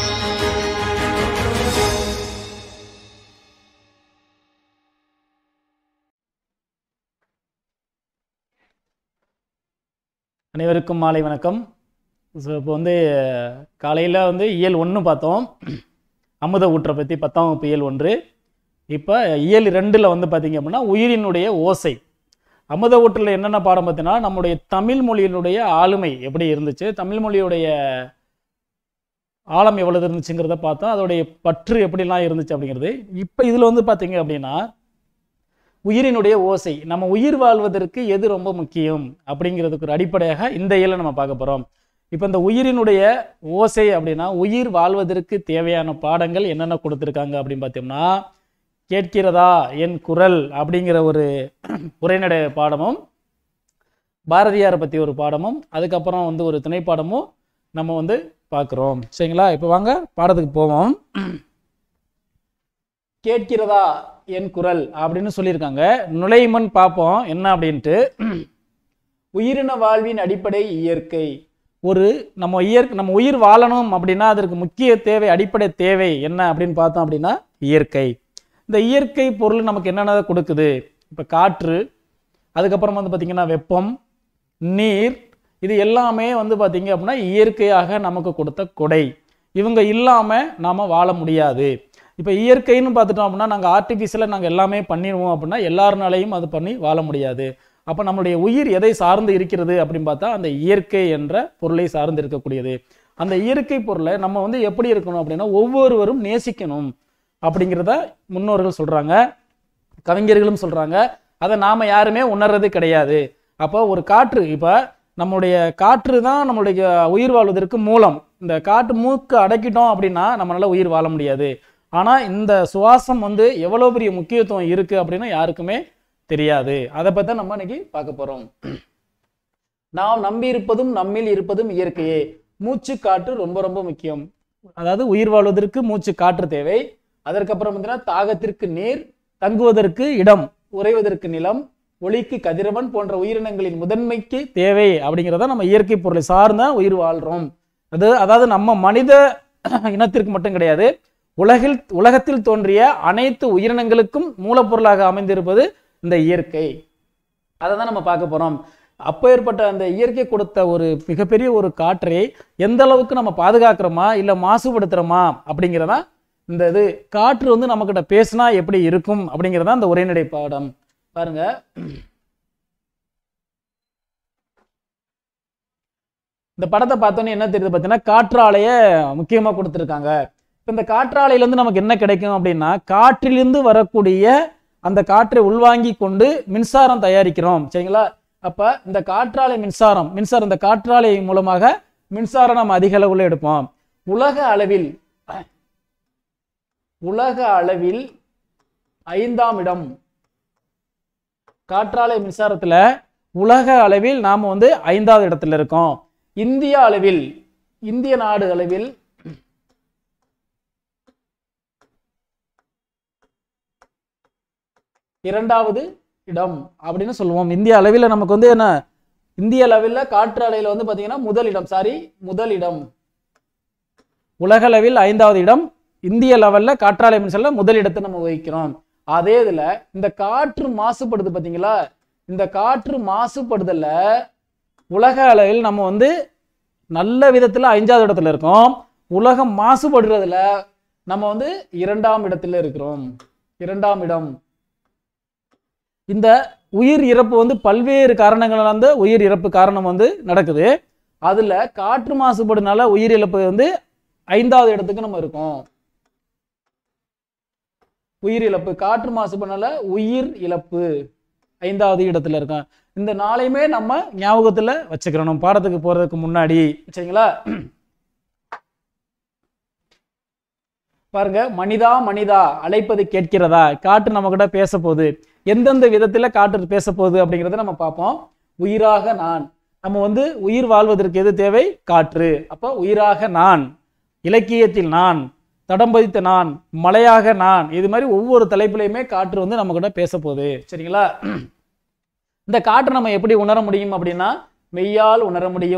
அனைவருக்கும் மாலை வணக்கம் ஸோ இப்போ வந்து காலையில் வந்து இயல் ஒன்று பார்த்தோம் அமுத ஊற்றை பற்றி பத்தாம் வகுப்பு இயல் ஒன்று இப்போ இயல் ரெண்டில் வந்து பார்த்தீங்க அப்படின்னா உயிரினுடைய ஓசை அமுத ஊற்றில் என்னென்ன பாடம் பார்த்தீங்கன்னா நம்முடைய தமிழ் மொழியினுடைய ஆளுமை எப்படி இருந்துச்சு தமிழ் மொழியுடைய ஆழம் எவ்வளவு இருந்துச்சுங்கிறத பார்த்தோம் அதோடைய பற்று எப்படிலாம் இருந்துச்சு அப்படிங்கிறது இப்போ இதில் வந்து பார்த்தீங்க அப்படின்னா உயிரினுடைய ஓசை நம்ம உயிர் வாழ்வதற்கு எது ரொம்ப முக்கியம் அப்படிங்கிறதுக்கு ஒரு அடிப்படையாக இந்த இயலை நம்ம பார்க்க போகிறோம் இப்போ இந்த உயிரினுடைய ஓசை அப்படின்னா உயிர் வாழ்வதற்கு தேவையான பாடங்கள் என்னென்ன கொடுத்துருக்காங்க அப்படின்னு பார்த்தோம்னா கேட்கிறதா என் குரல் அப்படிங்கிற ஒரு உரைநடை பாடமும் பாரதியாரை பற்றி ஒரு பாடமும் அதுக்கப்புறம் வந்து ஒரு துணை பாடமும் நம்ம வந்து பார்க்குறோம் சரிங்களா இப்போ வாங்க பாடத்துக்கு போவோம் கேட்கிறதா என் குரல் அப்படின்னு சொல்லியிருக்காங்க நுழைமன் பார்ப்போம் என்ன அப்படின்ட்டு உயிரின வாழ்வின் அடிப்படை இயற்கை ஒரு நம்ம இயற்கை நம்ம உயிர் வாழணும் அப்படின்னா அதற்கு முக்கிய தேவை அடிப்படை தேவை என்ன அப்படின்னு பார்த்தோம் அப்படின்னா இயற்கை இந்த இயற்கை பொருள் நமக்கு என்னென்ன கொடுக்குது இப்போ காற்று அதுக்கப்புறம் வந்து பார்த்திங்கன்னா வெப்பம் நீர் இது எல்லாமே வந்து பார்த்திங்க அப்படின்னா இயற்கையாக நமக்கு கொடுத்த கொடை இவங்க இல்லாமல் நாம் வாழ முடியாது இப்போ இயற்கைன்னு பார்த்துட்டோம் அப்படின்னா நாங்கள் ஆர்டிஃபிஷியலாக நாங்கள் எல்லாமே பண்ணிடுவோம் அப்படின்னா எல்லாருனாலையும் அது பண்ணி வாழ முடியாது அப்போ நம்மளுடைய உயிர் எதை சார்ந்து இருக்கிறது அப்படின்னு பார்த்தா அந்த இயற்கை என்ற பொருளை சார்ந்து இருக்கக்கூடியது அந்த இயற்கை பொருளை நம்ம வந்து எப்படி இருக்கணும் அப்படின்னா ஒவ்வொருவரும் நேசிக்கணும் அப்படிங்கிறத முன்னோர்கள் சொல்கிறாங்க கவிஞர்களும் சொல்கிறாங்க அதை நாம் யாருமே உணர்றது கிடையாது அப்போ ஒரு காற்று இப்போ நம்முடைய காற்று தான் நம்மளுடைய உயிர் வாழ்வதற்கு மூலம் இந்த காற்று மூக்கு அடக்கிட்டோம் அப்படின்னா நம்மளால உயிர் வாழ முடியாது ஆனால் இந்த சுவாசம் வந்து எவ்வளோ பெரிய முக்கியத்துவம் இருக்குது அப்படின்னு யாருக்குமே தெரியாது அதை பற்றி நம்ம இன்னைக்கு பார்க்க போகிறோம் நாம் நம்பி இருப்பதும் நம்மில் இருப்பதும் இயற்கையே மூச்சு காற்று ரொம்ப ரொம்ப முக்கியம் அதாவது உயிர் வாழ்வதற்கு மூச்சு காற்று தேவை அதற்கப்புறம் பார்த்தீங்கன்னா தாகத்திற்கு நீர் தங்குவதற்கு இடம் உறைவதற்கு நிலம் ஒளிக்கு கதிரவன் போன்ற உயிரினங்களின் முதன்மைக்கு தேவை அப்படிங்கிறத நம்ம இயற்கை பொருளை சார்ந்த உயிர் வாழ்கிறோம் அது அதாவது நம்ம மனித இனத்திற்கு மட்டும் கிடையாது உலகில் உலகத்தில் தோன்றிய அனைத்து உயிரினங்களுக்கும் மூலப்பொருளாக அமைந்திருப்பது இந்த இயற்கை அதை தான் நம்ம பார்க்க போகிறோம் அப்போ ஏற்பட்ட அந்த இயற்கை கொடுத்த ஒரு மிகப்பெரிய ஒரு காற்றை எந்த அளவுக்கு நம்ம பாதுகாக்கிறோமா இல்லை மாசுபடுத்துகிறோமா அப்படிங்கிறதா இந்த இது காற்று வந்து நம்மக்கிட்ட பேசினா எப்படி இருக்கும் அப்படிங்கிறதா இந்த உரைநடை பாடம் பாருங்க இந்த படத்தை பார்த்தோன்னே என்ன தெரியுது பார்த்தீங்கன்னா காற்றாலையை முக்கியமாக கொடுத்துருக்காங்க இப்போ இந்த காற்றாலையிலேருந்து நமக்கு என்ன கிடைக்கும் அப்படின்னா காற்றிலிருந்து வரக்கூடிய அந்த காற்றை உள்வாங்கி கொண்டு மின்சாரம் தயாரிக்கிறோம் சரிங்களா அப்போ இந்த காற்றாலை மின்சாரம் மின்சாரம் இந்த காற்றாலை மூலமாக மின்சாரம் நம்ம அதிக அளவில் எடுப்போம் உலக அளவில் உலக அளவில் ஐந்தாம் இடம் காற்றாலை மின்சாரத்தில் உலக அளவில் நாம் வந்து ஐந்தாவது இடத்துல இருக்கோம் இந்திய அளவில் இந்திய நாடு அளவில் இரண்டாவது இடம் அப்படின்னு சொல்லுவோம் இந்திய அளவில் நமக்கு வந்து என்ன இந்திய அளவில் காற்றாலையில் வந்து பார்த்தீங்கன்னா முதல் இடம் சாரி முதல் இடம் உலக அளவில் ஐந்தாவது இடம் இந்திய லெவலில் காற்றாலை மின்சார முதல் இடத்தை நம்ம வகிக்கிறோம் அதே இதில் இந்த காற்று மாசுபடுது பார்த்தீங்களா இந்த காற்று மாசுபடுதல உலக அளவில் நம்ம வந்து நல்ல விதத்தில் ஐந்தாவது இடத்துல இருக்கோம் உலகம் மாசுபடுறதுல நம்ம வந்து இரண்டாம் இடத்துல இருக்கிறோம் இரண்டாம் இடம் இந்த உயிர் இறப்பு வந்து பல்வேறு காரணங்களால் வந்து உயிர் இறப்பு காரணம் வந்து நடக்குது அதில் காற்று மாசுபடுனால உயிர் இழப்பு வந்து ஐந்தாவது இடத்துக்கு நம்ம இருக்கோம் உயிர் இழப்பு காற்று மாசுபடுனால உயிர் இழப்பு ஐந்தாவது இடத்துல இருக்கோம் இந்த நாளையுமே நம்ம ஞாபகத்தில் வச்சுக்கிறோம் நம்ம பாடத்துக்கு போகிறதுக்கு முன்னாடி சரிங்களா பாருங்க மனிதா மனிதா அழைப்பது கேட்கிறதா காற்று நம்ம கிட்ட பேச போகுது எந்தெந்த விதத்துல காற்று பேச போகுது அப்படிங்கிறத நம்ம பார்ப்போம் உயிராக நான் நம்ம வந்து உயிர் வாழ்வதற்கு எது தேவை காற்று அப்போ உயிராக நான் இலக்கியத்தில் நான் தடம் பதித்த நான் மலையாக நான் இது மாதிரி ஒவ்வொரு தலைப்புலையுமே காற்று வந்து நம்ம கிட்ட பேச போகுது சரிங்களா இந்த காற்றை நம்ம எப்படி உணர முடியும் அப்படின்னா மெய்யால் உணர முடியும்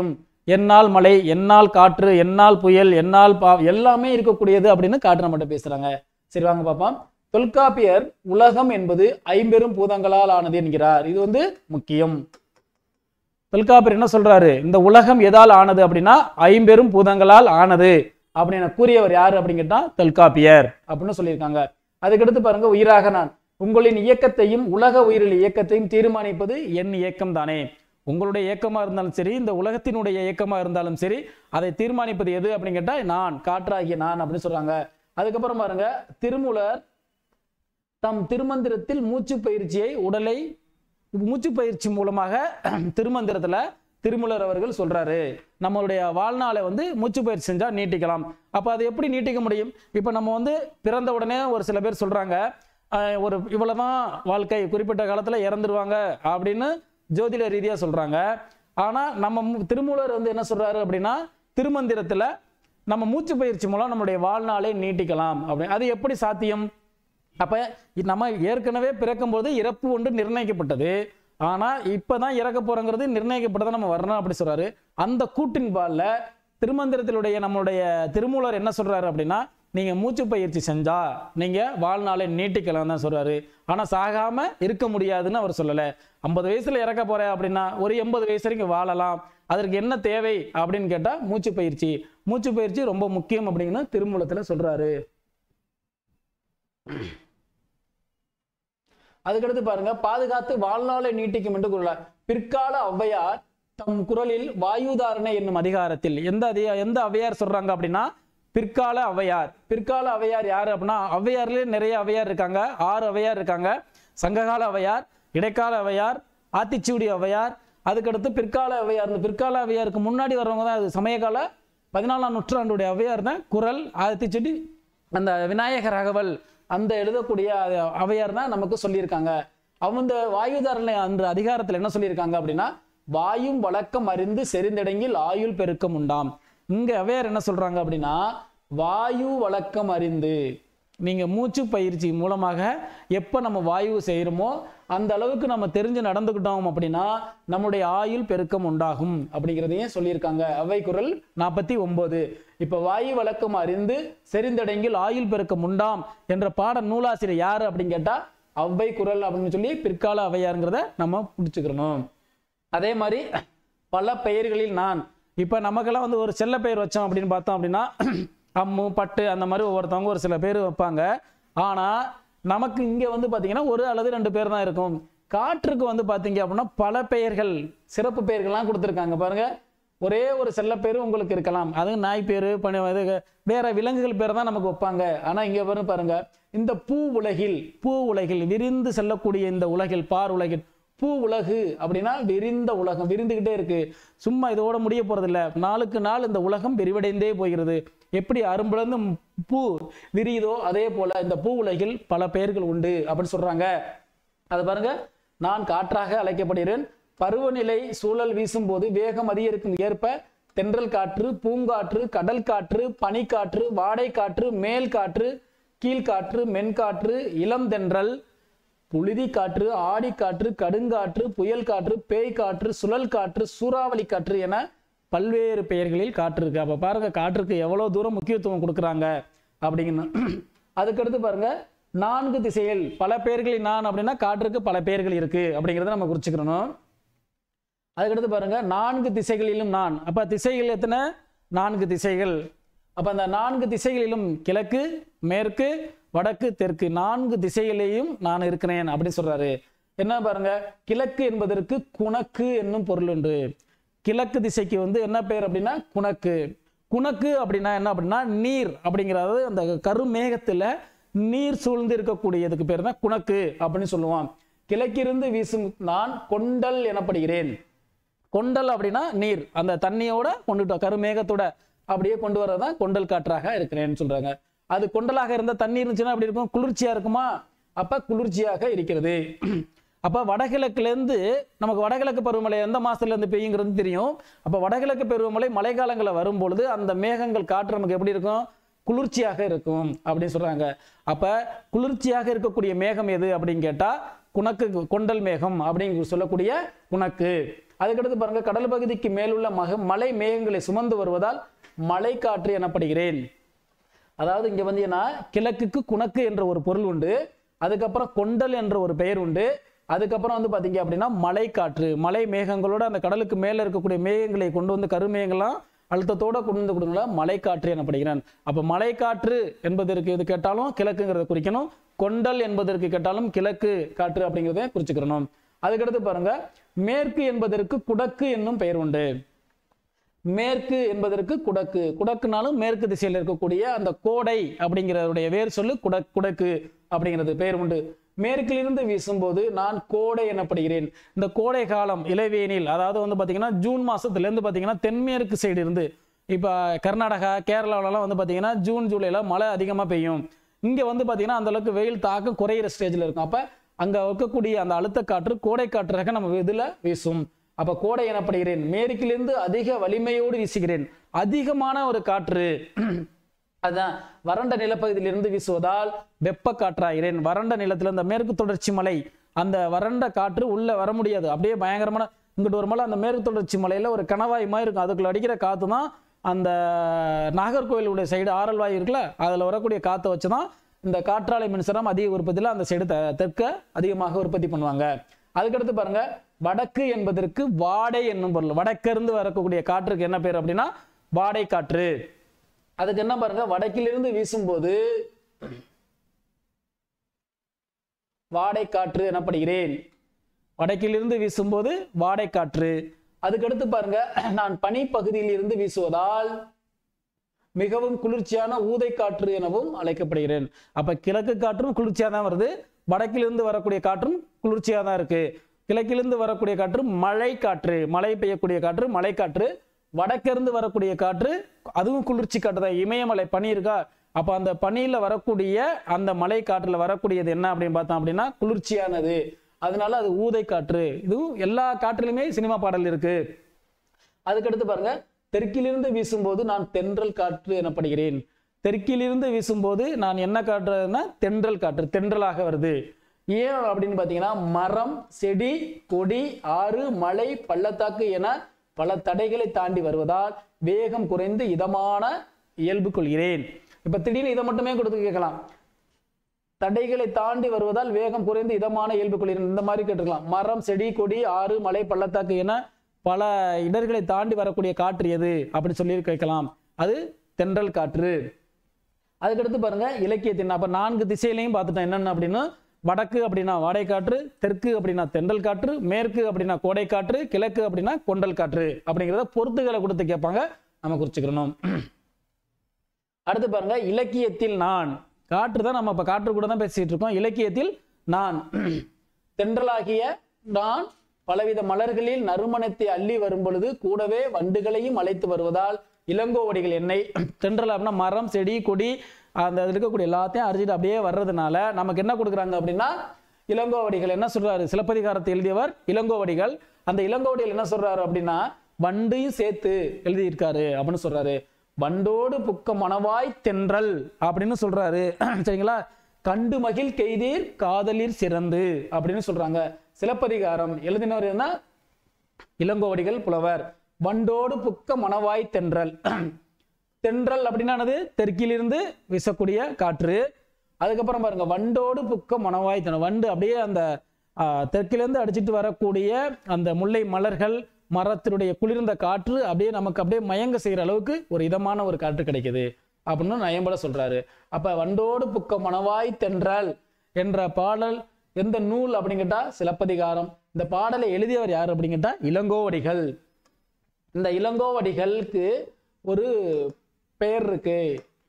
என்னால் மழை என்னால் காற்று என்னால் புயல் என்னால் பா எல்லாமே இருக்கக்கூடியது அப்படின்னு காற்று நம்மகிட்ட பேசுறாங்க சரி வாங்க பார்ப்போம் தொல்காப்பியர் உலகம் என்பது ஐம்பெரும் பூதங்களால் ஆனது என்கிறார் இது வந்து முக்கியம் தொல்காப்பியர் என்ன சொல்றாரு இந்த உலகம் எதால் ஆனது அப்படின்னா ஐம்பெரும் பூதங்களால் ஆனது அப்படின்னு கூறியவர் யாரு அப்படின்னு கேட்டா தொல்காப்பியர் அப்படின்னு சொல்லியிருக்காங்க அதுக்கடுத்து பாருங்க உயிராக நான் உங்களின் இயக்கத்தையும் உலக உயிரில் இயக்கத்தையும் தீர்மானிப்பது என் இயக்கம் தானே உங்களுடைய இயக்கமா இருந்தாலும் சரி இந்த உலகத்தினுடைய இயக்கமா இருந்தாலும் சரி அதை தீர்மானிப்பது எது அப்படின்னு கேட்டா நான் காற்றாகிய நான் அப்படின்னு சொல்றாங்க அதுக்கப்புறம் பாருங்க திருமூலர் தம் திருமந்திரத்தில் மூச்சு பயிற்சியை உடலை மூச்சு பயிற்சி மூலமாக திருமந்திரத்துல திருமூலர் அவர்கள் சொல்றாரு நம்மளுடைய வாழ்நாளை வந்து மூச்சு பயிற்சி செஞ்சா நீட்டிக்கலாம் அப்ப அது எப்படி நீட்டிக்க முடியும் இப்ப நம்ம வந்து பிறந்த உடனே ஒரு சில பேர் சொல்றாங்க ஆஹ், ஒரு இவ்வளவுதான் வாழ்க்கை குறிப்பிட்ட காலத்துல இறந்துருவாங்க அப்படின்னு ஜோதிட ரீதியா சொல்றாங்க ஆனா நம்ம மு- திருமூலர் வந்து என்ன சொல்றாரு அப்படின்னா திருமந்திரத்துல நம்ம மூச்சு பயிற்சி மூலம் நம்மளுடைய வாழ்நாளை நீட்டிக்கலாம் அப்படி அது எப்படி சாத்தியம் அப்ப இ- நம்ம ஏற்கனவே பிறக்கும்போது இறப்பு ஒன்று நிர்ணயிக்கப்பட்டது ஆனா இப்பதான் இறக்க போறோங்கிறது நிர்ணயிக்கப்பட்டதை நம்ம வரணும் அப்படி சொல்றாரு அந்த கூட்டின் பால்ல திருமந்திரத்திலுடைய நம்மளுடைய திருமூலர் என்ன சொல்றாரு அப்படின்னா நீங்க மூச்சு பயிற்சி செஞ்சா நீங்க வாழ்நாளை நீட்டிக்கலாம் தான் சொல்றாரு ஆனா சாகாம இருக்க முடியாதுன்னு அவர் சொல்லல ஐம்பது வயசுல இறக்க போறேன் அப்படின்னா ஒரு எண்பது வயசு வரைக்கும் வாழலாம் அதற்கு என்ன தேவை அப்படின்னு கேட்டா மூச்சு பயிற்சி மூச்சு பயிற்சி ரொம்ப முக்கியம் அப்படின்னு திருமூலத்துல சொல்றாரு அதுக்கடுத்து பாருங்க பாதுகாத்து வாழ்நாளை நீட்டிக்கும் என்று கூறலாம் பிற்கால ஔவையார் தம் குரலில் வாயுதாரணை என்னும் அதிகாரத்தில் எந்த அதிகா எந்த ஔவையார் சொல்றாங்க அப்படின்னா பிற்கால ஔவையார் பிற்கால ஔவையார் யாரு அப்படின்னா ஔவையார்லயே நிறைய ஔவையார் இருக்காங்க ஆறு ஔவையார் இருக்காங்க சங்ககால ஔவையார் இடைக்கால ஔவையார் ஆத்திச்சூடி ஔவையார் அதுக்கடுத்து பிற்கால ஔவையார் இந்த பிற்கால ஔவையாருக்கு முன்னாடி வர்றவங்க தான் அது சமயகால பதினாலாம் நூற்றாண்டுடைய ஔவையார் தான் குரல் ஆத்திச்சூடி அந்த விநாயகர் அகவல் அந்த எழுதக்கூடிய அ- ஔவையார் தான் நமக்கு சொல்லியிருக்காங்க அவங்க வாயுதாரணை அன்று அதிகாரத்தில் என்ன சொல்லியிருக்காங்க அப்படின்னா வாயும் வழக்கம் அறிந்து செறிந்தடங்கில் ஆயுள் பெருக்கம் உண்டாம் இங்க ஔவையார் என்ன சொல்றாங்க அப்படின்னா வாயு வழக்கம் அறிந்து நீங்க மூச்சு பயிற்சி மூலமாக எப்ப நம்ம வாயு செய்யறோமோ அந்த அளவுக்கு நம்ம தெரிஞ்சு நடந்துக்கிட்டோம் அப்படின்னா நம்முடைய ஆயுள் பெருக்கம் உண்டாகும் அப்படிங்கிறதையும் சொல்லியிருக்காங்க அவை குரல் நாற்பத்தி ஒன்பது இப்ப வாயு வழக்கம் அறிந்து செறிந்தடங்கில் ஆயுள் பெருக்கம் உண்டாம் என்ற பாட நூலாசிரியர் யாரு அப்படின்னு கேட்டா அவ்வை குரல் அப்படின்னு சொல்லி பிற்கால அவையாருங்கிறத நம்ம பிடிச்சுக்கிறணும் அதே மாதிரி பல பெயர்களில் நான் இப்போ நமக்கெல்லாம் வந்து ஒரு செல்ல பெயர் வச்சோம் அப்படின்னு பார்த்தோம் அப்படின்னா அம்மு பட்டு அந்த மாதிரி ஒவ்வொருத்தவங்க ஒரு சில பேர் வைப்பாங்க ஆனால் நமக்கு இங்கே வந்து பார்த்தீங்கன்னா ஒரு அல்லது ரெண்டு பேர் தான் இருக்கும் காற்றுக்கு வந்து பார்த்தீங்க அப்படின்னா பல பெயர்கள் சிறப்பு பெயர்கள்லாம் கொடுத்துருக்காங்க பாருங்க ஒரே ஒரு செல்ல பேர் உங்களுக்கு இருக்கலாம் அதுவும் நாய் பேர் பணி இது வேற விலங்குகள் பேர் தான் நமக்கு வைப்பாங்க ஆனா இங்க வரும் பாருங்க இந்த பூ உலகில் பூ உலகில் விரிந்து செல்லக்கூடிய இந்த உலகில் பார் உலகில் பூ உலகு அப்படின்னா விரிந்த உலகம் விரிந்துகிட்டே இருக்கு சும்மா இதோட முடிய போறதில்ல நாளுக்கு நாள் இந்த உலகம் விரிவடைந்தே போகிறது எப்படி அரும்பிழந்து பூ விரியுதோ அதே போல இந்த பூ உலகில் பல பெயர்கள் உண்டு அப்படின்னு சொல்றாங்க அது பாருங்க நான் காற்றாக அழைக்கப்படுகிறேன் பருவநிலை சூழல் வீசும்போது வேகம் அதிகரிக்கும் ஏற்ப தென்றல் காற்று பூங்காற்று கடல் காற்று பனிக்காற்று வாடை காற்று மேல் காற்று கீழ்காற்று மென்காற்று இளம் தென்றல் புழுதி காற்று ஆடி காற்று கடுங்காற்று புயல் காற்று பேய் காற்று சுழல் காற்று சூறாவளி காற்று என பல்வேறு பெயர்களில் காற்று இருக்கு அப்ப பாருங்க காற்றுக்கு எவ்வளவு தூரம் முக்கியத்துவம் கொடுக்குறாங்க அப்படிங்கன்னு அதுக்கடுத்து பாருங்க நான்கு திசைகள் பல பெயர்களில் நான் அப்படின்னா காற்றுக்கு பல பெயர்கள் இருக்கு அப்படிங்கிறத நம்ம குறிச்சுக்கிறணும் அதுக்கடுத்து பாருங்க நான்கு திசைகளிலும் நான் அப்ப திசைகள் எத்தனை நான்கு திசைகள் அப்ப அந்த நான்கு திசைகளிலும் கிழக்கு மேற்கு வடக்கு தெற்கு நான்கு திசைகளிலேயும் நான் இருக்கிறேன் அப்படின்னு சொல்றாரு என்ன பாருங்க கிழக்கு என்பதற்கு குணக்கு என்னும் பொருள் உண்டு கிழக்கு திசைக்கு வந்து என்ன பேர் அப்படின்னா குணக்கு குணக்கு அப்படின்னா என்ன அப்படின்னா நீர் அப்படிங்கிறது அந்த கருமேகத்துல நீர் சூழ்ந்து இருக்கக்கூடியதுக்கு பேர் தான் குணக்கு அப்படின்னு சொல்லுவான் கிழக்கிருந்து வீசும் நான் கொண்டல் எனப்படுகிறேன் கொண்டல் அப்படின்னா நீர் அந்த தண்ணியோட கொண்டுட்டு வா- கருமேகத்தோட அப்படியே கொண்டு வரதான் கொண்டல் காற்றாக இருக்கிறேன்னு சொல்றாங்க அது கொண்டலாக இருந்த தண்ணி இருந்துச்சுன்னா அப்படி இருக்கும் குளிர்ச்சியா இருக்குமா அப்ப குளிர்ச்சியாக இருக்கிறது அப்ப வடகிழக்குல இருந்து நமக்கு வடகிழக்கு பருவமழை எந்த மாசத்துல இருந்து பெய்யுங்கிறது தெரியும் அப்ப வடகிழக்கு பருவமழை மழைக்காலங்கள்ல வரும் பொழுது அந்த மேகங்கள் காற்று நமக்கு எப்படி இருக்கும் குளிர்ச்சியாக இருக்கும் அப்படின்னு சொல்றாங்க அப்ப குளிர்ச்சியாக இருக்கக்கூடிய மேகம் எது அப்படின்னு கேட்டா குணக்கு கொண்டல் மேகம் அப்படின்னு சொல்லக்கூடிய குணக்கு அதுக்கடுத்து பாருங்க கடல் பகுதிக்கு மேலுள்ள மக மலை மேகங்களை சுமந்து வருவதால் மலை காற்று எனப்படுகிறேன் அதாவது இங்க வந்து என்ன கிழக்குக்கு குணக்கு என்ற ஒரு பொருள் உண்டு அதுக்கப்புறம் கொண்டல் என்ற ஒரு பெயர் உண்டு அதுக்கப்புறம் வந்து பாத்தீங்க அப்படின்னா மலை காற்று மலை மேகங்களோட அந்த கடலுக்கு மேல இருக்கக்கூடிய மேகங்களை கொண்டு வந்து கருமேகங்களாம் அழுத்தத்தோட கொண்டு வந்து கொடுங்களா மலைக்காற்று எனப்படுகிறான் அப்ப மலைக்காற்று என்பதற்கு எது கேட்டாலும் கிழக்குங்கிறத குறிக்கணும் கொண்டல் என்பதற்கு கேட்டாலும் கிழக்கு காற்று அப்படிங்கிறத குறிச்சுக்கிறணும் அதுக்கடுத்து பாருங்க மேற்கு என்பதற்கு குடக்கு என்னும் பெயர் உண்டு மேற்கு என்பதற்கு குடக்கு குடக்குனாலும் மேற்கு திசையில் இருக்கக்கூடிய அந்த கோடை அப்படிங்கிறதுடைய வேர் சொல்லு குடக் குடக்கு அப்படிங்கிறது பெயர் உண்டு மேற்கிலிருந்து வீசும்போது நான் கோடை எனப்படுகிறேன் இந்த கோடை காலம் இளவேனில் அதாவது வந்து பார்த்தீங்கன்னா ஜூன் மாசத்துலேருந்து பார்த்தீங்கன்னா தென்மேற்கு சைடு இருந்து இப்போ கர்நாடகா கேரளாவிலலாம் வந்து பார்த்தீங்கன்னா ஜூன் ஜூலைல மழை அதிகமாக பெய்யும் இங்கே வந்து பார்த்தீங்கன்னா அந்த அளவுக்கு வெயில் தாக்கம் குறையிற ஸ்டேஜில் இருக்கும் அப்போ அங்கே இருக்கக்கூடிய அந்த அழுத்த காற்று கோடை காற்றாக நம்ம இதில் வீசும் அப்ப கோடை எனப்படுகிறேன் மேற்கிலிருந்து அதிக வலிமையோடு வீசுகிறேன் அதிகமான ஒரு காற்று அதான் வறண்ட நிலப்பகுதியிலிருந்து வீசுவதால் வெப்ப காற்றாகிறேன் வறண்ட நிலத்துல இந்த மேற்கு தொடர்ச்சி மலை அந்த வறண்ட காற்று உள்ள வர முடியாது அப்படியே பயங்கரமான இங்கிட்டு ஒரு மலை அந்த மேற்கு தொடர்ச்சி மலையில ஒரு கணவாய் மாதிரி இருக்கும் அதுக்குள்ள அடிக்கிற காத்து தான் அந்த நாகர்கோவிலுடைய சைடு ஆரல்வாய் இருக்குல்ல அதுல வரக்கூடிய காத்தை வச்சு தான் இந்த காற்றாலை மின்சாரம் அதிக உற்பத்தியில் அந்த சைடு தெ- தெற்க அதிகமாக உற்பத்தி பண்ணுவாங்க அதுக்கடுத்து பாருங்க வடக்கு என்பதற்கு வாடை என்னும் பொருள் வடக்கிருந்து வரக்கூடிய காற்றுக்கு என்ன பேர் அப்படின்னா வாடை காற்று அதுக்கு என்ன பாருங்க வடக்கிலிருந்து வீசும்போது வாடை காற்று எனப்படுகிறேன் வடக்கிலிருந்து வீசும்போது வாடை காற்று அதுக்கடுத்து பாருங்க நான் பனி பகுதியில் இருந்து வீசுவதால் மிகவும் குளிர்ச்சியான ஊதை காற்று எனவும் அழைக்கப்படுகிறேன் அப்ப கிழக்கு காற்றும் குளிர்ச்சியா தான் வருது வடக்கிலிருந்து வரக்கூடிய காற்றும் குளிர்ச்சியா தான் இருக்கு கிழக்கிலிருந்து வரக்கூடிய காற்று மழை காற்று மழை பெய்யக்கூடிய காற்று மழை காற்று வடக்கிருந்து வரக்கூடிய காற்று அதுவும் குளிர்ச்சி காற்று தான் இமயமலை பனி இருக்கா அப்ப அந்த பனியில வரக்கூடிய அந்த மழை காற்றுல வரக்கூடியது என்ன அப்படின்னு பார்த்தோம் அப்படின்னா குளிர்ச்சியானது அதனால அது ஊதை காற்று இதுவும் எல்லா காற்றிலுமே சினிமா பாடல் இருக்கு அதுக்கடுத்து பாருங்க தெற்கிலிருந்து வீசும்போது நான் தென்றல் காற்று எனப்படுகிறேன் தெற்கிலிருந்து வீசும்போது நான் என்ன காற்றுன்னா தென்றல் காற்று தென்றலாக வருது ஏன் அப்படின்னு பார்த்தீங்கன்னா மரம் செடி கொடி ஆறு மலை பள்ளத்தாக்கு என பல தடைகளை தாண்டி வருவதால் வேகம் குறைந்து இதமான இயல்பு கொள்கிறேன் இப்ப திடீர்னு இதை மட்டுமே கொடுத்து கேட்கலாம் தடைகளை தாண்டி வருவதால் வேகம் குறைந்து இதமான இயல்பு கொள்கிறேன் இந்த மாதிரி கேட்டுக்கலாம் மரம் செடி கொடி ஆறு மலை பள்ளத்தாக்கு என பல இடர்களை தாண்டி வரக்கூடிய காற்று எது அப்படி சொல்லி கேட்கலாம் அது தென்றல் காற்று அதுக்கடுத்து பாருங்க இலக்கியத்தின் அப்ப நான்கு திசையிலையும் பார்த்துட்டோம் என்னென்ன அப்படின்னு வடக்கு அப்படின்னா வாடை காற்று தெற்கு அப்படின்னா தென்றல் காற்று மேற்கு அப்படின்னா கோடை காற்று கிழக்கு அப்படின்னா கொண்டல் காற்று அப்படிங்கிறத பொறுத்துகளை கொடுத்து கேட்பாங்க நம்ம குறிச்சுக்கணும் அடுத்து பாருங்க இலக்கியத்தில் நான் காற்று தான் நம்ம இப்ப காற்று கூட தான் பேசிட்டு இருக்கோம் இலக்கியத்தில் நான் தென்றலாகிய நான் பலவித மலர்களில் நறுமணத்தை அள்ளி வரும் பொழுது கூடவே வண்டுகளையும் அழைத்து வருவதால் இளங்கோவடிகள் என்னை தென்றல் அப்படின்னா மரம் செடி கொடி அந்த அதுல இருக்கக்கூடிய எல்லாத்தையும் அரிச்சிட்டு அப்படியே வர்றதுனால நமக்கு என்ன கொடுக்குறாங்க அப்படின்னா இளங்கோவடிகள் என்ன சொல்றாரு சிலப்பதிகாரத்தை எழுதியவர் இளங்கோவடிகள் அந்த இளங்கோவடிகள் என்ன சொல்றாரு அப்படின்னா வண்டையும் சேர்த்து எழுதியிருக்காரு அப்படின்னு சொல்றாரு வண்டோடு புக்க மணவாய் தென்றல் அப்படின்னு சொல்றாரு சரிங்களா கண்டு மகிழ் கெய்தீர் காதலிர் சிறந்து அப்படின்னு சொல்றாங்க சிலப்பதிகாரம் எழுதினவர் என்ன இளங்கோவடிகள் புலவர் வண்டோடு புக்க மணவாய் தென்றல் தென்றல் அப்படின்னா என்னது தெற்கிலிருந்து வீசக்கூடிய காற்று அதுக்கப்புறம் பாருங்க வண்டோடு புக்க மணவாய் தென்றல் வண்டு அப்படியே அந்த ஆ, தெற்கிலிருந்து அடிச்சிட்டு வரக்கூடிய அந்த முல்லை மலர்கள் மரத்தினுடைய குளிர்ந்த காற்று அப்படியே நமக்கு அப்படியே மயங்க செய்யற அளவுக்கு ஒரு இதமான ஒரு காற்று கிடைக்குது அப்படின்னு நயம்பட சொல்றாரு அப்ப வண்டோடு புக்க மணவாய் தென்றல் என்ற பாடல் எந்த நூல் அப்படின்னு கேட்டா சிலப்பதிகாரம் இந்த பாடலை எழுதியவர் யார் அப்படின்னு கேட்டா இளங்கோவடிகள் இந்த இளங்கோவடிகளுக்கு ஒரு பெயர் இருக்கு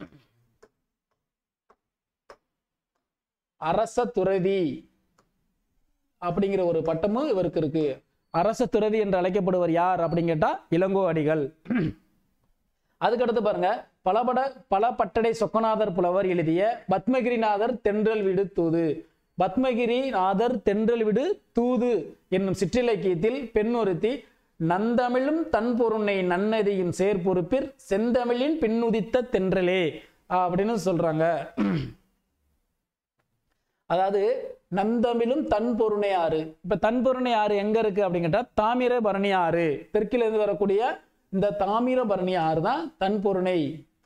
அரச துறவி அப்படிங்கிற ஒரு பட்டமும் இவருக்கு இருக்கு அரச துறவி என்று அழைக்கப்படுவர் யார் அப்படின்னு கேட்டா இளங்கோவடிகள் அதுக்கடுத்து பாருங்க பலபட பல பட்டடை சொக்கநாதர் புலவர் எழுதிய பத்மகிரிநாதர் தென்றல் விடு தூது பத்மகிரிநாதர் தென்றல் விடு தூது என்னும் சிற்றிலக்கியத்தில் பெண் ஒருத்தி நந்தமிழும் தன் பொருணை நன்னதியும் சேர்பொறுப்பிற் செந்தமிழின் பின்னுதித்த தென்றலே அப்படின்னு சொல்றாங்க அதாவது நந்தமிழும் தன்பொருணை ஆறு இப்ப தன்பொருணை ஆறு எங்க இருக்கு அப்படின்னு கேட்டா தாமிரபரணி ஆறு தெற்கில இருந்து வரக்கூடிய இந்த தாமிரபரணி ஆறு தான் தன்பொருணை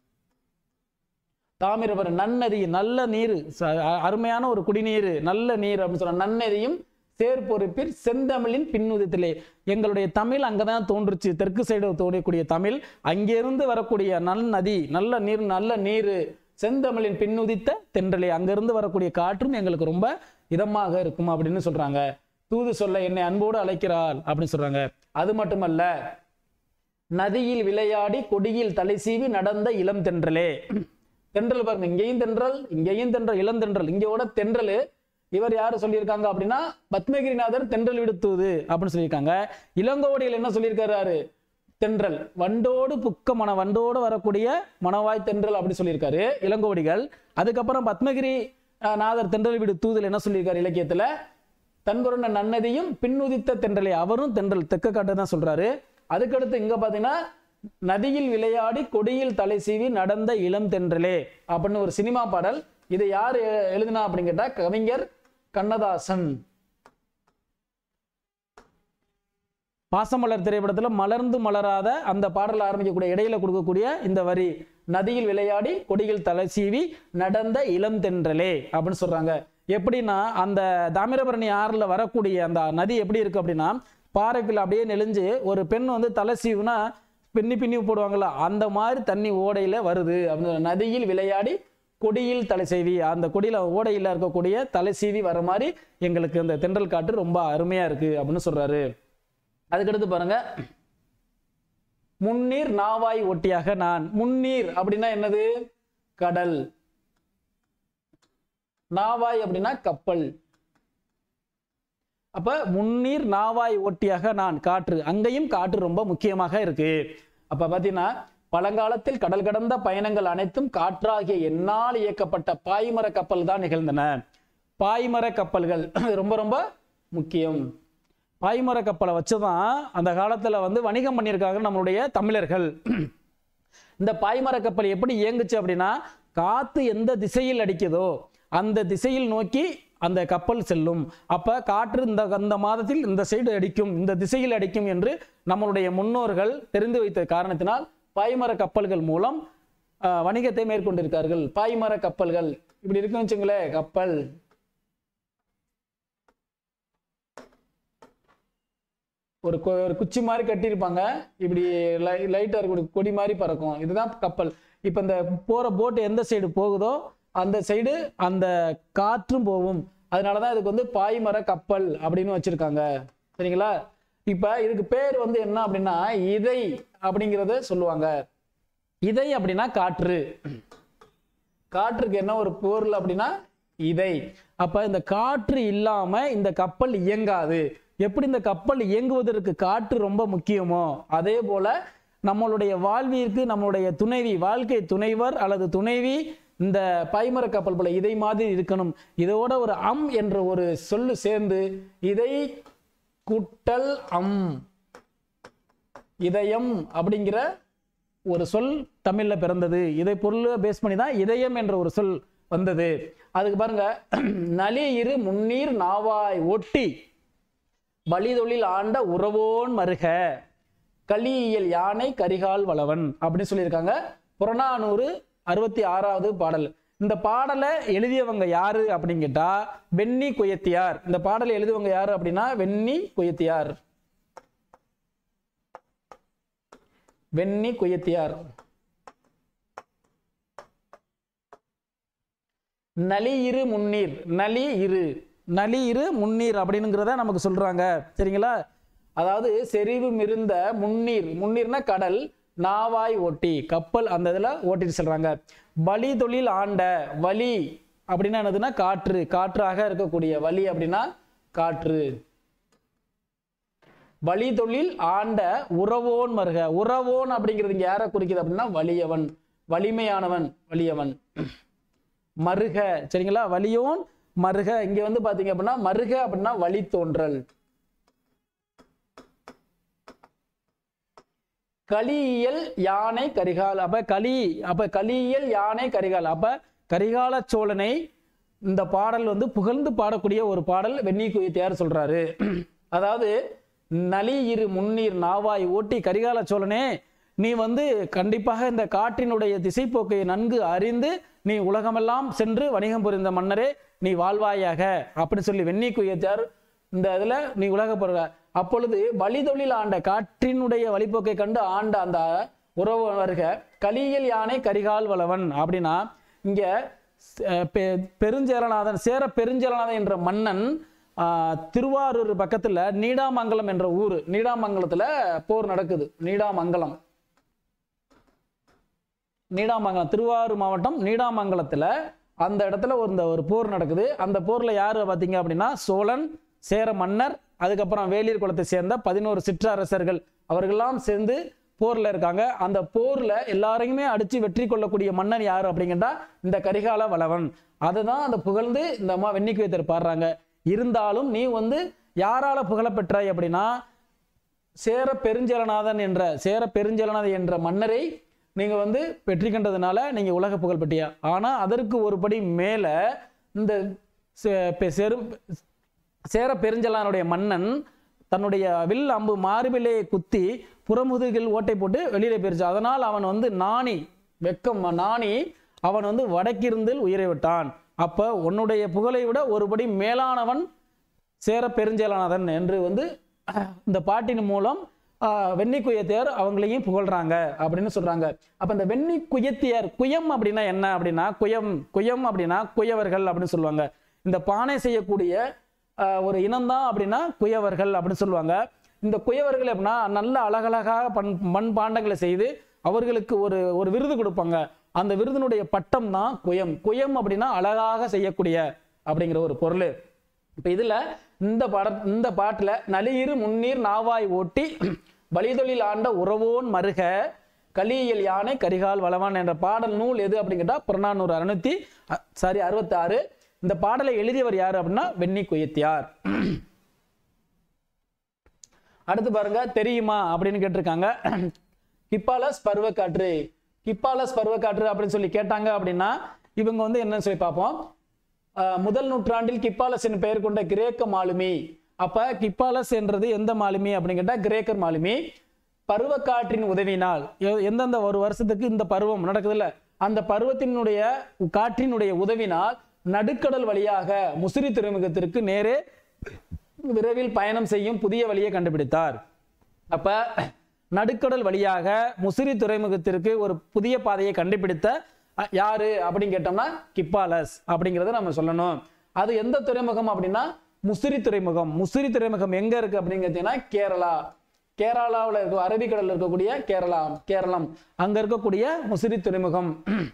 தாமிரபரணி நன்னதி நல்ல நீர் ச- அ- அருமையான ஒரு குடிநீர் நல்ல நீர் அப்படின்னு சொல்ற நன்னதியும் சேர்பொறுப்பில் செந்தமிழின் பின்னுதத்திலே எங்களுடைய தமிழ் அங்கதான் தோன்றுச்சு தெற்கு சைடு தோன்றக்கூடிய தமிழ் அங்கிருந்து வரக்கூடிய நல் நதி நல்ல நீர் நல்ல நீர் செந்தமிழின் பின்னுதித்த தென்றலே அங்கிருந்து வரக்கூடிய காற்றும் எங்களுக்கு ரொம்ப இதமாக இருக்கும் அப்படின்னு சொல்றாங்க தூது சொல்ல என்னை அன்போடு அழைக்கிறாள் அப்படின்னு சொல்றாங்க அது மட்டுமல்ல நதியில் விளையாடி கொடியில் தலை சீவி நடந்த இளம் தென்றலே தென்றல் பாருங்க இங்கேயும் தென்றல் இங்கேயும் தென்றல் இளம் தென்றல் இங்கோட தென்றல் இவர் யாரு சொல்லியிருக்காங்க அப்படின்னா பத்மகிரிநாதர் தென்றல் விடுத்துவது அப்படின்னு சொல்லியிருக்காங்க இளங்கோவடிகள் என்ன சொல்லியிருக்காரு தென்றல் வண்டோடு புக்க மன வண்டோடு வரக்கூடிய மணவாய் தென்றல் அப்படி சொல்லியிருக்காரு இளங்கோவடிகள் அதுக்கப்புறம் பத்மகிரி அஹ், நாதர் தென்றல் விடு தூதல் என்ன சொல்லியிருக்காரு இலக்கியத்துல தன்புறன நன்னதியும் பின்னுதித்த தென்றலை அவரும் தென்றல் தெக்க காட்டு தான் சொல்றாரு அதுக்கடுத்து இங்க பாத்தீங்கன்னா நதியில் விளையாடி கொடியில் தலை சீவி நடந்த இளம் தென்றலே அப்படின்னு ஒரு சினிமா பாடல் இதை யார் எ- எழுதினா அப்படின்னு கேட்டா கவிஞர் கண்ணதாசன் பாசமலர் திரைப்படத்துல மலர்ந்து மலராத அந்த பாடல் ஆரம்பிக்கக்கூடிய இடையில கொடுக்கக்கூடிய இந்த வரி நதியில் விளையாடி கொடியில் தலை சீவி நடந்த இளம் தென்றலே அப்படின்னு சொல்றாங்க எப்படின்னா அந்த தாமிரபரணி ஆறுல வரக்கூடிய அந்த நதி எப்படி இருக்கு அப்படின்னா பாறைக்குள்ள அப்படியே நெளிஞ்சு ஒரு பெண் வந்து தலை சீவுனா பின்னி பின்னி போடுவாங்கல்ல அந்த மாதிரி தண்ணி ஓடையில வருது அப்படின்னு நதியில் விளையாடி கொடியில் தலை சீவி அந்த கொடியில ஓடையில இருக்கக்கூடிய தலை சீவி வர மாதிரி எங்களுக்கு இந்த தென்றல் காட்டு ரொம்ப அருமையா இருக்கு அப்படின்னு சொல்றாரு அதுக்கடுத்து பாருங்க முன்னீர் நாவாய் ஒட்டியாக நான் முன்னீர் அப்படின்னா என்னது கடல் நாவாய் அப்படின்னா கப்பல் அப்ப முன்னீர் நாவாய் ஒட்டியாக நான் காற்று அங்கேயும் காற்று ரொம்ப முக்கியமாக இருக்கு அப்ப பாத்தீங்கன்னா பழங்காலத்தில் கடல் கடந்த பயணங்கள் அனைத்தும் காற்றாகிய என்னால் இயக்கப்பட்ட பாய்மர கப்பல் தான் நிகழ்ந்தன பாய்மர கப்பல்கள் ரொம்ப ரொம்ப முக்கியம் பாய்மர கப்பலை வச்சுதான் அந்த காலத்துல வந்து வணிகம் பண்ணியிருக்காங்க நம்மளுடைய தமிழர்கள் இந்த பாய்மர கப்பல் எப்படி இயங்குச்சு அப்படின்னா காத்து எந்த திசையில் அடிக்குதோ அந்த திசையில் நோக்கி அந்த கப்பல் செல்லும் அப்ப காற்று இந்த அந்த மாதத்தில் இந்த சைடு அடிக்கும் இந்த திசையில் அடிக்கும் என்று நம்மளுடைய முன்னோர்கள் தெரிந்து வைத்த காரணத்தினால் பாய்மர கப்பல்கள் மூலம் ஆஹ், வணிகத்தை மேற்கொண்டிருக்கார்கள் பாய்மர கப்பல்கள் இப்படி இருக்குன்னு வச்சுங்களேன் கப்பல் ஒரு கொ- ஒரு குச்சி மாதிரி கட்டியிருப்பாங்க இப்படி லை லைட்டாக இருக்கக்கூடிய கொடி மாதிரி பறக்கும் இதுதான் கப்பல் இப்போ இந்த போகிற போட் எந்த சைடு போகுதோ அந்த சைடு அந்த காற்றும் போகும் அதனால தான் இதுக்கு வந்து பாய்மர கப்பல் அப்படின்னு வச்சிருக்காங்க சரிங்களா இப்போ இதுக்கு பேர் வந்து என்ன அப்படின்னா இதை அப்படிங்கிறத சொல்லுவாங்க இதை அப்படின்னா காற்று காற்றுக்கு என்ன ஒரு பொருள் அப்படின்னா இதை அப்ப இந்த காற்று இல்லாம இந்த கப்பல் இயங்காது எப்படி இந்த கப்பல் இயங்குவதற்கு காற்று ரொம்ப முக்கியமோ அதே போல நம்மளுடைய வாழ்விற்கு நம்மளுடைய துணைவி வாழ்க்கை துணைவர் அல்லது துணைவி இந்த பாய்மர கப்பல் போல இதை மாதிரி இருக்கணும் இதோட ஒரு அம் என்ற ஒரு சொல்லு சேர்ந்து இதை குட்டல் அம் இதயம் அப்படிங்கிற ஒரு சொல் தமிழ்ல பிறந்தது இதை பொருளை பேஸ் பண்ணி தான் இதயம் என்ற ஒரு சொல் வந்தது அதுக்கு பாருங்க நலி இரு முன்னீர் நாவாய் ஒட்டி வழிதொழில் ஆண்ட உறவோன் மருக கலியியல் யானை கரிகால் வளவன் அப்படின்னு சொல்லியிருக்காங்க புறநானூறு அறுபத்தி ஆறாவது பாடல் இந்த பாடலை எழுதியவங்க யாரு அப்படின்னு கேட்டா வெண்ணி குயத்தியார் இந்த பாடலை எழுதியவங்க யாரு அப்படின்னா வெண்ணி குயத்தியார் வெண்ணி குயத்தியார் நலி இரு முன்னீர் நலி இரு நலி இரு முன்னீர் அப்படிங்கிறத நமக்கு சொல்றாங்க சரிங்களா அதாவது செறிவு மிருந்த முன்னீர் முன்னீர்னா கடல் நாவாய் ஓட்டி கப்பல் அந்த இதுல ஓட்டிட்டு சொல்றாங்க வலி தொழில் ஆண்ட வலி அப்படின்னா என்னதுன்னா காற்று காற்றாக இருக்கக்கூடிய வலி அப்படின்னா காற்று வழி தொழில் ஆண்ட உறவோன் மருக உறவோன் அப்படிங்கிறது இங்க யாரை குறிக்குது அப்படின்னா வலியவன் வலிமையானவன் வலியவன் மருக சரிங்களா வலியோன் மருக இங்க வந்து பாத்தீங்க அப்படின்னா மருக அப்படின்னா வழி தோன்றல் கலியியல் யானை கரிகால் அப்ப கலி அப்ப கலியியல் யானை கரிகால் அப்ப கரிகால சோழனை இந்த பாடல் வந்து புகழ்ந்து பாடக்கூடிய ஒரு பாடல் வெண்ணி குயத்தியார் சொல்றாரு அதாவது நலி இரு முன்னீர் நாவாய் ஓட்டி கரிகால சோழனே நீ வந்து கண்டிப்பாக இந்த காற்றினுடைய திசைப்போக்கை நன்கு அறிந்து நீ உலகமெல்லாம் சென்று வணிகம் புரிந்த மன்னரே நீ வாழ்வாயாக அப்படின்னு சொல்லி வெண்ணி குயத்தியார் இந்த இதில் நீ உலக பொருக அப்பொழுது வழிதொழில் ஆண்ட காற்றினுடைய வழிபோக்கை கண்டு ஆண்ட அந்த உறவு வருக கலியல் யானை கரிகால் வளவன் அப்படின்னா இங்க அஹ், பெ- பெருஞ்சேரநாதன் சேர பெருஞ்சேரநாதன் என்ற மன்னன் ஆஹ், திருவாரூர் பக்கத்துல நீடாமங்கலம் என்ற ஊர் நீடாமங்கலத்துல போர் நடக்குது நீடாமங்கலம் நீடாமங்கலம் திருவாரூர் மாவட்டம் நீடாமங்கலத்துல அந்த இடத்துல ஒரு இந்த ஒரு போர் நடக்குது அந்த போர்ல யாரு பார்த்தீங்க அப்படின்னா சோழன் சேர மன்னர் அதுக்கப்புறம் வேலியர் குலத்தை சேர்ந்த பதினோரு சிற்றரசர்கள் அவர்கள்லாம் சேர்ந்து போர்ல இருக்காங்க அந்த போர்ல எல்லாரையுமே அடிச்சு வெற்றி கொள்ளக்கூடிய மன்னன் யாரு அப்படிங்கிட்டா இந்த கரிகால வளவன் அதுதான் அந்த புகழ்ந்து இந்த அம்மா வெண்ணிக்குயத்தர் பாடுறாங்க இருந்தாலும் நீ வந்து யாரால புகழப்பெற்றாய் அப்படின்னா சேர பெருஞ்சலநாதன் என்ற சேர பெருஞ்சலநாதன் என்ற மன்னரை நீங்க வந்து வெற்றி கண்டதுனால நீங்க உலக புகழ் பெற்றியா ஆனா அதற்கு ஒரு படி மேல இந்த சே- பெ- செரு சேர பெருஞ்சலானுடைய மன்னன் தன்னுடைய வில் அம்பு மார்பிலே குத்தி புறமுதுகில் ஓட்டை போட்டு வெளியில போயிருச்சு அதனால் அவன் வந்து நாணி வெக்கம் நாணி அவன் வந்து வடக்கிருந்தில் உயிரை விட்டான் அப்ப உன்னுடைய புகழை விட ஒருபடி மேலானவன் சேர பெருஞ்சேலநாதன் என்று வந்து இந்த பாட்டின் மூலம் ஆஹ், வெண்ணி குயத்தியர் அவங்களையும் புகழ்றாங்க அப்படின்னு சொல்றாங்க அப்ப இந்த வெண்ணி குயத்தியர் குயம் அப்படின்னா என்ன அப்படின்னா குயம் குயம் அப்படின்னா குயவர்கள் அப்படின்னு சொல்லுவாங்க இந்த பானை செய்யக்கூடிய ஆஹ், ஒரு இனம்தான் அப்படின்னா குயவர்கள் அப்படின்னு சொல்லுவாங்க இந்த குயவர்கள் எப்படின்னா நல்ல அழகழகாக பண் மண் பாண்டங்களை செய்து அவர்களுக்கு ஒரு ஒரு விருது கொடுப்பாங்க அந்த விருதினுடைய பட்டம் தான் குயம் குயம் அப்படின்னா அழகாக செய்யக்கூடிய அப்படிங்கிற ஒரு பொருள் இப்ப இதுல இந்த பாட இந்த பாட்டுல நலியிரு முன்னீர் நாவாய் ஓட்டி வழிதொழில் ஆண்ட உறவோன் மருக கலியல் யானை கரிகால் வளவான் என்ற பாடல் நூல் எது அப்படின்னு கேட்டா புறநானூறு அறுநூத்தி சாரி அறுபத்தாறு இந்த பாடலை எழுதியவர் யாரு அப்படின்னா வெண்ணி குயத்தியார் அடுத்து பாருங்க தெரியுமா அப்படின்னு கேட்டிருக்காங்க கிப்பாலஸ் பருவக்காற்று கிப்பாலஸ் பருவக்காற்று அப்படின்னு சொல்லி கேட்டாங்க அப்படின்னா இவங்க வந்து என்னன்னு சொல்லி பார்ப்போம் ஆஹ் முதல் நூற்றாண்டில் கிப்பாலஸ் என் பெயர் கொண்ட கிரேக்க மாலுமி அப்ப கிப்பாலஸ் என்றது எந்த மாலுமி அப்படின்னு கேட்டா கிரேக்கர் மாலுமி பருவக்காற்றின் உதவினால் எ- எந்தெந்த ஒரு வருஷத்துக்கு இந்த பருவம் நடக்குதுல்ல அந்த பருவத்தினுடைய காற்றினுடைய உதவினால் நடுக்கடல் வழியாக முசிறி துறைமுகத்திற்கு நேரே விரைவில் பயணம் செய்யும் புதிய வழியை கண்டுபிடித்தார் அப்ப நடுக்கடல் வழியாக முசிறி துறைமுகத்திற்கு ஒரு புதிய பாதையை கண்டுபிடித்த அ, யாரு அப்படின்னு கேட்டோம்னா கிப்பாலஸ் அப்படிங்கிறத நம்ம சொல்லணும் அது எந்த துறைமுகம் அப்படின்னா முசிறி துறைமுகம் முசிறி துறைமுகம் எங்க இருக்கு அப்படின்னு கேட்டீங்கன்னா கேரளா கேரளாவில் இருக்க அரபிக்கடல்ல இருக்கக்கூடிய கேரளா கேரளம் அங்க இருக்கக்கூடிய முசிறி துறைமுகம்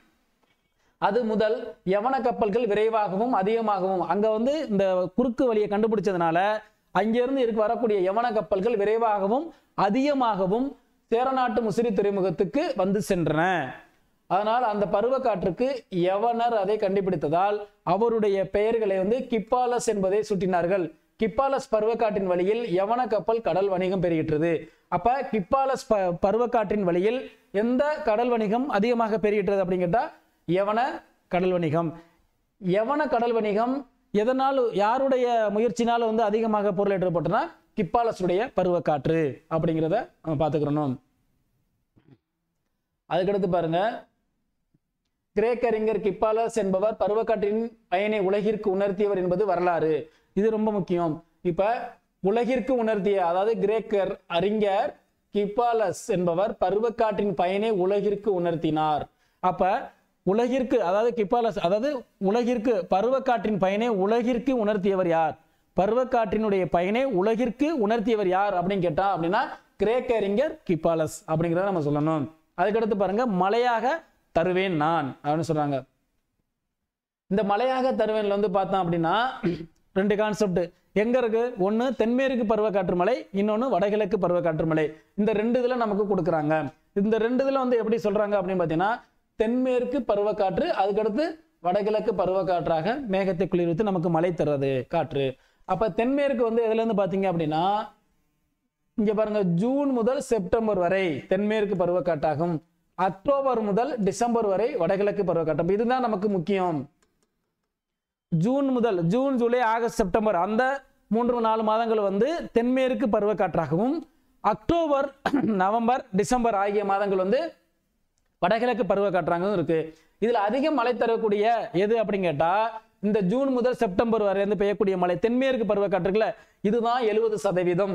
அது முதல் யவன கப்பல்கள் விரைவாகவும் அதிகமாகவும் அங்க வந்து இந்த குறுக்கு வழியை கண்டுபிடிச்சதுனால அங்கிருந்து இருக்க வரக்கூடிய யவன கப்பல்கள் விரைவாகவும் அதிகமாகவும் சேரநாட்டு முசிறி துறைமுகத்துக்கு வந்து சென்றன அதனால் அந்த பருவக்காற்றுக்கு யவனர் அதை கண்டுபிடித்ததால் அவருடைய பெயர்களை வந்து கிப்பாலஸ் என்பதை சுட்டினார்கள் கிப்பாலஸ் பருவக்காற்றின் வழியில் யவன கப்பல் கடல் வணிகம் பெருகிற்றது அப்ப கிப்பாலஸ் ப பருவக்காற்றின் வழியில் எந்த கடல் வணிகம் அதிகமாக பெருகிற்றது அப்படின்னு கேட்டா யவன கடல் வணிகம் யவன கடல் வணிகம் எதனால் யாருடைய முயற்சினால் வந்து அதிகமாக பொருளேற்றப்பட்டனா கிப்பாலஸுடைய பருவக்காற்று அப்படிங்கிறத நம்ம பார்த்துக்கிறணும் அதுக்கடுத்து பாருங்க கிரேக்க அறிஞர் கிப்பாலஸ் என்பவர் பருவக்காற்றின் பயனை உலகிற்கு உணர்த்தியவர் என்பது வரலாறு இது ரொம்ப முக்கியம் இப்ப உலகிற்கு உணர்த்திய அதாவது கிரேக்கர் அறிஞர் கிப்பாலஸ் என்பவர் பருவக்காற்றின் பயனை உலகிற்கு உணர்த்தினார் அப்ப உலகிற்கு அதாவது கிப்பாலஸ் அதாவது உலகிற்கு பருவக்காற்றின் பயனை உலகிற்கு உணர்த்தியவர் யார் பருவக்காற்றினுடைய பயனை உலகிற்கு உணர்த்தியவர் யார் அப்படின்னு கேட்டா அப்படின்னா கிரேக்க அறிஞர் கிப்பாலஸ் அப்படிங்கிறத நம்ம சொல்லணும் அதுக்கடுத்து பாருங்க மலையாக தருவேன் நான் அப்படின்னு சொல்றாங்க இந்த மலையாக தருவேன்ல வந்து பார்த்தோம் அப்படின்னா ரெண்டு கான்செப்ட் எங்க இருக்கு ஒன்னு தென்மேற்கு பருவக்காற்று மலை இன்னொன்னு வடகிழக்கு பருவக்காற்று மலை இந்த ரெண்டு இதுல நமக்கு கொடுக்குறாங்க இந்த ரெண்டு இதுல வந்து எப்படி சொல்றாங்க அப்படின்னு பார்த்தீங்கன்னா தென்மேற்கு பருவக்காற்று அதுக்கடுத்து வடகிழக்கு பருவக்காற்றாக மேகத்தை குளிர்வித்து நமக்கு மழை தர்றது காற்று அப்ப தென்மேற்கு வந்து எதுல இருந்து பாத்தீங்க அப்படின்னா இங்க பாருங்க ஜூன் முதல் செப்டம்பர் வரை தென்மேற்கு பருவக்காட்டாகும் அக்டோபர் முதல் டிசம்பர் வரை வடகிழக்கு பருவக்காட்டம் இதுதான் நமக்கு முக்கியம் ஜூன் முதல் ஜூன் ஜூலை ஆகஸ்ட் செப்டம்பர் அந்த மூன்று நாலு மாதங்கள் வந்து தென்மேற்கு பருவக்காற்றாகவும் அக்டோபர் நவம்பர் டிசம்பர் ஆகிய மாதங்கள் வந்து வடகிழக்கு பருவக்காற்றாகவும் இருக்கு இதுல அதிக மழை தரக்கூடிய எது அப்படின்னு கேட்டா இந்த ஜூன் முதல் செப்டம்பர் வரை இருந்து பெய்யக்கூடிய மழை தென்மேற்கு பருவக்காற்றுக்குள்ள இதுதான் எழுபது சதவீதம்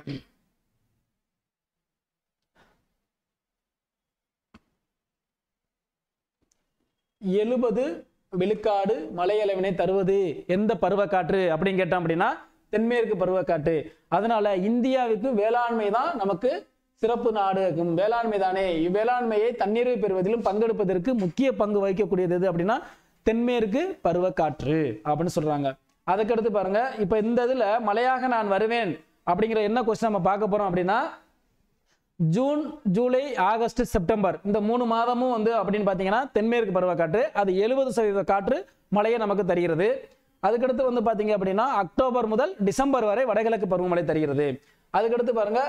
எழுபது விழுக்காடு மலையளவினை தருவது எந்த பருவக்காற்று அப்படின்னு கேட்டோம் அப்படின்னா தென்மேற்கு பருவக்காற்று அதனால இந்தியாவுக்கு வேளாண்மை தான் நமக்கு சிறப்பு நாடு உம், வேளாண்மை தானே இவ்வேளாண்மையை தண்ணீரை பெறுவதிலும் பங்கெடுப்பதற்கு முக்கிய பங்கு வகிக்கக்கூடியது எது அப்படின்னா தென்மேற்கு பருவக்காற்று அப்படின்னு சொல்றாங்க அதுக்கடுத்து பாருங்க இப்ப இந்த இதுல மழையாக நான் வருவேன் அப்படிங்கிற என்ன கொஸ்டின் நம்ம பார்க்க போறோம் அப்படின்னா ஜூன் ஜூலை ஆகஸ்ட் செப்டம்பர் இந்த மூணு மாதமும் வந்து அப்படின்னு பார்த்தீங்கன்னா தென்மேற்கு பருவக்காற்று அது எழுபது சதவீத காற்று மழையை நமக்கு தருகிறது அதுக்கடுத்து வந்து பார்த்தீங்க அப்படின்னா அக்டோபர் முதல் டிசம்பர் வரை வடகிழக்கு பருவமழை தருகிறது அதுக்கடுத்து பாருங்க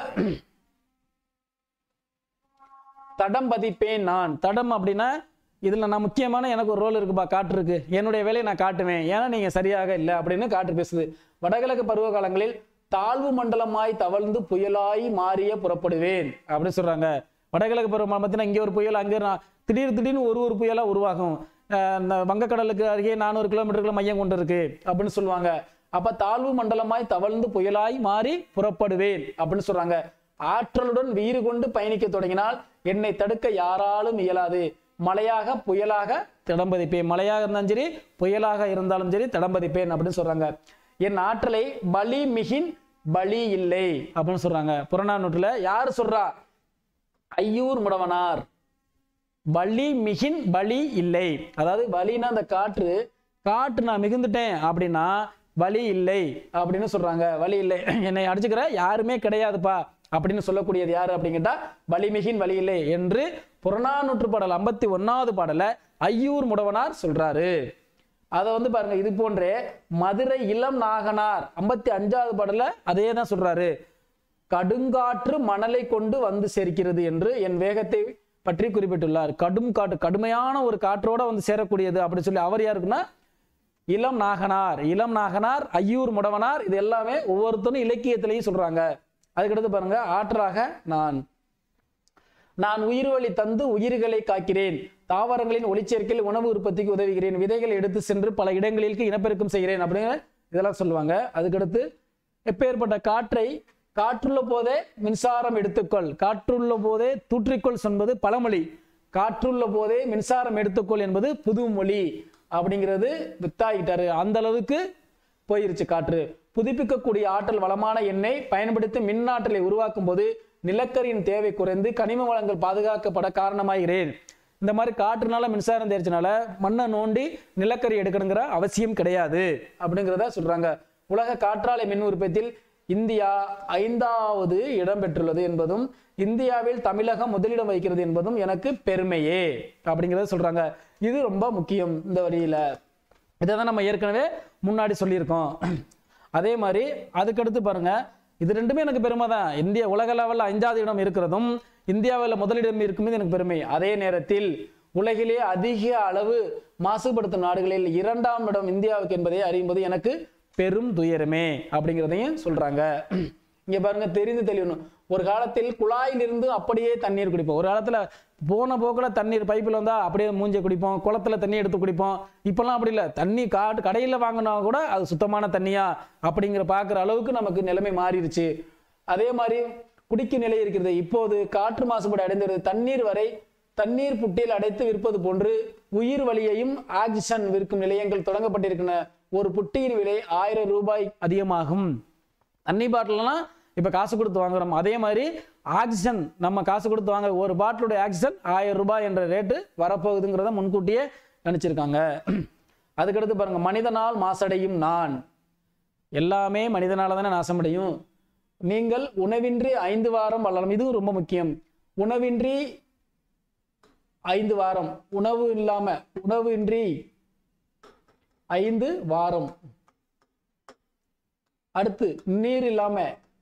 தடம் பதிப்பேன் நான் தடம் அப்படின்னா இதுல நான் முக்கியமான எனக்கு ஒரு ரோல் இருக்குப்பா காற்று இருக்கு என்னுடைய வேலையை நான் காட்டுவேன் ஏன்னா நீங்க சரியாக இல்லை அப்படின்னு காற்று பேசுது வடகிழக்கு பருவ காலங்களில் தாழ்வு மண்டலமாய் தவழ்ந்து புயலாய் மாறிய புறப்படுவேன் அப்படின்னு சொல்றாங்க வடகிழக்கு பருவ பார்த்தீங்கன்னா இங்கே ஒரு புயல் அங்கே நான் திடீர் திடீர்னு ஒரு ஒரு புயலா உருவாகும் அஹ் இந்த வங்கக்கடலுக்கு அருகே நானூறு கிலோமீட்டருக்குள்ள மையம் கொண்டு இருக்கு அப்படின்னு சொல்லுவாங்க அப்ப தாழ்வு மண்டலமாய் தவழ்ந்து புயலாய் மாறி புறப்படுவேன் அப்படின்னு சொல்றாங்க ஆற்றலுடன் வீறு கொண்டு பயணிக்க தொடங்கினால் என்னை தடுக்க யாராலும் இயலாது மழையாக புயலாக திடம்பதிப்பேன் மழையாக இருந்தாலும் சரி புயலாக இருந்தாலும் சரி திடம்பதிப்பேன் அப்படின்னு சொல்றாங்க என் ஆற்றலை பலி மிகின் பலி இல்லை அப்படின்னு சொல்றாங்க புறநானூற்றுல யாரு சொல்றா ஐயூர் முடவனார் பலி மிகின் பலி இல்லை அதாவது பலின்னா அந்த காற்று காற்று நான் மிகுந்துட்டேன் அப்படின்னா வலி இல்லை அப்படின்னு சொல்றாங்க வலி இல்லை என்னை அடிச்சுக்கிற யாருமே கிடையாதுப்பா அப்படின்னு சொல்லக்கூடியது யாரு அப்படின்னு கேட்டா வலிமிகின் வலி இல்லை என்று புறநானூற்று பாடல் ஐம்பத்தி ஒன்னாவது பாடல ஐயூர் முடவனார் சொல்றாரு அதை வந்து பாருங்க இது போன்றே மதுரை இளம் நாகனார் ஐம்பத்தி அஞ்சாவது பாடல அதே தான் சொல்றாரு கடுங்காற்று மணலை கொண்டு வந்து சேர்க்கிறது என்று என் வேகத்தை பற்றி குறிப்பிட்டுள்ளார் கடும் காற்று கடுமையான ஒரு காற்றோட வந்து சேரக்கூடியது அப்படி சொல்லி அவர் யாருக்குன்னா இளம் நாகனார் இளம் நாகனார் ஐயூர் முடவனார் இது எல்லாமே ஒவ்வொருத்தரும் இலக்கியத்திலையும் சொல்றாங்க அதுக்கடுத்து பாருங்க ஆற்றாக நான் நான் உயிர் வழி தந்து உயிர்களை காக்கிறேன் தாவரங்களின் ஒளிச்சேர்க்கையில் உணவு உற்பத்திக்கு உதவுகிறேன் விதைகளை எடுத்து சென்று பல இடங்களுக்கு இனப்பெருக்கம் செய்கிறேன் அப்படின்னு இதெல்லாம் சொல்லுவாங்க அதுக்கடுத்து எப்பேற்பட்ட காற்றை காற்றுள்ள போதே மின்சாரம் எடுத்துக்கொள் காற்றுள்ள போதே தூற்றிக்கொள் என்பது பழமொழி காற்றுள்ள போதே மின்சாரம் எடுத்துக்கொள் என்பது புதுமொழி அப்படிங்கிறது வித்தாகிட்டாரு அந்த அளவுக்கு போயிருச்சு காற்று புதுப்பிக்கக்கூடிய ஆற்றல் வளமான எண்ணெய் பயன்படுத்தி மின் ஆற்றலை உருவாக்கும் போது நிலக்கரியின் தேவை குறைந்து கனிம வளங்கள் பாதுகாக்கப்பட காரணமாகிறேன் இந்த மாதிரி காற்றுனால மின்சாரம் தேர்ச்சினால மண்ணை நோண்டி நிலக்கரி எடுக்கணுங்கிற அவசியம் கிடையாது அப்படிங்கிறத சொல்றாங்க உலக காற்றாலை மின் உற்பத்தியில் இந்தியா ஐந்தாவது இடம் பெற்றுள்ளது என்பதும் இந்தியாவில் தமிழகம் முதலிடம் வகிக்கிறது என்பதும் எனக்கு பெருமையே அப்படிங்கிறத சொல்றாங்க இது ரொம்ப முக்கியம் இந்த வரியில இதை தான் நம்ம ஏற்கனவே முன்னாடி சொல்லியிருக்கோம் அதே மாதிரி அதுக்கடுத்து பாருங்க இது ரெண்டுமே எனக்கு பெருமை தான் இந்திய உலக லெவலில் ஐந்தாவது இடம் இருக்கிறதும் இந்தியாவில் முதலிடம் இருக்கும்போது எனக்கு பெருமை அதே நேரத்தில் உலகிலே அதிக அளவு மாசுபடுத்தும் நாடுகளில் இரண்டாம் இடம் இந்தியாவுக்கு என்பதை அறியும்போது எனக்கு பெரும் துயரமே அப்படிங்கிறதையும் சொல்றாங்க இங்க பாருங்க தெரிந்து தெளியணும் ஒரு காலத்தில் குழாயிலிருந்து அப்படியே தண்ணீர் குடிப்போம் ஒரு காலத்துல போன போக்கில் தண்ணீர் பைப்பில் வந்தா அப்படியே மூஞ்ச குடிப்போம் குளத்துல தண்ணி எடுத்து குடிப்போம் இப்பெல்லாம் அப்படி இல்லை தண்ணி காட்டு கடையில் வாங்கினா கூட அது சுத்தமான தண்ணியா அப்படிங்கிற பார்க்குற அளவுக்கு நமக்கு நிலைமை மாறிடுச்சு அதே மாதிரி குடிக்கும் நிலை இருக்கிறது இப்போது காற்று மாசுபாடு அடைந்தது தண்ணீர் வரை தண்ணீர் புட்டியில் அடைத்து விற்பது போன்று உயிர் வழியையும் ஆக்சிஜன் விற்கும் நிலையங்கள் தொடங்கப்பட்டிருக்கின்றன ஒரு புட்டியின் விலை ஆயிரம் ரூபாய் அதிகமாகும் தண்ணி பாட்டிலாம் இப்போ காசு கொடுத்து வாங்குறோம் அதே மாதிரி ஆக்சிஜன் நம்ம காசு கொடுத்து வாங்க ஒரு பாட்டிலுடைய ஆக்சிஜன் ஆயிரம் ரூபாய் என்ற ரேட்டு வரப்போகுதுங்கிறத முன்கூட்டியே நினைச்சிருக்காங்க அதுக்கடுத்து பாருங்க மனிதனால் மாசடையும் நான் எல்லாமே மனிதனால தானே நாசமடையும் நீங்கள் உணவின்றி ஐந்து வாரம் வளரும் இதுவும் ரொம்ப முக்கியம் உணவின்றி ஐந்து வாரம் உணவு இல்லாம உணவு இன்றி ஐந்து வாரம் அடுத்து நீர் இல்லாம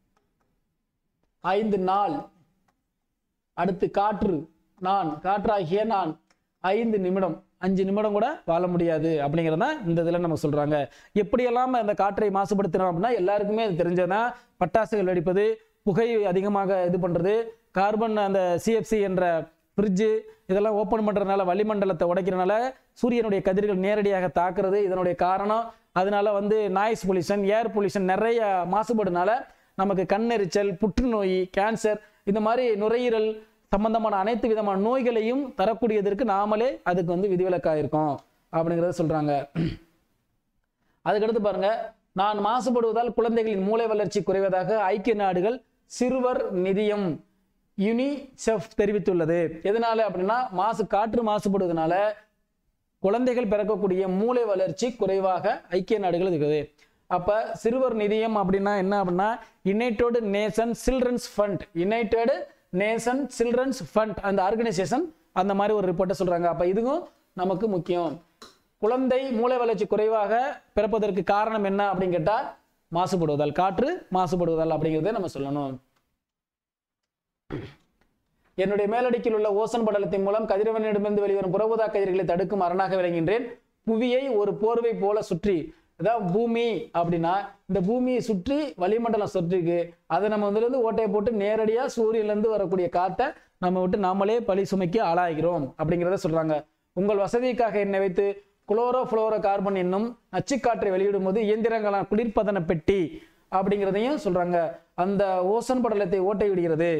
ஐந்து நாள் அடுத்து காற்று நான் காற்றாகிய நான் ஐந்து நிமிடம் அஞ்சு நிமிடம் கூட வாழ முடியாது அப்படிங்கிறத இந்த இதில் நம்ம சொல்கிறாங்க எப்படியெல்லாம் இந்த காற்றை மாசுபடுத்தினோம் அப்படின்னா எல்லாருக்குமே அது தெரிஞ்சதுன்னா பட்டாசுகள் வெடிப்பது புகை அதிகமாக இது பண்ணுறது கார்பன் அந்த சிஎஃப்சி என்ற ஃப்ரிட்ஜு இதெல்லாம் ஓப்பன் பண்ணுறதுனால வளிமண்டலத்தை உடைக்கிறனால சூரியனுடைய கதிர்கள் நேரடியாக தாக்குறது இதனுடைய காரணம் அதனால வந்து நாய்ஸ் பொல்யூஷன் ஏர் பொல்யூஷன் நிறைய மாசுபாடுனால நமக்கு கண்ணெரிச்சல் புற்றுநோய் கேன்சர் இந்த மாதிரி நுரையீரல் சம்பந்தமான அனைத்து விதமான நோய்களையும் தரக்கூடியதற்கு நாமளே அதுக்கு வந்து விதிவிலக்காக இருக்கோம் அப்படிங்கிறத சொல்றாங்க அதுக்கடுத்து பாருங்க நான் மாசுபடுவதால் குழந்தைகளின் மூளை வளர்ச்சி குறைவதாக ஐக்கிய நாடுகள் சிறுவர் நிதியம் யுனிசெஃப் தெரிவித்துள்ளது எதனால அப்படின்னா மாசு காற்று மாசுபடுவதனால குழந்தைகள் பிறக்கக்கூடிய மூளை வளர்ச்சி குறைவாக ஐக்கிய நாடுகள் இருக்குது அப்ப சிறுவர் நிதியம் அப்படின்னா என்ன அப்படின்னா United Nation children's fund United Nation children's fund அந்த ஆர்கனைசேஷன் அந்த மாதிரி ஒரு ரிப்போர்ட்டை சொல்றாங்க அப்ப இதுவும் நமக்கு முக்கியம் குழந்தை மூளை வளர்ச்சி குறைவாக பிறப்பதற்கு காரணம் என்ன அப்படின்னு கேட்டா மாசுபடுவதால் காற்று மாசுபடுவதால் அப்படிங்கிறத நம்ம சொல்லணும் என்னுடைய மேலடிக்கில் உள்ள ஓசன் படலத்தின் மூலம் கதிரவனிடமிருந்து வெளிவரும் புறவுதா கதிர்களை தடுக்கும் அரணாக விளங்குகின்றேன் புவியை ஒரு போர்வை போல சுற்றி அதாவது பூமி அப்படின்னா இந்த பூமியை சுற்றி வளிமண்டலம் சுற்றிருக்கு அதை நம்ம வந்து ஓட்டையை போட்டு நேரடியா சூரியன்ல இருந்து வரக்கூடிய காத்தை நம்ம விட்டு நாமளே பழி சுமைக்கு ஆளாகிறோம் அப்படிங்கிறத சொல்றாங்க உங்கள் வசதிக்காக என்னை வைத்து குளோரோ புளோரோ கார்பன் என்னும் நச்சுக்காற்றை வெளியிடும் போது இயந்திரங்களான குளிர்பதன பெட்டி அப்படிங்கிறதையும் சொல்றாங்க அந்த ஓசன் படலத்தை ஓட்டை விடுகிறது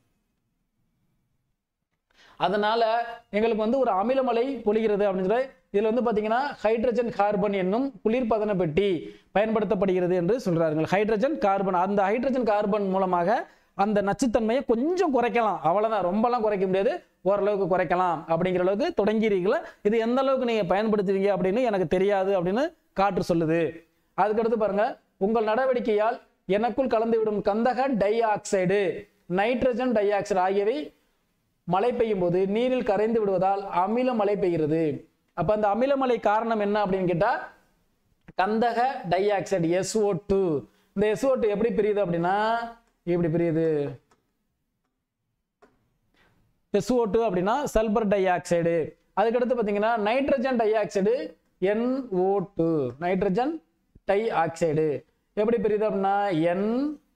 அதனால எங்களுக்கு வந்து ஒரு அமிலமலை பொழிகிறது அப்படின்னு சொல்லி இதுல வந்து பாத்தீங்கன்னா ஹைட்ரஜன் கார்பன் என்னும் குளிர்பதன பெட்டி பயன்படுத்தப்படுகிறது என்று சொல்றார்கள் ஹைட்ரஜன் கார்பன் அந்த ஹைட்ரஜன் கார்பன் மூலமாக அந்த நச்சுத்தன்மையை கொஞ்சம் குறைக்கலாம் அவ்வளவுதான் ரொம்பலாம் குறைக்க முடியாது ஓரளவுக்கு குறைக்கலாம் அப்படிங்கிற அளவுக்கு தொடங்கிறீங்களா இது எந்த அளவுக்கு நீங்க பயன்படுத்துவீங்க அப்படின்னு எனக்கு தெரியாது அப்படின்னு காற்று சொல்லுது அதுக்கடுத்து பாருங்க உங்கள் நடவடிக்கையால் எனக்குள் கலந்துவிடும் கந்தக dioxide nitrogen dioxide ஆகியவை மழை பெய்யும் போது நீரில் கரைந்து விடுவதால் அமில மழை பெய்கிறது அப்ப அந்த அமிலமலை காரணம் என்ன அப்படின்னு கேட்டா கந்தக டை ஆக்சைடு எஸ்ஓ டூ இந்த எஸ்ஓ டூ எப்படி பிரியுது அப்படின்னா எப்படி பிரியுது எஸ்ஓ டூ அப்படின்னா சல்பர் டை ஆக்சைடு அதுக்கடுத்து பார்த்தீங்கன்னா nitrogen dioxide N O two nitrogen dioxide எப்படி பிரியுது அப்படின்னா என்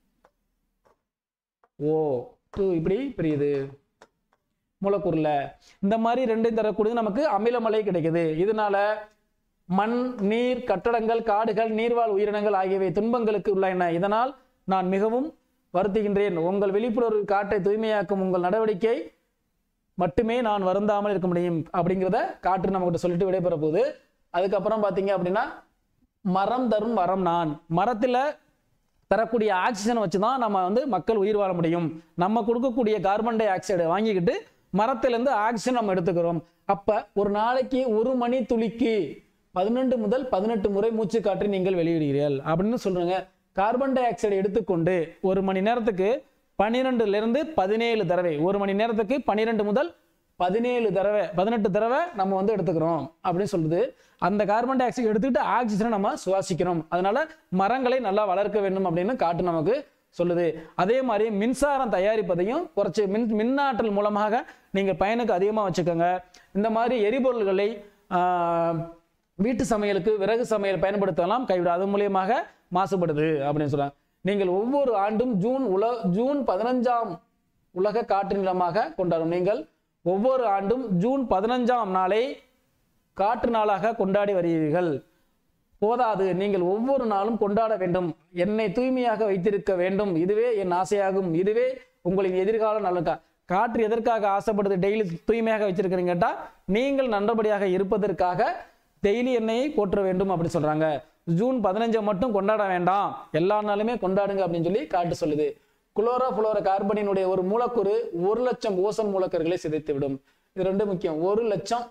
ஓ டூ இப்படி பிரியுது மூலக்கூறுல இந்த மாதிரி ரெண்டையும் தரக்கூடியது நமக்கு அமிலமலை கிடைக்குது இதனால மண் நீர் கட்டடங்கள் காடுகள் நீர்வாழ் உயிரினங்கள் ஆகியவை துன்பங்களுக்கு உள்ளன இதனால் நான் மிகவும் வருத்துகின்றேன் உங்கள் விழிப்புணர்வு காற்றை தூய்மையாக்கும் உங்கள் நடவடிக்கை மட்டுமே நான் வருந்தாமல் இருக்க முடியும் அப்படிங்கிறத காற்று நம்மகிட்ட சொல்லிட்டு விடைபெற போகுது அதுக்கப்புறம் பார்த்தீங்க அப்படின்னா மரம் தரும் வரம் நான் மரத்தில் தரக்கூடிய ஆக்சிஜனை வச்சு தான் நம்ம வந்து மக்கள் உயிர் வாழ முடியும் நம்ம கொடுக்கக்கூடிய கார்பன் டை ஆக்சைடை வாங்கிக்கிட்டு மரத்திலேருந்து ஆக்சிஜன் நம்ம எடுத்துக்கிறோம் அப்ப ஒரு நாளைக்கு ஒரு மணி துளிக்கு பதினெண்டு முதல் பதினெட்டு முறை மூச்சு காற்றை நீங்கள் வெளியிடுகிறீர்கள் அப்படின்னு சொல்றாங்க கார்பன் டை ஆக்சைடை எடுத்துக்கொண்டு ஒரு மணி நேரத்துக்கு பன்னிரெண்டுல இருந்து பதினேழு தடவை ஒரு மணி நேரத்துக்கு பன்னிரெண்டு முதல் பதினேழு தடவை பதினெட்டு தடவை நம்ம வந்து எடுத்துக்கிறோம் அப்படின்னு சொல்லுது அந்த கார்பன் டை ஆக்சைடு எடுத்துக்கிட்டு ஆக்சிஜனை நம்ம சுவாசிக்கிறோம் அதனால மரங்களை நல்லா வளர்க்க வேண்டும் அப்படின்னு காட்டு நமக்கு சொல்லுது அதே மாதிரி மின்சாரம் தயாரிப்பதையும் குறைச்சி மின் மின்னாற்றல் மூலமாக நீங்கள் பயனுக்கு அதிகமாக வச்சுக்கோங்க இந்த மாதிரி எரிபொருள்களை ஆஹ், வீட்டு சமையலுக்கு விறகு சமையல் பயன்படுத்தலாம் கைவிட அது மூலியமாக மாசுபடுது அப்படின்னு சொல்றாங்க நீங்கள் ஒவ்வொரு ஆண்டும் ஜூன் உல ஜூன் பதினஞ்சாம் உலக காற்று நிலமாக கொண்டாடும் நீங்கள் ஒவ்வொரு ஆண்டும் ஜூன் பதினஞ்சாம் நாளை காற்று நாளாக கொண்டாடி வருகிறீர்கள் போதாது நீங்கள் ஒவ்வொரு நாளும் கொண்டாட வேண்டும் என்னை தூய்மையாக வைத்திருக்க வேண்டும் இதுவே என் ஆசையாகும் இதுவே உங்களின் எதிர்கால நலனுக்கா காற்று எதற்காக ஆசைப்படுது டெய்லி தூய்மையாக வச்சிருக்கிறீங்க கேட்டா நீங்கள் நல்லபடியாக இருப்பதற்காக டெய்லி எண்ணெயை போற்ற வேண்டும் அப்படி சொல்றாங்க ஜூன் பதினஞ்சை மட்டும் கொண்டாட வேண்டாம் எல்லா நாளுமே கொண்டாடுங்க அப்படின்னு சொல்லி காட்டு சொல்லுது குளோரோ புளோரோ கார்பனினுடைய ஒரு மூலக்கூறு ஒரு லட்சம் ஓசன் மூலக்கூறுகளை சிதைத்து விடும் இது ரெண்டு முக்கியம் ஒரு லட்சம்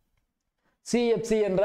சிஎஃப்சி என்ற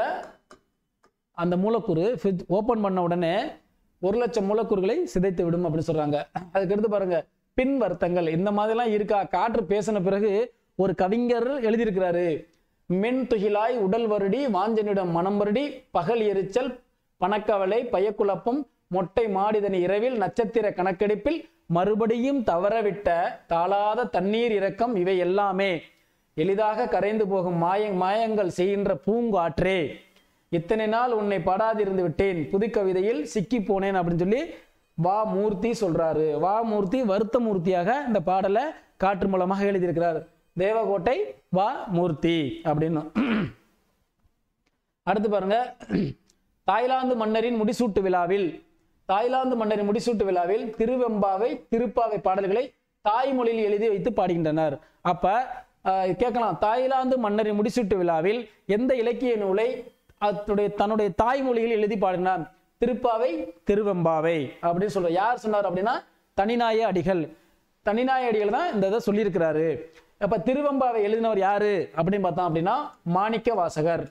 அந்த மூலக்கூறு ஓபன் பண்ண உடனே ஒரு லட்சம் மூலக்கூறுகளை சிதைத்து விடும் அப்படின்னு சொல்றாங்க அதுக்கடுத்து பாருங்க பின் வருத்தங்கள் இந்த மாதிரிலாம் இருக்கா காற்று பேசின பிறகு ஒரு கவிஞர் எழுதியிருக்கிறாரு மென் துகிலாய் உடல் வருடி வாஞ்சனிடம் மனம் வருடி பகல் எரிச்சல் பணக்கவலை பயக்குழப்பம் மொட்டை மாடிதனி இரவில் நட்சத்திர கணக்கெடுப்பில் மறுபடியும் தவறவிட்ட தாளாத தண்ணீர் இறக்கம் இவை எல்லாமே எளிதாக கரைந்து போகும் மாய மாயங்கள் செய்கின்ற பூங்காற்றே இத்தனை நாள் உன்னை படாதிருந்து விட்டேன் புது கவிதையில் சிக்கி போனேன் அப்படின்னு சொல்லி வா மூர்த்தி சொல்றாரு வா மூர்த்தி வருத்த மூர்த்தியாக இந்த பாடலை காற்று மூலமாக எழுதியிருக்கிறார் தேவகோட்டை வா மூர்த்தி அப்படின்னு அடுத்து பாருங்க தாய்லாந்து மன்னரின் முடிசூட்டு விழாவில் தாய்லாந்து மன்னரின் முடிசூட்டு விழாவில் திருவெம்பாவை திருப்பாவை பாடல்களை தாய்மொழியில் எழுதி வைத்து பாடுகின்றனர் அப்ப அஹ், கேட்கலாம் தாய்லாந்து மன்னரின் முடிசூட்டு விழாவில் எந்த இலக்கிய நூலை அதனுடைய தன்னுடைய தாய்மொழியில் எழுதி பாடினார் திருப்பாவை திருவெம்பாவை அப்படின்னு சொல்ற யார் சொன்னார் அப்படின்னா தனிநாய அடிகள் தனிநாய அடிகள் தான் இந்த இதை சொல்லியிருக்கிறாரு அப்ப திருவெம்பாவை எழுதினவர் யாரு அப்படின்னு பார்த்தோம் அப்படின்னா மாணிக்க வாசகர்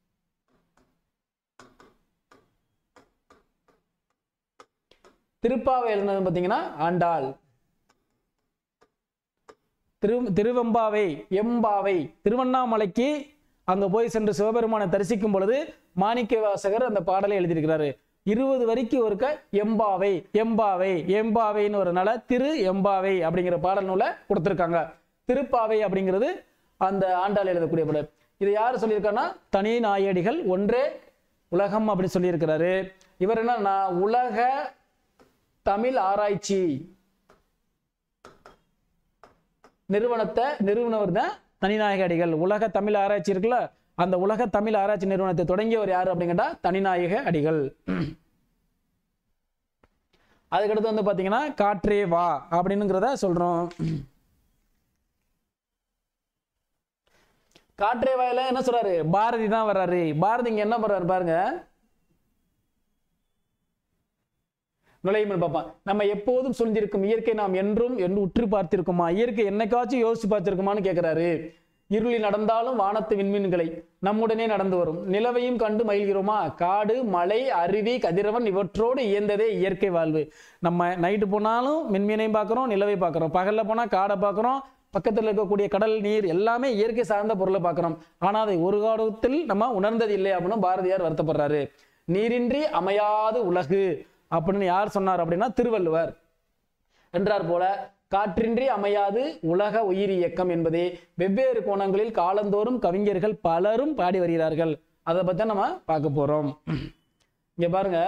திருப்பாவை எழுதினது பார்த்தீங்கன்னா ஆண்டாள் திரு திருவெம்பாவை எம்பாவை திருவண்ணாமலைக்கு அங்க போய் சென்று சிவபெருமானை தரிசிக்கும் பொழுது மாணிக்க வாசகர் அந்த பாடலை எழுதியிருக்கிறாரு இருபது வரிக்கு ஒருக்க எம்பாவை எம்பாவை எம்பாவைன்னு வரனால திரு எம்பாவை அப்படிங்கிற பாடல் நூலை கொடுத்துருக்காங்க திருப்பாவை அப்படிங்கிறது அந்த ஆண்டாள் எழுதக்கூடிய பாடல் இது யார் சொல்லியிருக்காருன்னா தனி நாயடிகள் ஒன்றே உலகம் அப்படின்னு சொல்லியிருக்கிறாரு இவர் என்ன நான் உலக தமிழ் ஆராய்ச்சி நிறுவனத்தை நிறுவனவர் தான் தனிநாயக அடிகள் உலக தமிழ் ஆராய்ச்சி இருக்குல்ல அந்த உலக தமிழ் ஆராய்ச்சி நிறுவனத்தை தொடங்கியவர் யாரு அப்படிங்கிட்டா தனிநாயக அடிகள் அதுக்கடுத்து வந்து பாத்தீங்கன்னா காற்றே வா அப்படின்னுங்கிறத சொல்றோம் காற்றே வாயில என்ன சொல்றாரு பாரதி தான் வர்றாரு பாரதி இங்க என்ன பண்றாரு பாருங்க நுழையும் பார்ப்பான் நம்ம எப்போதும் சொல்லியிருக்கும் இயற்கை நாம் என்றும் என்று உற்று பார்த்திருக்குமா இயற்கை என்னைக்காச்சும் யோசிச்சு பார்த்திருக்குமான்னு கேட்கிறாரு இருளில் நடந்தாலும் வானத்து விண்மீன்களை நம்முடனே நடந்து வரும் நிலவையும் கண்டு மகிழ்கிறோமா காடு மலை அருவி கதிரவன் இவற்றோடு இயந்ததே இயற்கை வாழ்வு நம்ம நைட்டு போனாலும் விண்மீனையும் பார்க்குறோம் நிலவை பார்க்குறோம் பகல்ல போனா காடை பார்க்குறோம் பக்கத்தில் இருக்கக்கூடிய கடல் நீர் எல்லாமே இயற்கை சார்ந்த பொருளை பார்க்குறோம் ஆனால் அதை ஒரு காலத்தில் நம்ம உணர்ந்தது இல்லை அப்படின்னு பாரதியார் வருத்தப்படுறாரு நீரின்றி அமையாது உலகு அப்படின்னு யார் சொன்னார் அப்படின்னா திருவள்ளுவர் என்றார் போல காற்றின்றி அமையாது உலக உயிர் இயக்கம் என்பதே வெவ்வேறு கோணங்களில் காலந்தோறும் கவிஞர்கள் பலரும் பாடி வருகிறார்கள் அதை பத்தி நம்ம பார்க்க போறோம் இங்க பாருங்க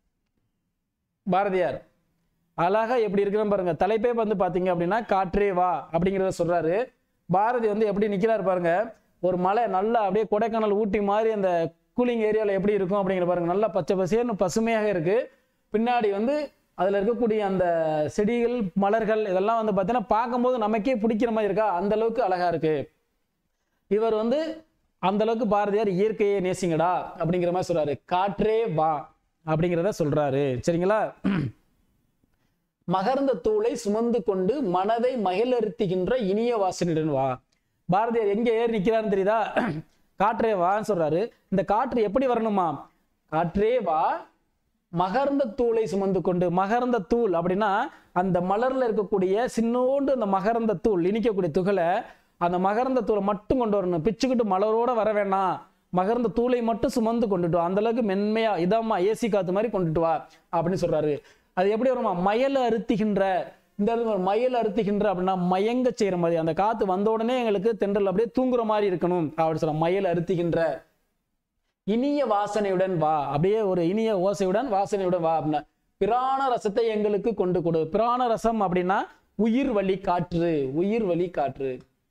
பாரதியார் அழகா எப்படி இருக்கிறோம் பாருங்க தலைப்பே வந்து பாத்தீங்க அப்படின்னா காற்றே வா அப்படிங்கிறத சொல்றாரு பாரதி வந்து எப்படி நிக்கிறாரு பாருங்க ஒரு மலை நல்லா அப்படியே கொடைக்கானல் ஊட்டி மாதிரி அந்த கூலிங் ஏரியாவில் எப்படி இருக்கும் அப்படிங்கிற பாருங்க நல்லா பச்சை பசேர்னு பசுமையாக இருக்கு பின்னாடி வந்து அதில் இருக்கக்கூடிய அந்த செடிகள் மலர்கள் இதெல்லாம் வந்து பார்த்தீங்கன்னா பார்க்கும்போது நமக்கே பிடிக்கிற மாதிரி இருக்கா அந்த அளவுக்கு அழகா இருக்கு இவர் வந்து அந்த அளவுக்கு பாரதியார் இயற்கையை நேசிங்கடா அப்படிங்கிற மாதிரி சொல்றாரு காற்றே வா அப்படிங்கிறத சொல்றாரு சரிங்களா மகர்ந்த தூளை சுமந்து கொண்டு மனதை மகிழறுத்துகின்ற இனிய வாசனையுடன் வா பாரதியார் எங்க ஏறி நிக்கிறாருன்னு தெரியுதா காற்றே வான்னு சொல்றாரு இந்த காற்று எப்படி வரணுமா காற்றே வா மகர்ந்த தூளை சுமந்து கொண்டு மகர்ந்த தூள் அப்படின்னா அந்த மலர்ல இருக்கக்கூடிய சின்னோண்டு அந்த மகர்ந்த தூள் இனிக்கக்கூடிய துகளை அந்த மகர்ந்த தூளை மட்டும் கொண்டு வரணும் பிச்சுக்கிட்டு மலரோட வர வேணாம் மகர்ந்த தூளை மட்டும் சுமந்து கொண்டுட்டு வா அந்த அளவுக்கு மென்மையா இதமா ஏசி காத்து மாதிரி கொண்டுட்டு வா அப்படின்னு சொல்றாரு அது எப்படி வருமா மயல அறுத்துகின்ற இந்த இடத்துல ஒரு மயல் அறுத்துகின்ற அப்படின்னா மயங்க செய்யற மாதிரி அந்த காத்து வந்த உடனே எங்களுக்கு தென்றல் அப்படியே தூங்குற மாதிரி இருக்கணும் அப்படின்னு சொல்ல மயல் அறுத்துகின்ற இனிய வாசனையுடன் வா அப்படியே ஒரு இனிய ஓசையுடன் வாசனையுடன் வா அப்படின்னா பிராண ரசத்தை எங்களுக்கு கொண்டு கொடு பிராண ரசம் அப்படின்னா உயிர் வழி காற்று உயிர் வழி காற்று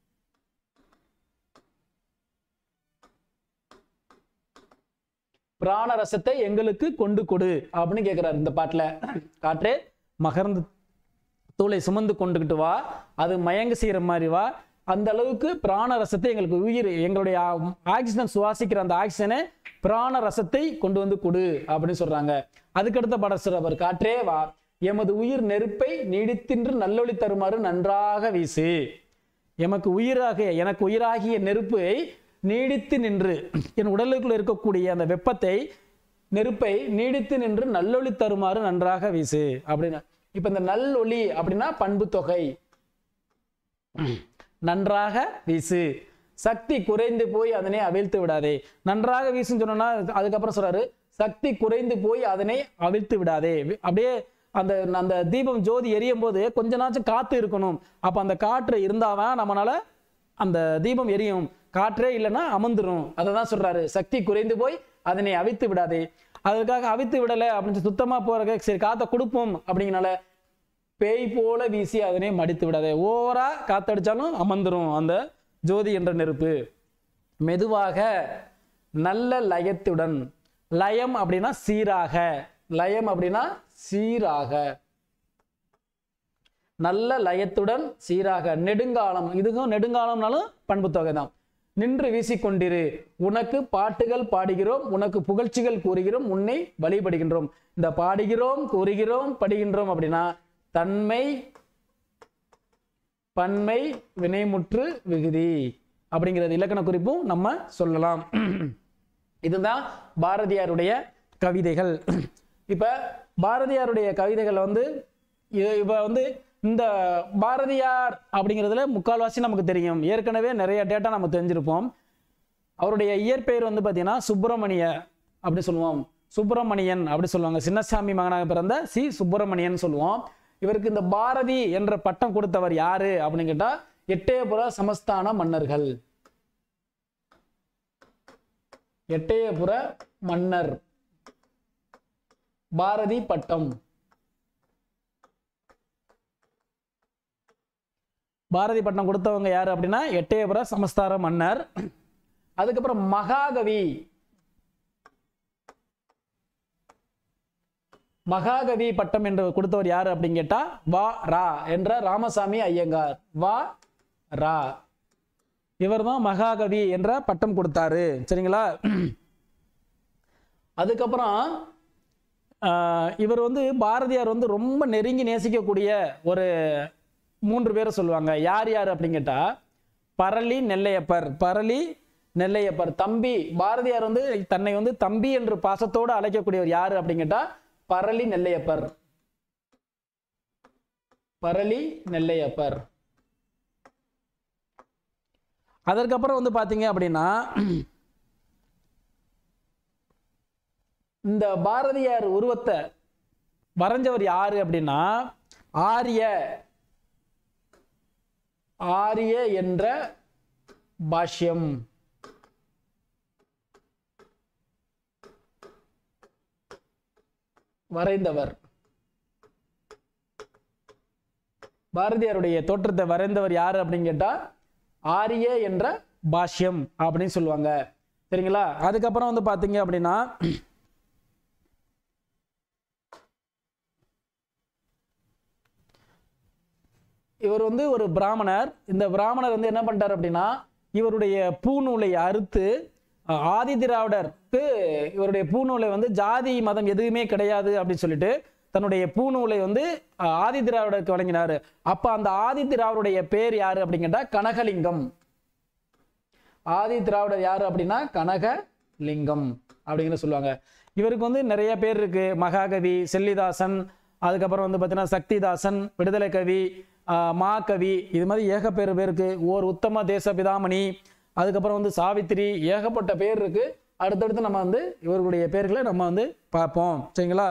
பிராண ரசத்தை எங்களுக்கு கொண்டு கொடு அப்படின்னு கேட்கிறாரு இந்த பாட்டுல காற்றே மகர்ந்து தூளை சுமந்து கொண்டுகிட்டு வா அது மயங்க செய்யற மாதிரி வா அந்த அளவுக்கு பிராண ரசத்தை எங்களுக்கு உயிர் எங்களுடைய ஆ- ஆக்சிஜன் சுவாசிக்கிற அந்த ஆக்சிஜனை பிராண ரசத்தை கொண்டு வந்து கொடு அப்படின்னு சொல்றாங்க அதுக்கடுத்த படம் சொல்றவர் காற்றே வா எமது உயிர் நெருப்பை நீடித்தின்று நல்லொளி தருமாறு நன்றாக வீசு எமக்கு உயிராக எனக்கு உயிராகிய நெருப்பை நீடித்து நின்று என் உடலுக்குள் இருக்கக்கூடிய அந்த வெப்பத்தை நெருப்பை நீடித்து நின்று நல்லொளி தருமாறு நன்றாக வீசு அப்படின்னு இப்ப இந்த நல்லொளி அப்படின்னா பண்பு தொகை நன்றாக வீசு சக்தி குறைந்து போய் அதனை அவிழ்த்து விடாதே நன்றாக வீசுன்னு சொன்னோம்னா அதுக்கப்புறம் சொல்றாரு சக்தி குறைந்து போய் அதனை அவிழ்த்து விடாதே வி- அப்படியே அந்த அந்த தீபம் ஜோதி எரியும் போது கொஞ்ச நாச்சும் காத்து இருக்கணும் அப்ப அந்த காற்று இருந்தாதான் நம்மளால அந்த தீபம் எரியும் காற்றே இல்லைன்னா அமர்ந்துரும் அதை தான் சொல்றாரு சக்தி குறைந்து போய் அதனை அவித்து விடாதே அதற்காக அவித்து விடலை அப்படின்னு சொல்லி சுத்தமா போறக்க சரி காத்த கொடுப்போம் அப்படிங்கனால பேய் போல வீசி அதனை மடித்து விடாதே ஓவரா காத்தடிச்சாலும் அமர்ந்துரும் அந்த ஜோதி என்ற நெருப்பு மெதுவாக நல்ல லயத்துடன் லயம் அப்படின்னா சீராக லயம் அப்படின்னா சீராக நல்ல லயத்துடன் சீராக நெடுங்காலம் இதுக்கும் நெடுங்காலம்னாலும் பண்பு தொகை தான் நின்று வீசிக்கொண்டிரு உனக்கு பாட்டுகள் பாடுகிறோம் உனக்கு புகழ்ச்சிகள் கூறுகிறோம் உன்னை வழிபடுகின்றோம் இந்த பாடுகிறோம் கூறுகிறோம் படுகின்றோம் அப்படின்னா தன்மை பன்மை வினைமுற்று விகுதி அப்படிங்கிறது இலக்கண குறிப்பும் நம்ம சொல்லலாம் இதுதான் பாரதியாருடைய கவிதைகள் இப்ப பாரதியாருடைய கவிதைகள் வந்து இ- இப்ப வந்து இந்த பாரதியார் அப்படிங்கிறதுல முக்கால்வாசி நமக்கு தெரியும் ஏற்கனவே நிறைய டேட்டா நம்ம தெரிஞ்சிருப்போம் அவருடைய இயற்பெயர் வந்து பார்த்தீங்கன்னா சுப்பிரமணிய அப்படி சொல்லுவோம் சுப்பிரமணியன் அப்படி சொல்லுவாங்க சின்னசாமி மகனாக பிறந்த சி சுப்பிரமணியன் சொல்லுவோம் இவருக்கு இந்த பாரதி என்ற பட்டம் கொடுத்தவர் யாரு அப்படின்னு கேட்டா எட்டயபுர சமஸ்தான மன்னர்கள் எட்டயபுர மன்னர் பாரதி பட்டம் பாரதி பட்டம் கொடுத்தவங்க யாரு அப்படின்னா எட்டயபுர சமஸ்தார மன்னர் அதுக்கப்புறம் மகாகவி மகாகவி பட்டம் என்று கொடுத்தவர் யாரு அப்படின்னு கேட்டா வா ரா என்ற ராமசாமி ஐயங்கார் வா ரா இவர்தான் மகாகவி என்ற பட்டம் கொடுத்தாரு சரிங்களா அதுக்கப்புறம் ஆஹ், இவர் வந்து பாரதியார் வந்து ரொம்ப நெருங்கி நேசிக்கக்கூடிய ஒரு மூன்று பேரை சொல்லுவாங்க யார் யார் அப்படின்னு கேட்டா பரளி நெல்லையப்பர் பரளி நெல்லையப்பர் தம்பி பாரதியார் வந்து தன்னை வந்து தம்பி என்று பாசத்தோடு அழைக்கக்கூடியவர் யாரு அப்படின்னு கேட்டா பரளி நெல்லையப்பர் பரளி நெல்லையப்பர் அதற்கப்புறம் வந்து பாத்தீங்க அப்படின்னா இந்த பாரதியார் உருவத்தை வரைஞ்சவர் யாரு அப்படின்னா ஆரிய ஆரிய என்ற பாஷ்யம் வரைந்தவர் பாரதியாருடைய தோற்றத்தை வரைந்தவர் யாரு அப்படின்னு கேட்டா ஆரிய என்ற பாஷ்யம் அப்படின்னு சொல்லுவாங்க சரிங்களா அதுக்கப்புறம் வந்து பாத்தீங்க அப்படின்னா இவர் வந்து ஒரு பிராமணர் இந்த பிராமணர் வந்து என்ன பண்ணிட்டார் அப்படின்னா இவருடைய பூநூலை அறுத்து அஹ், ஆதி திராவிடருக்கு இவருடைய பூநூலை வந்து ஜாதி மதம் எதுவுமே கிடையாது அப்படின்னு சொல்லிட்டு தன்னுடைய பூநூலை வந்து அஹ், ஆதி திராவிடருக்கு வழங்கினாரு அப்ப அந்த ஆதி திராவிடருடைய பேர் யாரு அப்படின்னு கேட்டா கனகலிங்கம் ஆதி திராவிடர் யாரு அப்படின்னா கனகலிங்கம் அப்படிங்கிற சொல்லுவாங்க இவருக்கு வந்து நிறைய பேர் இருக்கு மகாகவி செல்லிதாசன் அதுக்கப்புறம் வந்து பார்த்தீங்கன்னா சக்திதாசன் விடுதலை கவி ஆஹ், மாகவி இது மாதிரி ஏகப்பேர் பேருக்கு ஓர் உத்தம தேச பிதாமணி அதுக்கப்புறம் வந்து சாவித்திரி ஏகப்பட்ட பேர் இருக்கு அடுத்தடுத்து நம்ம வந்து இவர்களுடைய பேர்களை நம்ம வந்து பார்ப்போம் சரிங்களா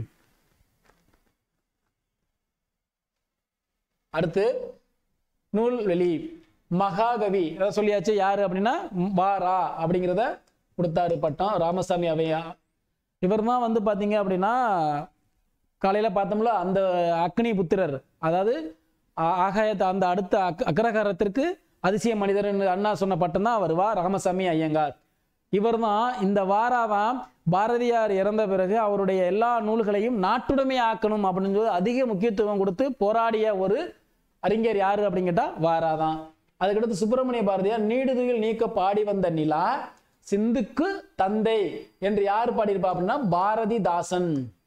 அடுத்து நூல்வெளி மகாகவி அதாவது சொல்லியாச்சு யாரு அப்படின்னா பாரா அப்படிங்கிறத கொடுத்தாரு பட்டம் ராமசாமி அவையா இவர் தான் வந்து பார்த்தீங்க அப்படின்னா காலையில் பார்த்தோம்ல அந்த அக்னி புத்திரர் அதாவது ஆ- ஆகாயத்தை அந்த அடுத்த அக் அக்ரகாரத்திற்கு அதிசய மனிதர் என்று அண்ணா சொன்ன பட்டம் தான் அவர் வா ராமசாமி ஐயங்கார் இவர் தான் இந்த வாராதான் பாரதியார் இறந்த பிறகு அவருடைய எல்லா நூல்களையும் நாட்டுடைமை ஆக்கணும் அப்படின்னு சொல்லி அதிக முக்கியத்துவம் கொடுத்து போராடிய ஒரு அறிஞர் யாரு அப்படின்னு கேட்டா வாராதான் அதுக்கடுத்து சுப்பிரமணிய பாரதியார் நீடுதுயில் நீக்க பாடி வந்த நிலா சிந்துக்கு தந்தை என்று யார் பாடியிருப்பா அப்படின்னா பாரதிதாசன்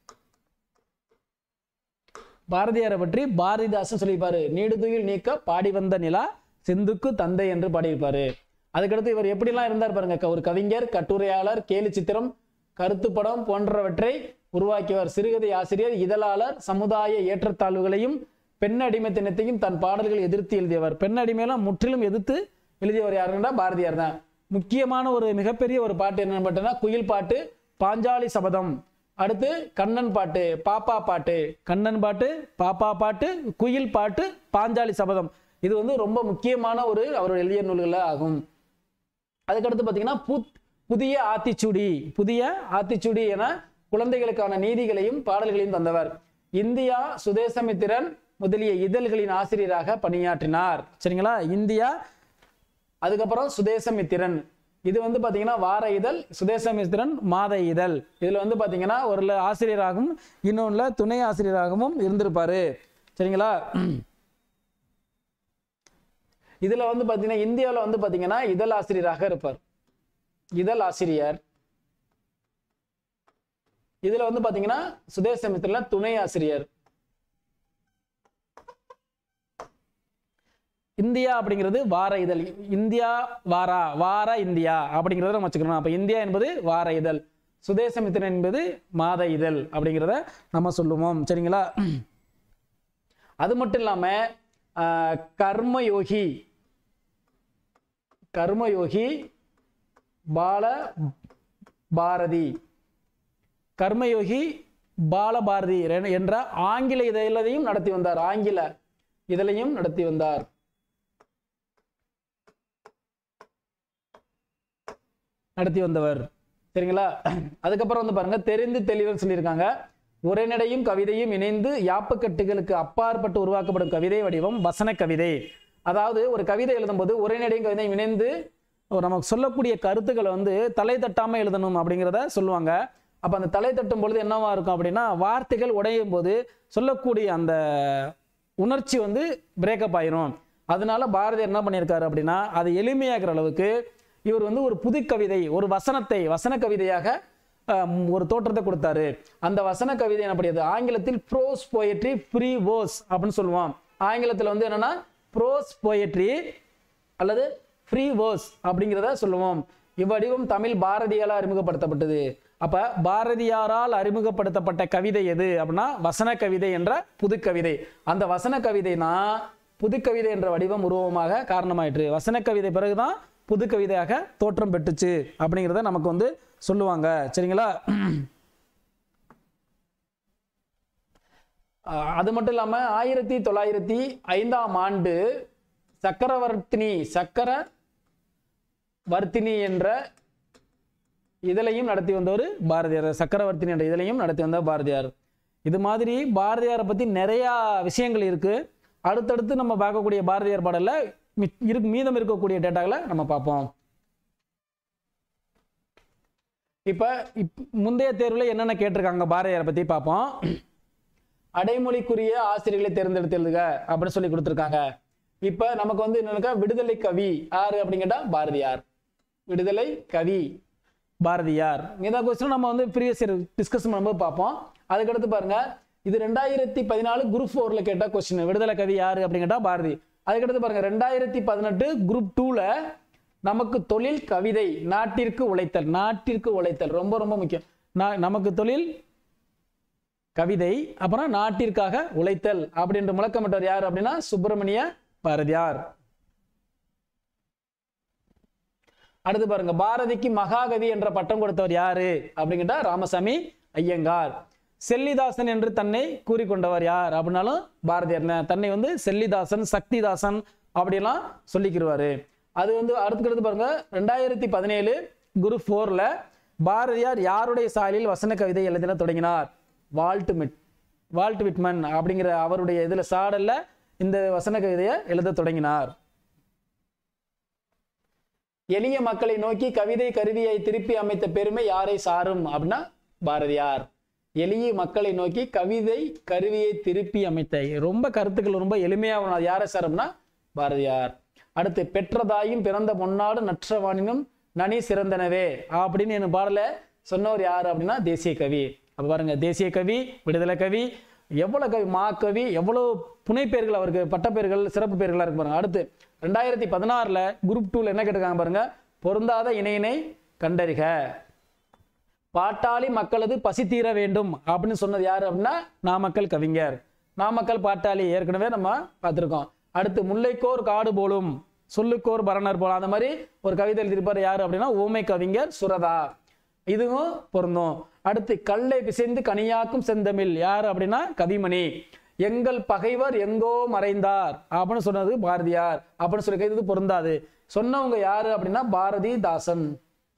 பாரதியாரை பற்றி பாரதிதாசன் சொல்லியிருப்பாரு நீடுதுயில் நீக்க பாடி வந்த நிலா சிந்துக்கு தந்தை என்று பாடியிருப்பாரு அதுக்கடுத்து இவர் எப்படிலாம் இருந்தார் பாருங்க க- ஒரு கவிஞர் கட்டுரையாளர் கேலி சித்திரம் கருத்துப்படம் போன்றவற்றை உருவாக்கியவர் சிறுகதை ஆசிரியர் இதழாளர் சமுதாய ஏற்றத்தாழ்வுகளையும் பெண் அடிமைத்தனத்தையும் தன் பாடல்கள் எதிர்த்து எழுதியவர் பெண் அடிமையெல்லாம் முற்றிலும் எதிர்த்து எழுதியவர் யாருன்னா பாரதியார் தான் முக்கியமான ஒரு மிகப்பெரிய ஒரு பாட்டு என்னன்னு பார்த்தீங்கன்னா குயில் பாட்டு பாஞ்சாலி சபதம் அடுத்து கண்ணன் பாட்டு பாப்பா பாட்டு கண்ணன் பாட்டு பாப்பா பாட்டு குயில் பாட்டு பாஞ்சாலி சபதம் இது வந்து ரொம்ப முக்கியமான ஒரு அவர் எழுதிய நூல்கள் ஆகும் அதுக்கடுத்து பார்த்தீங்கன்னா புத் புதிய ஆத்திச்சூடி புதிய ஆத்திச்சூடி என குழந்தைகளுக்கான நீதிகளையும் பாடல்களையும் தந்தவர் இந்தியா சுதேசமித்திரன் முதலிய இதழ்களின் ஆசிரியராக பணியாற்றினார் சரிங்களா இந்தியா அதுக்கப்புறம் சுதேசமித்திரன் இது வந்து பாத்தீங்கன்னா வார இதழ் சுதேசமித்திரன் மாத இதழ் இதுல வந்து பாத்தீங்கன்னா ஒரு ஆசிரியராகவும் இன்னொன்னுல துணை ஆசிரியராகவும் இருந்திருப்பாரு சரிங்களா இதுல வந்து பாத்தீங்கன்னா இந்தியாவில் வந்து பாத்தீங்கன்னா இதழ் ஆசிரியராக இருப்பார் இதழ் ஆசிரியர் இதுல வந்து பாத்தீங்கன்னா சுதேசமித்திரன்ல துணை ஆசிரியர் இந்தியா அப்படிங்கிறது வார இதழ் இந்தியா வாரா வார இந்தியா அப்படிங்கிறத நம்ம வச்சுக்கணும் அப்ப இந்தியா என்பது வார இதழ் சுதேசமித்திரன் என்பது மாத இதழ் அப்படிங்கிறத நம்ம சொல்லுவோம் சரிங்களா அது மட்டும் இல்லாம ஆஹ், கர்மயோகி கர்மயோகி பால பாரதி கர்மயோகி பாலபாரதி ரெ- என்ற ஆங்கில இதழையும் நடத்தி வந்தார் ஆங்கில இதழையும் நடத்தி வந்தார் நடத்தி வந்தவர் சரிங்களா அதுக்கப்புறம் வந்து பாருங்க தெரிந்து தெளிவர் சொல்லியிருக்காங்க உரைநடையும் கவிதையும் இணைந்து யாப்புக்கட்டுகளுக்கு அப்பாற்பட்டு உருவாக்கப்படும் கவிதை வடிவம் வசன கவிதை அதாவது ஒரு கவிதை எழுதும்போது உரைநடையும் கவிதையும் இணைந்து ஒரு நமக்கு சொல்லக்கூடிய கருத்துக்களை வந்து தலை தட்டாம எழுதணும் அப்படிங்கிறத சொல்லுவாங்க அப்ப அந்த தலை தட்டும் பொழுது என்னவா இருக்கும் அப்படின்னா வார்த்தைகள் உடையும் போது சொல்லக்கூடிய அந்த உணர்ச்சி வந்து பிரேக்கப் ஆயிரும் அதனால பாரதியார் என்ன பண்ணியிருக்காரு அப்படின்னா அதை எளிமையாக்குற அளவுக்கு இவர் வந்து ஒரு புது கவிதை ஒரு வசனத்தை வசன கவிதையாக அஹ், ஒரு தோற்றத்தை கொடுத்தாரு அந்த வசன கவிதை என்னப்படுது ஆங்கிலத்தில் ப்ரோஸ் போயட்ரி ப்ரீ வோஸ் அப்படின்னு சொல்லுவோம் ஆங்கிலத்தில் வந்து என்னன்னா ப்ரோஸ் போயட்ரி அல்லது ஃப்ரீ வேர்ஸ் அப்படிங்கிறத சொல்லுவோம் இவ்வடிவம் தமிழ் பாரதியால் அறிமுகப்படுத்தப்பட்டது அப்ப பாரதியாரால் அறிமுகப்படுத்தப்பட்ட கவிதை எது அப்படின்னா வசன கவிதை என்ற புது கவிதை அந்த வசன கவிதை தான் புது கவிதை என்ற வடிவம் உருவமாக காரணமாயிற்று வசன கவிதை பிறகுதான் புது கவிதையாக தோற்றம் பெற்றுச்சு அப்படிங்கிறத நமக்கு வந்து சொல்லுவாங்க சரிங்களா அஹ் அது மட்டும் இல்லாம ஆயிரத்தி தொள்ளாயிரத்தி ஐந்தாம் ஆண்டு சக்கரவர்த்தினி சக்கர வர்த்தினி என்ற இதழையும் நடத்தி வந்தவர் பாரதியார் சக்கரவர்த்தினி என்ற இதழையும் நடத்தி வந்தவர் பாரதியார் இது மாதிரி பாரதியாரை பத்தி நிறைய விஷயங்கள் இருக்கு அடுத்தடுத்து நம்ம பார்க்கக்கூடிய பாரதியார் பாடல்ல மி- இருக்கு மீதம் இருக்கக்கூடிய டேட்டாகளை நம்ம பார்ப்போம் இப்ப இப் முந்தைய தேர்வுல என்னென்ன கேட்டிருக்காங்க பாரதியாரை பத்தி பார்ப்போம் அடைமொழிக்குரிய ஆசிரியர்களை தேர்ந்தெடுத்து எழுதுக அப்படின்னு சொல்லி கொடுத்துருக்காங்க இப்ப நமக்கு வந்து என்னன்னா விடுதலை கவி யாரு அப்படின்னு கேட்டா பாரதியார் விடுதலை கவி பாரதியார் இந்த கொஸ்டின் நம்ம வந்து ப்ரீவியஸ் இயர் டிஸ்கஸ் பண்ணும்போது பார்ப்போம் அதுக்கடுத்து பாருங்க இது ரெண்டாயிரத்தி பதினாலு குரூப் ஃபோர்ல கேட்ட கொஸ்டின் விடுதலை கவி யாரு அப்படின்னு கேட்டா பாரதி அதுக்கடுத்து பாருங்க ரெண்டாயிரத்தி பதினெட்டு குரூப் டூல நமக்கு தொழில் கவிதை நாட்டிற்கு உழைத்தல் நாட்டிற்கு உழைத்தல் ரொம்ப ரொம்ப முக்கியம் நா- நமக்கு தொழில் கவிதை அப்புறம் நாட்டிற்காக உழைத்தல் அப்படின்ற முழக்கமிட்டவர் யார் அப்படின்னா சுப்பிரமணிய பாரதியார் அடுத்து பாருங்க பாரதிக்கு மகாகவி என்ற பட்டம் கொடுத்தவர் யாரு அப்படிங்கிட்டா ராமசாமி ஐயங்கார் செல்லிதாசன் என்று தன்னை கூறிக்கொண்டவர் யார் அப்படின்னாலும் பாரதியார் தான். தன்னை வந்து செல்லிதாசன் சக்திதாசன் அப்படிலாம் சொல்லிக்கிருவாரு அது வந்து அடுத்துக்கடுத்து பாருங்க ரெண்டாயிரத்தி பதினேழு குரு ஃபோர்ல பாரதியார் யாருடைய சாயலில் வசன கவிதை எழுதின தொடங்கினார் வால்ட் மிட் வால்ட் விட்மன் அப்படிங்கிற அவருடைய இதுல சாடல்ல இந்த வசன கவிதையை எழுத தொடங்கினார் எளிய மக்களை நோக்கி கவிதை கருவியை திருப்பி அமைத்த பெருமை யாரை சாரும் அப்படின்னா பாரதியார் எளிய மக்களை நோக்கி கவிதை கருவியை திருப்பி அமைத்த ரொம்ப கருத்துக்கள் ரொம்ப எளிமையாக அது யாரை சாரும்னா பாரதியார் அடுத்து பெற்றதாயும் பிறந்த பொன்னாடு நற்றவானினும் நனி சிறந்தனவே அப்படின்னு என் பாடல சொன்னவர் யார் அப்படின்னா தேசிய கவி அப்ப பாருங்க தேசிய கவி விடுதலை கவி எவ்வளவு கவி மா கவி எவ்வளவு புனைப்பெயர்கள் அவருக்கு பட்டப்பெயர்கள் சிறப்பு பெயர்களா இருக்கு பாருங்க அடுத்து ரெண்டாயிரத்தி பதினாறுல குரூப் டூல என்ன கேட்டிருக்காங்க பாருங்க பொருந்தாத இணையினை கண்டறிக பாட்டாளி மக்களது பசி தீர வேண்டும் அப்படின்னு சொன்னது யாரு அப்படின்னா நாமக்கல் கவிஞர் நாமக்கல் பாட்டாளி ஏற்கனவே நம்ம பார்த்திருக்கோம் அடுத்து முல்லைக்கோர் காடு போலும் சொல்லுக்கோர் பரணர் போல அந்த மாதிரி ஒரு கவிதை எழுதியிருப்பார் யாரு அப்படின்னா ஊமை கவிஞர் சுரதா இதுவும் பொருந்தும் அடுத்து கல்லை பிசைந்து கனியாக்கும் செந்தமிழ் யார் அப்படின்னா கவிமணி எங்கள் பகைவர் எங்கோ மறைந்தார் அப்படின்னு சொன்னது பாரதியார் அப்படின்னு சொல்லி இது பொருந்தாது சொன்னவங்க யாரு அப்படின்னா பாரதிதாசன்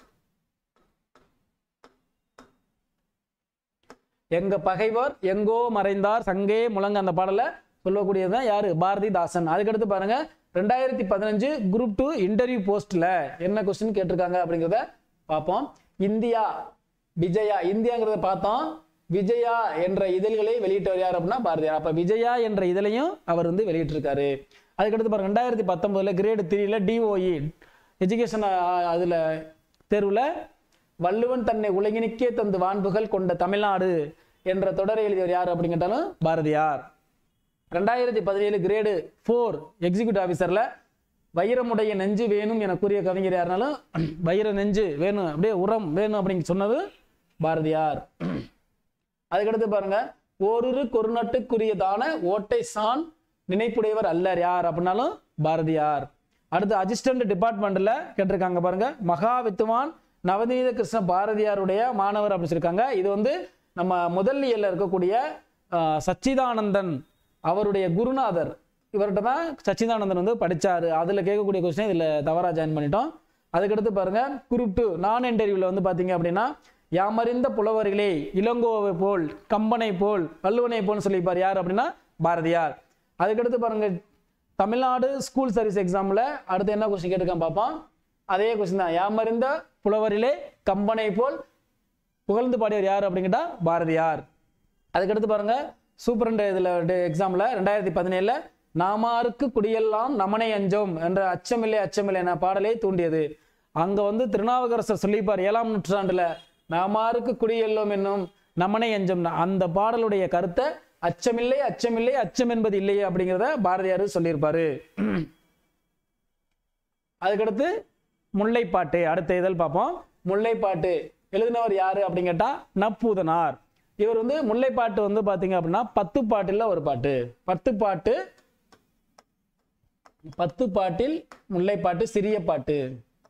எங்க பகைவர் எங்கோ மறைந்தார் சங்கே முழங்க அந்த பாடல சொல்லக்கூடியதுதான் யாரு பாரதிதாசன் அதுக்கடுத்து பாருங்க ரெண்டாயிரத்தி பதினஞ்சு குரூப் டூ இன்டர்வியூ போஸ்ட்ல என்ன கொஸ்டின் கேட்டிருக்காங்க அப்படிங்கிறத பார்ப்போம் இந்தியா விஜயா இந்தியாங்கிறத பார்த்தோம் விஜயா என்ற இதழ்களை வெளியிட்டவர் யார் அப்படின்னா பாரதியார் அப்ப விஜயா என்ற இதழையும் அவர் வந்து வெளியிட்டிருக்காரு அதுக்கடுத்து பாருங்க ரெண்டாயிரத்தி பத்தொன்பதுல கிரேடு த்ரீல டிஓஇ எஜுகேஷன் அதுல தேர்வுல வள்ளுவன் தன்னை உலகினுக்கே தந்து வான்புகள் கொண்ட தமிழ்நாடு என்ற தொடரை எழுதியவர் யார் அப்படின்னு கேட்டாலும் பாரதியார் ரெண்டாயிரத்தி பதினேழு கிரேடு ஃபோர் எக்ஸிக்யூட்டிவ் ஆஃபீஸர்ல வைரமுடைய நெஞ்சு வேணும் என கூறிய கவிஞர் யாருனாலும் வைர நெஞ்சு வேணும் அப்படியே உரம் வேணும் அப்படின்னு சொன்னது பாரதியார் அதுக்கடுத்து பாருங்க ஓரிரு கொருநட்டுக்குரியதான ஓட்டை சான் நினைப்புடையவர் அல்லர் யார் அப்படின்னாலும் பாரதியார் அடுத்து அசிஸ்டன்ட் டிபார்ட்மெண்ட்ல கேட்டிருக்காங்க பாருங்க மகா வித்துவான் நவநீத கிருஷ்ண பாரதியாருடைய மாணவர் அப்படின்னு சொல்லியிருக்காங்க இது வந்து நம்ம முதல்லியல்ல இருக்கக்கூடிய ஆஹ், சச்சிதானந்தன் அவருடைய குருநாதர் இவர்கிட்ட தான் சச்சிதானந்தன் வந்து படிச்சாரு அதுல கேட்கக்கூடிய கொஸ்டின் இதுல தவறா ஜாயின் பண்ணிட்டோம் அதுக்கடுத்து பாருங்க குரூப் டூ நான் இன்டர்வியூல வந்து பாத்தீங்க அப்படின்னா யாமறிந்த புலவர்களே இளங்கோவை போல் கம்பனை போல் வள்ளுவனை போல் சொல்லிப்பார் யார் அப்படின்னா பாரதியார் அதுக்கடுத்து பாருங்க தமிழ்நாடு ஸ்கூல் சர்வீஸ் எக்ஸாம்ல அடுத்து என்ன கொஸ்டின் கேட்டிருக்கான் பார்ப்போம் அதே கொஸ்டின் தான் யாமறிந்த புலவரிலே கம்பனை போல் புகழ்ந்து பாடியவர் யார் அப்படிங்கிட்டா பாரதியார் அதுக்கடுத்து பாருங்க சூப்பரண்ட் இதுல எக்ஸாம்ல ரெண்டாயிரத்தி பதினேழுல நாமாருக்கு குடியெல்லாம் நமனை அஞ்சோம் என்ற அச்சமில்லை அச்சமில்லை என பாடலை தூண்டியது அங்க வந்து திருநாவுக்கரசர் சொல்லிப்பார் ஏழாம் நூற்றாண்டுல நாமாருக்கு குடியெல்லோம் என்னும் நமனை அஞ்சம் அந்த பாடலுடைய கருத்தை அச்சமில்லை அச்சமில்லை அச்சம் என்பது இல்லையே அப்படிங்கிறத பாரதியார் சொல்லியிருப்பாரு அதுக்கடுத்து முல்லைப்பாட்டு அடுத்த இதழ் பார்ப்போம் முல்லைப்பாட்டு எழுதினவர் யாரு அப்படின்னு கேட்டா நப்பூதனார் இவர் வந்து முல்லைப்பாட்டு வந்து பாத்தீங்க அப்படின்னா பத்து பாட்டில் ஒரு பாட்டு பத்து பாட்டு பத்து பாட்டில் முல்லைப்பாட்டு சிறிய பாட்டு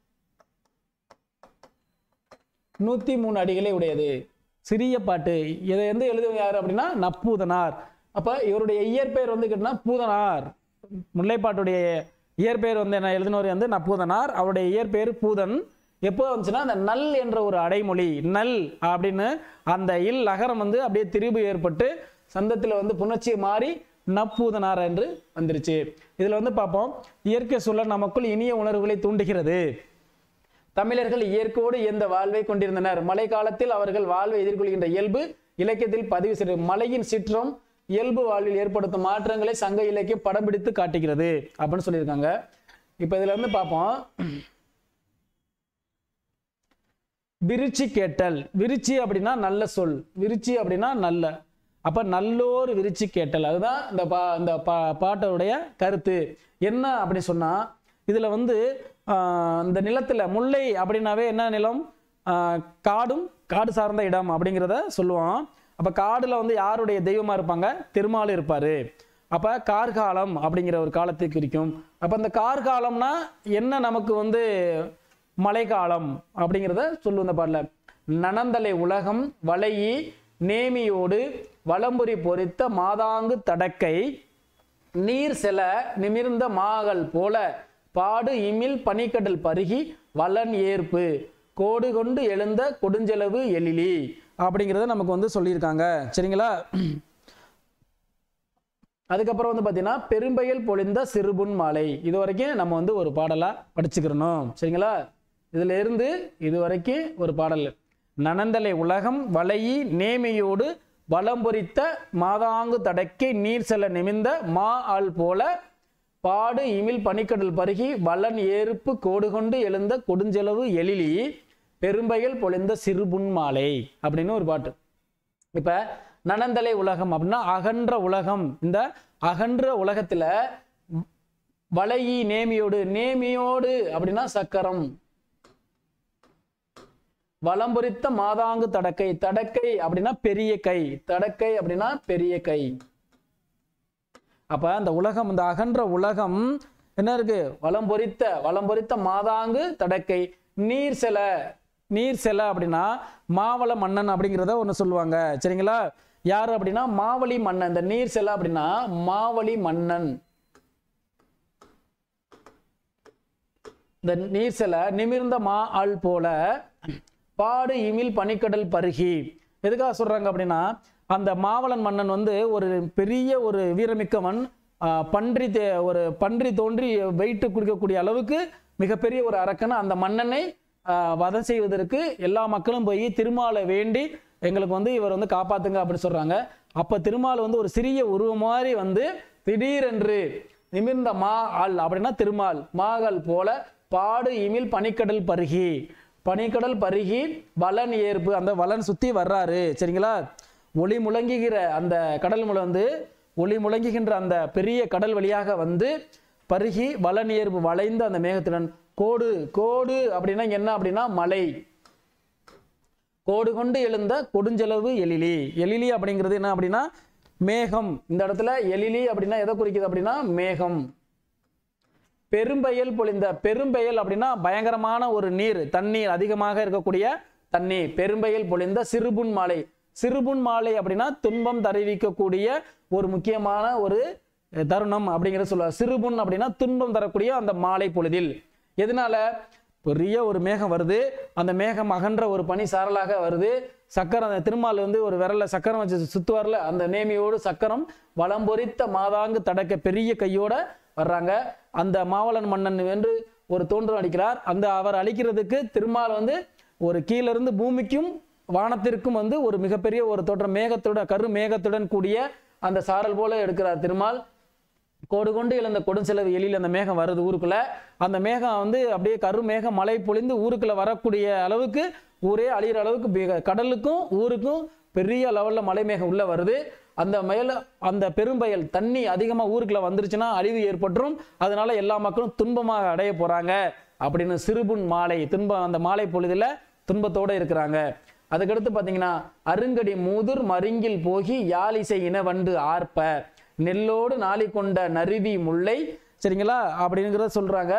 நூத்தி மூணு அடிகளை உடையது சிறிய பாட்டு இதை வந்து எழுதுவது யார் அப்படின்னா நப்பூதனார் அப்ப இவருடைய இயற்பெயர் வந்து கேட்டா பூதனார் முல்லைப்பாட்டுடைய இயற்பெயர் வந்து என்ன எழுதினவர் வந்து நப்பூதனார் அவருடைய இயற்பெயர் பூதன் எப்போ வந்துச்சுன்னா அந்த நல் என்ற ஒரு அடைமொழி நல் அப்படின்னு அந்த இல் அகரம் வந்து அப்படியே திரிபு ஏற்பட்டு சந்தத்தில் வந்து புணர்ச்சி மாறி நப்பூதனார் என்று வந்துருச்சு இதுல வந்து பார்ப்போம் இயற்கை சூழல் நமக்குள் இனிய உணர்வுகளை தூண்டுகிறது தமிழர்கள் இயற்கையோடு எந்த வாழ்வை கொண்டிருந்தனர் மழை காலத்தில் அவர்கள் வாழ்வை எதிர்கொள்கின்ற இயல்பு இலக்கியத்தில் பதிவு செய்ய மலையின் சிற்றம் இயல்பு வாழ்வில் ஏற்படுத்தும் மாற்றங்களை சங்க இலக்கியம் படம் பிடித்து காட்டுகிறது அப்படின்னு சொல்லியிருக்காங்க இப்ப இதுல இருந்து பார்ப்போம் விருச்சி கேட்டல் விருச்சி அப்படின்னா நல்ல சொல் விருச்சி அப்படின்னா நல்ல அப்ப நல்லோர் விருச்சி கேட்டல் அதுதான் இந்த பா இந்த பா பாட்டோடைய கருத்து என்ன அப்படி சொன்னா இதுல வந்து ஆஹ், இந்த நிலத்துல முல்லை அப்படின்னாவே என்ன நிலம் ஆஹ், காடும் காடு சார்ந்த இடம் அப்படிங்கிறத சொல்லுவோம் அப்ப காடுல வந்து யாருடைய தெய்வமா இருப்பாங்க திருமால் இருப்பாரு அப்ப கார்காலம் அப்படிங்கிற ஒரு காலத்தை குறிக்கும் அப்ப இந்த கார்காலம்னா என்ன நமக்கு வந்து மழைக்காலம் அப்படிங்கிறத சொல்லுவோம் இந்த பாடல நனந்தலை உலகம் வளையி நேமியோடு வலம்புரி பொறித்த மாதாங்கு தடக்கை நீர் செல நிமிர்ந்த மாகள் போல பாடு இமில் பனிக்கடல் பருகி வலன் ஏற்பு கோடு கொண்டு எழுந்த கொடுஞ்செலவு எழிலி அப்படிங்கிறத நமக்கு வந்து சொல்லியிருக்காங்க சரிங்களா அதுக்கப்புறம் வந்து பார்த்தீங்கன்னா பெரும்பெயல் பொழிந்த சிறுபுன் மாலை இது வரைக்கும் நம்ம வந்து ஒரு பாடலா படிச்சுக்கிறணும் சரிங்களா இதுல இருந்து இது வரைக்கும் ஒரு பாடல் நனந்தலை உலகம் வளையி நேமியோடு வலம் பொறித்த மாதாங்கு தடக்கை நீர் செல்ல நிமிர்ந்த மா ஆள் போல பாடு இமில் பனிக்கடல் பருகி வலன் ஏறுப்பு கோடு கொண்டு எழுந்த கொடுஞ்செலவு எழிலி பெரும்பெயல் பொழிந்த சிறுபுன் மாலை அப்படின்னு ஒரு பாட்டு இப்ப நனந்தலை உலகம் அப்படின்னா அகன்ற உலகம் இந்த அகன்ற உலகத்துல வளையி நேமியோடு நேமியோடு அப்படின்னா சக்கரம் வலம்புரித்த மாதாங்கு தடக்கை தடக்கை அப்படின்னா பெரிய கை தடக்கை அப்படின்னா பெரிய கை அப்ப அந்த உலகம் இந்த அகன்ற உலகம் என்ன இருக்கு வலம் பொறித்த வலம் பொறித்த மாதாங்கு தடக்கை நீர் செல நீர் செல அப்படின்னா மாவள மன்னன் அப்படிங்கிறத ஒன்று சொல்லுவாங்க சரிங்களா யார் அப்படின்னா மாவலி மன்னன் இந்த நீர் செல அப்படின்னா மாவலி மன்னன் இந்த நீர் செல நிமிர்ந்த மா ஆள் போல பாடு இமில் பனிக்கடல் பருகி எதுக்காக சொல்றாங்க அப்படின்னா அந்த மாவளன் மன்னன் வந்து ஒரு பெரிய ஒரு வீரமிக்கவன் ஆஹ், பன்றி தே- ஒரு பன்றி தோன்றி வெயிட்டு குடிக்கக்கூடிய அளவுக்கு மிகப்பெரிய ஒரு அரக்கன் அந்த மன்னனை ஆஹ், வதம் செய்வதற்கு எல்லா மக்களும் போய் திருமாலை வேண்டி எங்களுக்கு வந்து இவர் வந்து காப்பாத்துங்க அப்படின்னு சொல்றாங்க அப்ப திருமால் வந்து ஒரு சிறிய உருவம் மாதிரி வந்து திடீரென்று நிமிர்ந்த மா ஆள் அப்படின்னா திருமால் மாகள் போல பாடு இமில் பனிக்கடல் பருகி பனிக்கடல் பருகி வலன் ஏற்பு அந்த வலன் சுத்தி வர்றாரு சரிங்களா ஒளி முழங்குகிற அந்த கடல் முளை வந்து ஒளி முழங்குகின்ற அந்த பெரிய கடல் வழியாக வந்து பருகி வலன் ஏற்பு வளைந்த அந்த மேகத்துடன் கோடு கோடு அப்படின்னா இங்க என்ன அப்படின்னா மலை கோடு கொண்டு எழுந்த கொடுஞ்செலவு எழிலி எழிலி அப்படிங்கிறது என்ன அப்படின்னா மேகம் இந்த இடத்துல எழிலி அப்படின்னா எதை குறிக்குது அப்படின்னா மேகம் பெரும்பெயல் பொழிந்த பெரும்பெயல் அப்படின்னா பயங்கரமான ஒரு நீர் தண்ணீர் அதிகமாக இருக்கக்கூடிய தண்ணீர் பெரும்பெயல் பொழிந்த சிறுபுன் மாலை சிறுபுன் மாலை அப்படின்னா துன்பம் தருவிக்கக்கூடிய ஒரு முக்கியமான ஒரு அஹ், தருணம் அப்படிங்கிறத சொல்லுவார் சிறுபுன் அப்படின்னா துன்பம் தரக்கூடிய அந்த மாலை பொழுதில் எதனால பெரிய ஒரு மேகம் வருது அந்த மேகம் அகன்ற ஒரு பனி சாரலாக வருது சக்கரம் அந்த திருமால் வந்து ஒரு விரல்ல சக்கரம் வச்சு சுத்துவார்ல அந்த நேமியோடு சக்கரம் வலம் பொறித்த மாதாங்கு தடக்க பெரிய கையோட வர்றாங்க அந்த மாவளன் மன்னன் என்று ஒரு தோன்றம் அளிக்கிறார் அந்த அவர் அழிக்கிறதுக்கு திருமால் வந்து ஒரு கீழிருந்து பூமிக்கும் வானத்திற்கும் வந்து ஒரு மிகப்பெரிய ஒரு தோற்றம் மேகத்துடன் கரு மேகத்துடன் கூடிய அந்த சாரல் போல எடுக்கிறார் திருமால் கோடு கொண்டு எழுந்த கொடுஞ்செலவு எழில் அந்த மேகம் வருது ஊருக்குள்ள அந்த மேகம் வந்து அப்படியே கரு மேகம் மழை பொழிந்து ஊருக்குள்ள வரக்கூடிய அளவுக்கு ஊரே அழியிற அளவுக்கு மிக- கடலுக்கும் ஊருக்கும் பெரிய லெவல்ல மழை மேகம் உள்ள வருது அந்த மேல அந்த பெரும்பயல் தண்ணி அதிகமா ஊருக்குள்ள வந்துருச்சுன்னா அழிவு ஏற்பட்டுரும் அதனால எல்லா மக்களும் துன்பமாக அடைய போறாங்க அப்படின்னு சிறுபுன் மாலை துன்பம் அந்த மாலை பொழுதுல துன்பத்தோட இருக்கிறாங்க அதுக்கடுத்து பார்த்தீங்கன்னா அருங்கடி மூதுர் மருங்கில் போகி யாழிசை இனவண்டு ஆர்ப்ப நெல்லோடு நாளி கொண்ட நறுவி முல்லை சரிங்களா அப்படிங்கிறத சொல்றாங்க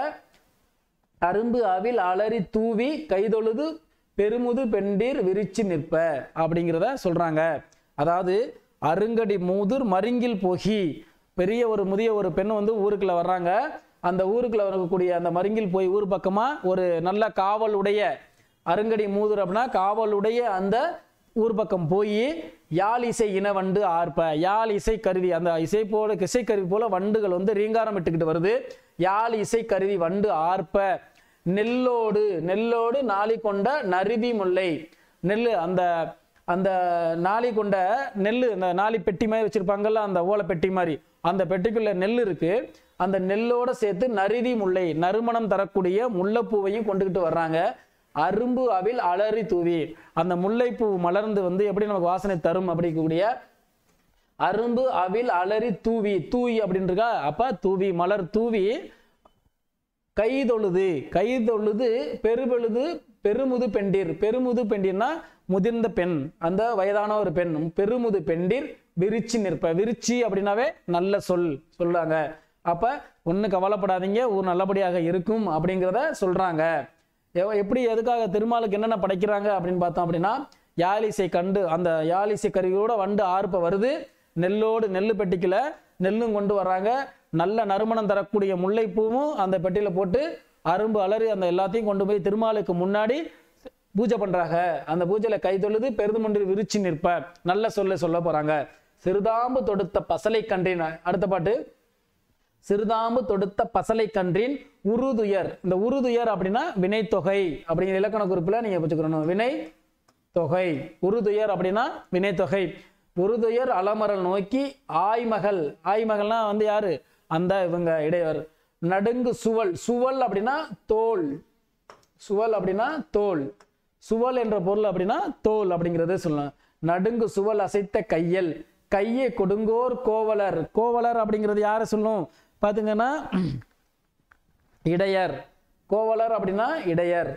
அரும்பு அவில் அலறி தூவி கைதொழுது பெருமுது பெண்டீர் விரிச்சு நிற்ப அப்படிங்கிறத சொல்றாங்க அதாவது அருங்கடி மூதுர் மருங்கில் போகி பெரிய ஒரு முதிய ஒரு பெண் வந்து ஊருக்குள்ள வர்றாங்க அந்த ஊருக்குள்ள வரக்கூடிய அந்த மருங்கில் போய் ஊர் பக்கமா ஒரு நல்ல காவலுடைய அருங்கடி மூதுர் அப்படின்னா காவலுடைய அந்த ஊர் பக்கம் போய் யாழ் இசை இன வண்டு ஆர்ப்ப யாழ் இசை கருவி அந்த இசை போல இசை கருவி போல வண்டுகள் வந்து ரீங்காரம் இட்டுக்கிட்டு வருது யாழ் இசை கருவி வண்டு ஆர்ப்ப நெல்லோடு நெல்லோடு நாளி கொண்ட நறுவி முல்லை நெல் அந்த அந்த நாளி கொண்ட நெல் இந்த நாளி பெட்டி மாதிரி வச்சிருப்பாங்கல்ல அந்த ஓலை பெட்டி மாதிரி அந்த பெட்டிக்குள்ள நெல் இருக்கு அந்த நெல்லோட சேர்த்து நறுவி முல்லை நறுமணம் தரக்கூடிய முல்லைப்பூவையும் கொண்டுகிட்டு வர்றாங்க அரும்பு அவில் அலறி தூவி அந்த முல்லைப்பூ மலர்ந்து வந்து எப்படி நமக்கு வாசனை தரும் அப்படிங்கக்கூடிய அரும்பு அவில் அலறி தூவி தூவி அப்படின்னு இருக்கா அப்ப தூவி மலர் தூவி கைதொழுது கைதொழுது பெருபெழுது பெருமுது பெண்டீர் பெருமுது பெண்டீர்னா முதிர்ந்த பெண் அந்த வயதான ஒரு பெண் பெருமுது பெண்டீர் விரிச்சி நிற்ப விரிச்சி அப்படின்னாவே நல்ல சொல் சொல்றாங்க அப்ப ஒன்றும் கவலைப்படாதீங்க ஊர் நல்லபடியாக இருக்கும் அப்படிங்கிறத சொல்றாங்க எவ- எப்படி எதுக்காக திருமாலுக்கு என்னென்ன படைக்கிறாங்க அப்படின்னு பார்த்தோம் அப்படின்னா யாழிசை கண்டு அந்த யாழிசை கருவியோட வண்டு ஆர்ப்ப வருது நெல்லோடு நெல்லு பெட்டிக்குல நெல்லும் கொண்டு வர்றாங்க நல்ல நறுமணம் தரக்கூடிய முல்லைப்பூவும் அந்த பெட்டியில போட்டு அரும்பு அலறி அந்த எல்லாத்தையும் கொண்டு போய் திருமாலுக்கு முன்னாடி பூஜை பண்றாங்க அந்த பூஜையில கை தொழுது பெருதுமொன்று விரிச்சு நிற்ப நல்ல சொல்ல சொல்ல போறாங்க சிறுதாம்பு தொடுத்த பசலை கன்றின் அடுத்த பாட்டு சிறுதாம்பு தொடுத்த பசலை கன்றின் உருதுயர் இந்த உருதுயர் அப்படின்னா வினைத்தொகை அப்படிங்கிற இலக்கண குறிப்புல நீங்க வச்சுக்கணும் வினை தொகை உருதுயர் அப்படின்னா வினைத்தொகை உருதுயர் அலமரல் நோக்கி ஆய்மகள் ஆய்மகள்னா வந்து யாரு அந்த இவங்க இடையவர் நடுங்கு சுவல் சுவல் அப்படின்னா தோல் சுவல் அப்படின்னா தோல் சுவல் என்ற பொருள் அப்படின்னா தோல் அப்படிங்கிறது சொல்லலாம் நடுங்கு சுவல் அசைத்த கையல் கையை கொடுங்கோர் கோவலர் கோவலர் அப்படிங்கிறது யாரை சொல்லும் பாத்தீங்கன்னா இடையர் கோவலர் அப்படின்னா இடையர்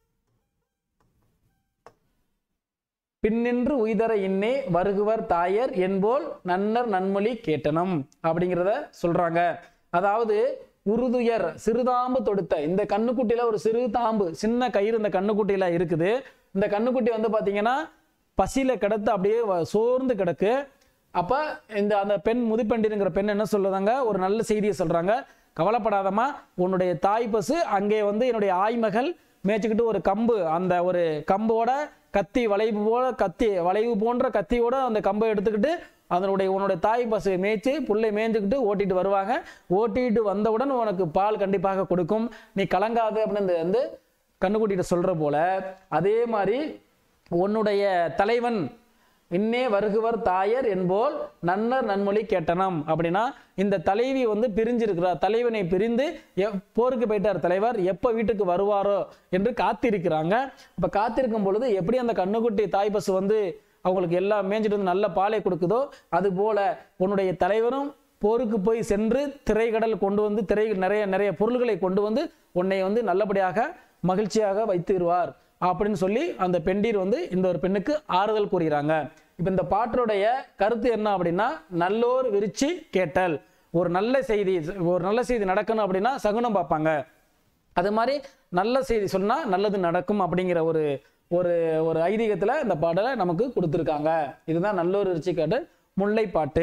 பின்னின்று உய்தர இன்னே வருகுவர் தாயர் என்போல் நன்னர் நன்மொழி கேட்டனம் அப்படிங்கிறத சொல்றாங்க அதாவது உருதுயர் சிறுதாம்பு தொடுத்த இந்த கண்ணுக்குட்டியில ஒரு சிறு தாம்பு சின்ன கயிறு இந்த கண்ணுக்குட்டியில இருக்குது இந்த கண்ணுக்குட்டி வந்து பாத்தீங்கன்னா பசியில் கிடத்து அப்படியே வ- சோர்ந்து கிடக்கு அப்போ இந்த அந்த பெண் முதுப்பெண்டிருங்கிற பெண் என்ன சொல்லுதாங்க ஒரு நல்ல செய்தியை சொல்கிறாங்க கவலைப்படாதம்மா உன்னுடைய தாய் பசு அங்கே வந்து என்னுடைய ஆய்மகள் மேய்ச்சிக்கிட்டு ஒரு கம்பு அந்த ஒரு கம்போட கத்தி வளைவு போல கத்தி வளைவு போன்ற கத்தியோட அந்த கம்பை எடுத்துக்கிட்டு அதனுடைய உன்னுடைய தாய் பசு மேய்ச்சி புல்லை மேய்ஞ்சுக்கிட்டு ஓட்டிட்டு வருவாங்க ஓட்டிட்டு வந்தவுடன் உனக்கு பால் கண்டிப்பாக கொடுக்கும் நீ கலங்காது அப்படின்னு இந்த வந்து கண்ணுக்குட்டிகிட்ட சொல்கிற போல அதே மாதிரி உன்னுடைய தலைவன் இன்னே வருகுவர் தாயர் என்போல் நன்னர் நன்மொழி கேட்டனம் அப்படின்னா இந்த தலைவி வந்து பிரிஞ்சிருக்கிறார் தலைவனை பிரிந்து எ- போருக்கு போயிட்டார் தலைவர் எப்போ வீட்டுக்கு வருவாரோ என்று காத்திருக்கிறாங்க அப்போ காத்திருக்கும் பொழுது எப்படி அந்த கண்ணுக்குட்டி தாய் பசு வந்து அவங்களுக்கு எல்லாம் மேய்ஞ்சிட்டு வந்து நல்ல பாலை கொடுக்குதோ அதுபோல உன்னுடைய தலைவரும் போருக்கு போய் சென்று திரைக்கடல் கொண்டு வந்து திரை நிறைய நிறைய பொருள்களை கொண்டு வந்து உன்னை வந்து நல்லபடியாக மகிழ்ச்சியாக வைத்திருவார் அப்படின்னு சொல்லி அந்த பெண்டீர் வந்து இந்த ஒரு பெண்ணுக்கு ஆறுதல் கூறுகிறாங்க இப்போ இந்த பாட்டுடைய கருத்து என்ன அப்படின்னா நல்லோர் விரிச்சி கேட்டல் ஒரு நல்ல செய்தி ஒரு நல்ல செய்தி நடக்கணும் அப்படின்னா சகுனம் பார்ப்பாங்க அது மாதிரி நல்ல செய்தி சொன்னா நல்லது நடக்கும் அப்படிங்கிற ஒரு ஒரு ஒரு ஐதீகத்துல இந்த பாடலை நமக்கு கொடுத்துருக்காங்க இதுதான் நல்லோர் விரிச்சி கேட்டல் முல்லைப்பாட்டு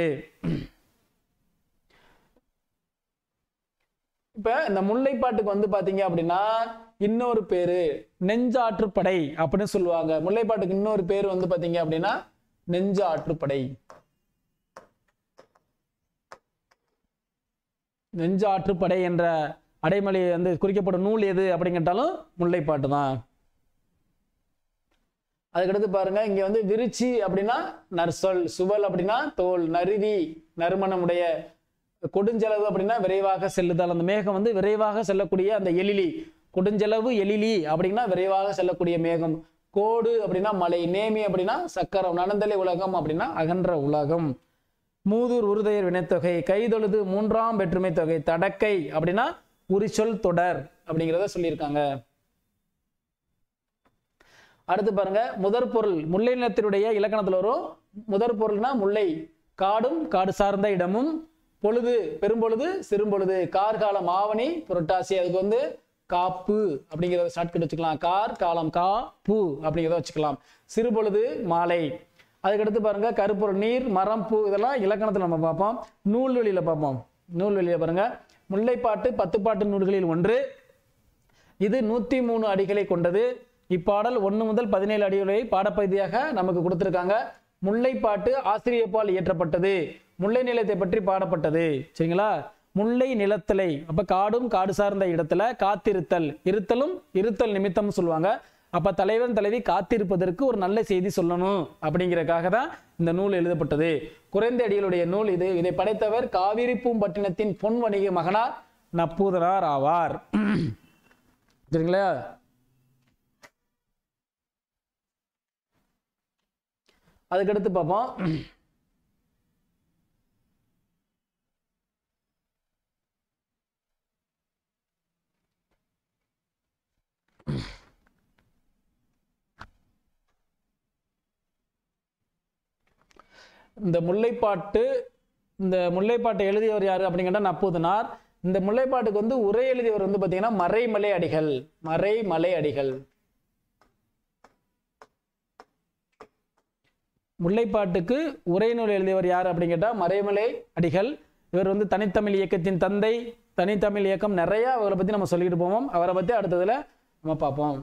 இப்ப இந்த முல்லைப்பாட்டுக்கு வந்து பாத்தீங்க அப்படின்னா இன்னொரு பேரு நெஞ்சாற்றுப்படை அப்படின்னு சொல்லுவாங்க முல்லைப்பாட்டுக்கு இன்னொரு பேர் வந்து பாத்தீங்க அப்படின்னா நெஞ்சாற்றுப்படை நெஞ்சாற்றுப்படை என்ற அடைமொழி வந்து குறிக்கப்படும் நூல் எது அப்படின்னு கேட்டாலும் முல்லைப்பாட்டு தான் அதுக்கடுத்து பாருங்க இங்க வந்து விருச்சி அப்படின்னா நற்சொல் சுவல் அப்படின்னா தோல் நறுவி நறுமணமுடைய கொடுஞ்செலவு அப்படின்னா விரைவாக செல்லுதல் அந்த மேகம் வந்து விரைவாக செல்லக்கூடிய அந்த எழிலி கொடுஞ்செலவு எழிலி அப்படின்னா விரைவாக செல்லக்கூடிய மேகம் கோடு அப்படின்னா மலை நேமி அப்படின்னா சக்கரம் நடந்தலை உலகம் அப்படின்னா அகன்ற உலகம் மூதூர் உருதையர் வினைத்தொகை கைதொழுது மூன்றாம் வெற்றுமை தொகை தடக்கை அப்படின்னா உரிச்சொல் தொடர் அப்படிங்கிறத சொல்லியிருக்காங்க அடுத்து பாருங்க முதற் பொருள் முல்லை நிலத்தினுடைய இலக்கணத்துல வரும் முதற் பொருள்னா முல்லை காடும் காடு சார்ந்த இடமும் பொழுது பெரும்பொழுது சிறும்பொழுது கார்காலம் ஆவணி புரட்டாசி அதுக்கு வந்து காப்பு அப்படிங்கிறத ஷார்ட்கட் வச்சுக்கலாம் கார் காலம் கா பூ அப்படிங்கிறத வச்சுக்கலாம் சிறுபொழுது மாலை அதுக்கடுத்து பாருங்க கருப்பொருள் நீர் மரம் பூ இதெல்லாம் இலக்கணத்தில் நம்ம பார்ப்போம் நூல்வெளியில பார்ப்போம் நூல்வெளியில பாருங்க முல்லைப்பாட்டு பத்துப்பாட்டு நூல்களில் ஒன்று இது நூற்றி மூணு அடிகளை கொண்டது இப்பாடல் ஒன்று முதல் பதினேழு அடிகளை பாடப்பகுதியாக நமக்கு கொடுத்துருக்காங்க முல்லைப்பாட்டு ஆசிரியப்பால் இயற்றப்பட்டது முல்லை நிலத்தை பற்றி பாடப்பட்டது சரிங்களா முல்லை நிலத்தலை அப்ப காடும் காடு சார்ந்த இடத்துல காத்திருத்தல் இருத்தலும் இருத்தல் நிமித்தம் சொல்லுவாங்க அப்ப தலைவன் தலைவி காத்திருப்பதற்கு ஒரு நல்ல செய்தி சொல்லணும் அப்படிங்கறக்காக தான் இந்த நூல் எழுதப்பட்டது குறைந்த அடிகளுடைய நூல் இது இதை படைத்தவர் காவிரி பூம்பட்டினத்தின் பொன் வணிக மகனார் நப்பூதனார் ஆவார் சரிங்களா அதுக்கடுத்து பார்ப்போம் இந்த முல்லைப்பாட்டு இந்த முல்லைப்பாட்டை எழுதியவர் யாரு அப்படிங்கிட்ட நப்பூதனார் இந்த முல்லைப்பாட்டுக்கு வந்து உரை எழுதியவர் வந்து பார்த்தீங்கன்னா மறைமலை அடிகள் மறைமலை அடிகள் முல்லைப்பாட்டுக்கு உரைநூல் எழுதியவர் யார் அப்படின்னு கேட்டால் மறைமலை அடிகள் இவர் வந்து தனித்தமிழ் இயக்கத்தின் தந்தை தனித்தமிழ் இயக்கம் நிறைய அவரை பற்றி நம்ம சொல்லிட்டு போவோம் அவரை பற்றி அடுத்ததுல நம்ம பார்ப்போம்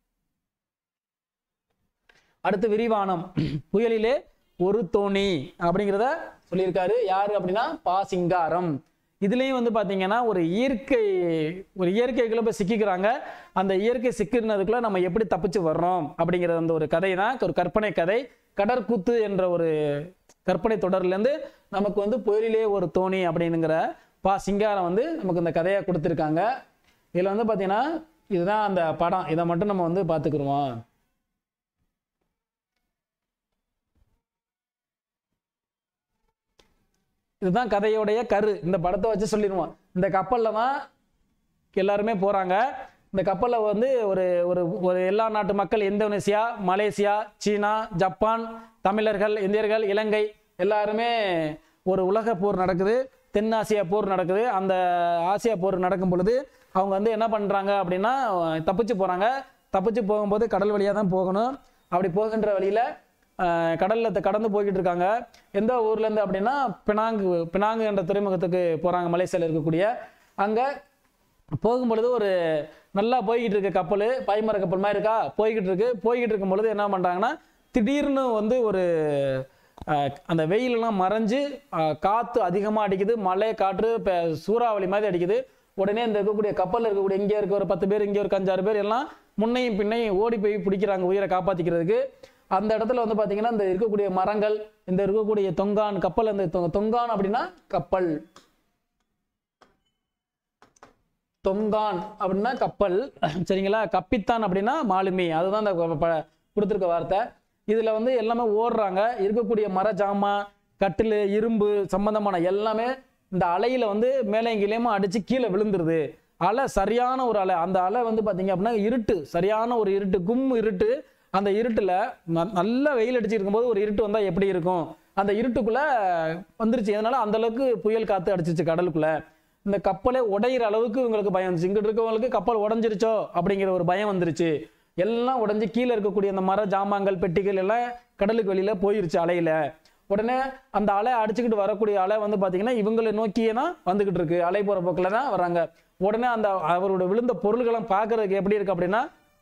அடுத்து விரிவானம் புயலிலே ஒரு தோணி அப்படிங்கிறத சொல்லியிருக்காரு யாரு அப்படின்னா பா சிங்காரம் இதுலேயும் வந்து பார்த்தீங்கன்னா ஒரு இயற்கை ஒரு இயற்கைக்குள்ள போய் சிக்கிக்கிறாங்க அந்த இயற்கை சிக்கினதுக்குள்ள நம்ம எப்படி தப்பிச்சு வர்றோம் அப்படிங்கிற அந்த ஒரு கதை தான் ஒரு கற்பனை கதை கடற்கூத்து என்ற ஒரு கற்பனை தொடர்லேருந்து நமக்கு வந்து புயலிலே ஒரு தோணி அப்படிங்கிற பா சிங்காரம் வந்து நமக்கு இந்த கதையை கொடுத்துருக்காங்க இதில் வந்து பார்த்தீங்கன்னா இதுதான் அந்த படம் இதை மட்டும் நம்ம வந்து பார்த்துக்குருவோம் இதுதான் கதையோடைய கரு இந்த படத்தை வச்சு சொல்லிடுவோம் இந்த கப்பலில் தான் எல்லாருமே போகிறாங்க இந்த கப்பலில் வந்து ஒரு ஒரு ஒரு எல்லா நாட்டு மக்கள் இந்தோனேசியா மலேசியா சீனா ஜப்பான் தமிழர்கள் இந்தியர்கள் இலங்கை எல்லாருமே ஒரு உலக போர் நடக்குது தென் ஆசியா போர் நடக்குது அந்த ஆசியா போர் நடக்கும் பொழுது அவங்க வந்து என்ன பண்ணுறாங்க அப்படின்னா தப்பிச்சு போகிறாங்க தப்பிச்சு போகும்போது கடல் வழியாக தான் போகணும் அப்படி போகின்ற வழியில் அஹ், கடல்ல த- கடந்து போய்கிட்டு இருக்காங்க எந்த ஊர்ல இருந்து அப்படின்னா பினாங்கு பினாங்கு என்ற துறைமுகத்துக்கு போறாங்க மலேசியால இருக்கக்கூடிய அங்க போகும்பொழுது ஒரு நல்லா போய்கிட்டு இருக்க கப்பல் பாய்மர கப்பல் மாதிரி இருக்கா போய்கிட்டு இருக்கு போய்கிட்டு இருக்கும் பொழுது என்ன பண்ணுறாங்கன்னா திடீர்னு வந்து ஒரு அஹ், அந்த வெயிலெல்லாம் மறைஞ்சு அஹ், காற்று அதிகமாக அடிக்குது மழை காற்று இப்போ சூறாவளி மாதிரி அடிக்குது உடனே இந்த இருக்கக்கூடிய கப்பலில் இருக்கக்கூடிய இங்கே இருக்க ஒரு பத்து பேர் இங்கே ஒரு அஞ்சாறு பேர் எல்லாம் முன்னையும் பின்னையும் ஓடி போய் பிடிக்கிறாங்க உயிரை காப்பாற்றிக்கிறதுக்கு அந்த இடத்துல வந்து பார்த்தீங்கன்னா இந்த இருக்கக்கூடிய மரங்கள் இந்த இருக்கக்கூடிய தொங்கான் கப்பல் அந்த தொ- தொங்கான் அப்படின்னா கப்பல் தொங்கான் அப்படின்னா கப்பல் சரிங்களா கப்பித்தான் அப்படின்னா மாலுமி அதுதான் இந்த ப- ப- கொடுத்திருக்க வார்த்தை இதுல வந்து எல்லாமே ஓடுறாங்க இருக்கக்கூடிய மர ஜாமா கட்டில் இரும்பு சம்பந்தமான எல்லாமே இந்த அலையில வந்து மேலே கீழேயுமா அடிச்சு கீழே விழுந்துருது அலை சரியான ஒரு அலை அந்த அலை வந்து பாத்தீங்க அப்படின்னா இருட்டு சரியான ஒரு இருட்டு கும் இருட்டு அந்த இருட்டுல ந- நல்ல வெயில் அடிச்சு இருக்கும்போது ஒரு இருட்டு வந்தா எப்படி இருக்கும் அந்த இருட்டுக்குள்ள வந்துருச்சு அதனால அந்த அளவுக்கு புயல் காத்து அடிச்சிச்சு கடலுக்குள்ள இந்த கப்பலே உடையிற அளவுக்கு இவங்களுக்கு பயம் வந்துச்சு இங்கிட்டு இருக்கவங்களுக்கு கப்பல் உடஞ்சிருச்சோ அப்படிங்கிற ஒரு பயம் வந்துருச்சு எல்லாம் உடைஞ்சு கீழே இருக்கக்கூடிய அந்த மர ஜாமான்கள் பெட்டிகள் எல்லாம் கடலுக்கு வெளியில போயிருச்சு அலையில உடனே அந்த அலை அடிச்சுக்கிட்டு வரக்கூடிய அலை வந்து பாத்தீங்கன்னா இவங்களை நோக்கியே தான் வந்துகிட்டு இருக்கு அலை போற போக்கில் தான் வராங்க உடனே அந்த அவரோட விழுந்த பொருள்களும் பார்க்கறதுக்கு எப்படி இருக்கு அப்படின்னா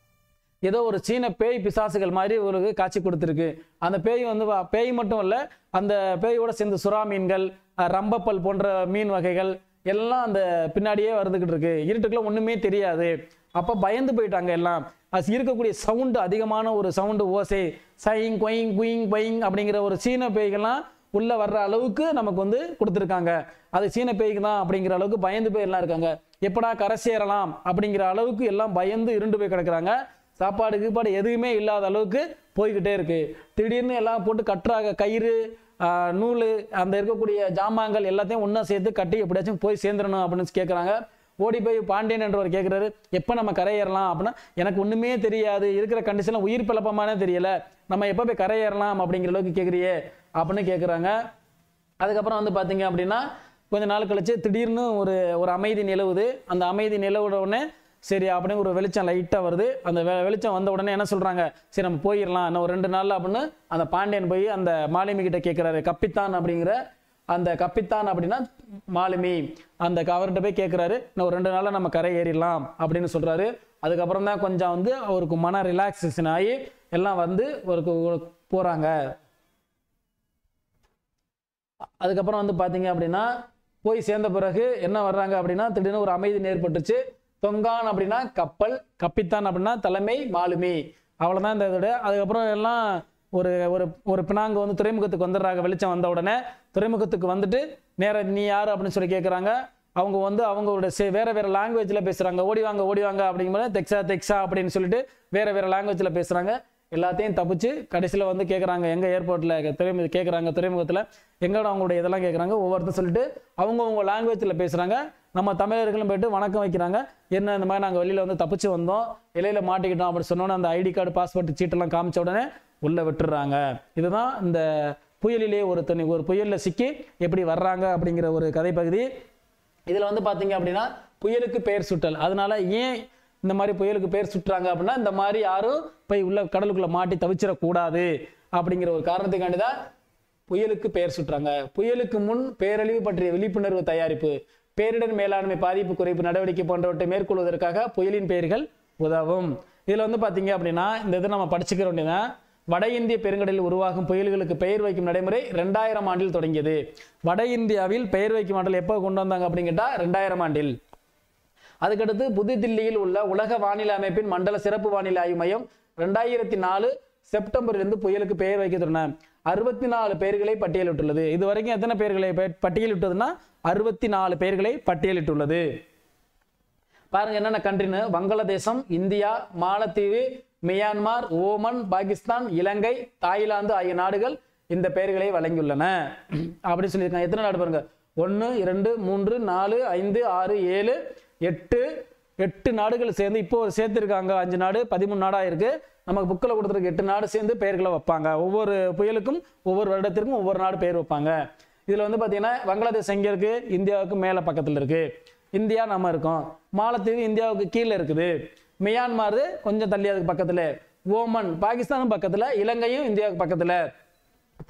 ஏதோ ஒரு சீன பேய் பிசாசுகள் மாதிரி ஒரு காட்சி கொடுத்துருக்கு அந்த பேய் வந்து வ- பேய் மட்டும் இல்ல அந்த பேயோட சேர்ந்து சுறா மீன்கள் அஹ், ரம்பப்பல் போன்ற மீன் வகைகள் எல்லாம் அந்த பின்னாடியே வந்துகிட்டு இருக்கு இருட்டுக்குள்ள ஒண்ணுமே தெரியாது அப்ப பயந்து போயிட்டாங்க எல்லாம் அது இருக்கக்கூடிய சவுண்டு அதிகமான ஒரு சவுண்டு ஓசை சைங் கொயிங் குயிங் பைங் அப்படிங்கிற ஒரு சீன பேய்கள்லாம் உள்ள வர்ற அளவுக்கு நமக்கு வந்து கொடுத்துருக்காங்க அது சீன பேய்க்கு தான் அப்படிங்கிற அளவுக்கு பயந்து போய் எல்லாம் இருக்காங்க எப்படா கரை சேரலாம் அப்படிங்கிற அளவுக்கு எல்லாம் பயந்து இருண்டு போய் கிடக்குறாங்க சாப்பாடு கீப்பாடு எதுவுமே இல்லாத அளவுக்கு போய்கிட்டே இருக்கு திடீர்னு எல்லாம் போட்டு கட்டுறாங்க கயிறு ஆஹ், நூல் அந்த இருக்கக்கூடிய ஜாமான்கள் எல்லாத்தையும் ஒன்றா சேர்த்து கட்டி எப்படியாச்சும் போய் சேர்ந்துடணும் அப்படின்னு கேட்குறாங்க ஓடி போய் பாண்டியன் என்றவர் கேட்குறாரு எப்போ நம்ம கரையேறலாம் அப்படின்னா எனக்கு ஒன்றுமே தெரியாது இருக்கிற கண்டிஷனில் உயிர் பிழப்பமானே தெரியல நம்ம எப்போ போய் கரையேறலாம் அப்படிங்கிற அளவுக்கு கேட்குறியே அப்படின்னு கேட்குறாங்க அதுக்கப்புறம் வந்து பார்த்தீங்க அப்படின்னா கொஞ்ச நாள் கழிச்சு திடீர்னு ஒரு ஒரு அமைதி நிலவுது அந்த அமைதி நிலவுட உடனே சரி அப்படின்னு ஒரு வெளிச்சம் லைட்டாக வருது அந்த வெ- வெளிச்சம் வந்த உடனே என்ன சொல்கிறாங்க சரி நம்ம போயிடலாம் இன்னும் ஒரு ரெண்டு நாள் அப்படின்னு அந்த பாண்டியன் போய் அந்த மாலுமி கிட்ட கேட்குறாரு கப்பித்தான் அப்படிங்கிற அந்த கப்பித்தான் அப்படின்னா மாலுமி அந்த க- அவர்கிட்ட போய் கேட்குறாரு இன்னும் ஒரு ரெண்டு நாளில் நம்ம கரை ஏறிடலாம் அப்படின்னு சொல்கிறாரு அதுக்கப்புறம் தான் கொஞ்சம் வந்து அவருக்கு மன ரிலாக்ஸேஷன் ஆகி எல்லாம் வந்து ஒரு போகிறாங்க அதுக்கப்புறம் வந்து பார்த்தீங்க அப்படின்னா போய் சேர்ந்த பிறகு என்ன வர்றாங்க அப்படின்னா திடீர்னு ஒரு அமைதி ஏற்பட்டுச்சு தொங்கான் அப்படின்னா கப்பல் கப்பித்தான் அப்படின்னா தலைமை மாலுமி அவ்வளோதான் இந்த இதோட அதுக்கப்புறம் எல்லாம் ஒரு ஒரு ஒரு பினாங்க வந்து துறைமுகத்துக்கு வந்துடுறாங்க வெளிச்சம் வந்த உடனே துறைமுகத்துக்கு வந்துட்டு நேரா நீ யார் அப்படின்னு சொல்லி கேட்குறாங்க அவங்க வந்து அவங்களோட சே- வேற வேற லாங்குவேஜில் பேசுகிறாங்க ஓடி வாங்க ஓடி வாங்க அப்படிங்கும்போது தெக்ஸா தெக்ஸா அப்படின்னு சொல்லிட்டு வேற வேற லாங்குவேஜில் பேசுகிறாங்க எல்லாத்தையும் தப்பிச்சு கடைசியில் வந்து கேட்குறாங்க எங்கள் ஏர்போர்ட்டில் துறைமுக கேட்குறாங்க துறைமுகத்தில் எங்கட அவங்களுடைய இதெல்லாம் கேட்குறாங்க ஒவ்வொருத்தர் சொல்லிட்டு அவங்கவுங்க லாங்குவேஜில் பேசுகிறாங்க நம்ம தமிழர்களும் போயிட்டு வணக்கம் வைக்கிறாங்க என்ன இந்த மாதிரி நாங்கள் வெளியில் வந்து தப்பிச்சு வந்தோம் இலையில மாட்டிக்கிட்டோம் அப்படி சொன்னோன்னே அந்த ஐடி கார்டு பாஸ்போர்ட் சீட்டெல்லாம் காமிச்ச உடனே உள்ளே விட்டுறாங்க இதுதான் இந்த புயலிலே ஒரு தனி ஒரு புயலில் சிக்கி எப்படி வர்றாங்க அப்படிங்கிற ஒரு கதை பகுதி இதில் வந்து பார்த்தீங்க அப்படின்னா புயலுக்கு பெயர் சுட்டல் அதனால ஏன் இந்த மாதிரி புயலுக்கு பெயர் சுட்டுறாங்க அப்படின்னா இந்த மாதிரி யாரும் போய் உள்ள கடலுக்குள்ள மாட்டி தவிச்சிடக்கூடாது அப்படிங்கிற ஒரு காரணத்துக்காண்டி தான் புயலுக்கு பெயர் சுட்டுறாங்க புயலுக்கு முன் பேரழிவு பற்றிய விழிப்புணர்வு தயாரிப்பு பேரிடர் மேலாண்மை பாதிப்பு குறைப்பு நடவடிக்கை போன்றவற்றை மேற்கொள்வதற்காக புயலின் பெயர்கள் உதவும் இதில் வந்து பார்த்தீங்க அப்படின்னா இந்த இதை நம்ம படிச்சுக்கிற வேண்டியதான் வட இந்திய பெருங்கடலில் உருவாகும் புயல்களுக்கு பெயர் வைக்கும் நடைமுறை ரெண்டாயிரம் ஆண்டில் தொடங்கியது வட இந்தியாவில் பெயர் வைக்கும் ஆண்டில் எப்போ கொண்டு வந்தாங்க அப்படின்னு கேட்டால் ரெண்டாயிரம் ஆண்டில் அதுக்கடுத்து புதுதில்லியில் உள்ள உலக வானிலை அமைப்பின் மண்டல சிறப்பு வானிலை ஆய்வு மையம் ரெண்டாயிரத்தி நாலு செப்டம்பரிலிருந்து புயலுக்கு பெயர் வைக்க தொடங்கின அறுபத்தி நாலு பெயர்களை பட்டியலிட்டுள்ளது இது வரைக்கும் எத்தனை பெயர்களை பெ- பட்டியலிட்டதுன்னா அறுபத்தி நாலு பெயர்களை பட்டியலிட்டுள்ளது பாருங்க என்னென்ன கண்ட்ரின்னு வங்காளதேசம் இந்தியா மாலத்தீவு மியான்மார் ஓமன் பாகிஸ்தான் இலங்கை தாய்லாந்து ஆகிய நாடுகள் இந்த பெயர்களை வழங்கியுள்ளன அப்படி சொல்லியிருக்காங்க எத்தனை நாடு பாருங்க ஒன்று இரண்டு மூன்று நாலு ஐந்து ஆறு ஏழு எட்டு எட்டு நாடுகள் சேர்ந்து இப்போ ஒரு சேர்த்துருக்காங்க அஞ்சு நாடு பதிமூணு நாடாக இருக்கு நமக்கு புக்கில் கொடுத்துருக்க எட்டு நாடு சேர்ந்து பெயர்களை வைப்பாங்க ஒவ்வொரு புயலுக்கும் ஒவ்வொரு வருடத்திற்கும் ஒவ்வொரு நாடு பெயர் வைப்பாங்க இதில் வந்து பார்த்தீங்கன்னா வங்காளதேஷ் எங்கே இருக்கு இந்தியாவுக்கு மேலே பக்கத்தில் இருக்கு இந்தியா நம்ம இருக்கோம் மாலத்தீவு இந்தியாவுக்கு கீழே இருக்குது மியான்மார் கொஞ்சம் தள்ளி அதுக்கு பக்கத்தில் ஓமன் பாகிஸ்தானும் பக்கத்தில் இலங்கையும் இந்தியாவுக்கு பக்கத்தில்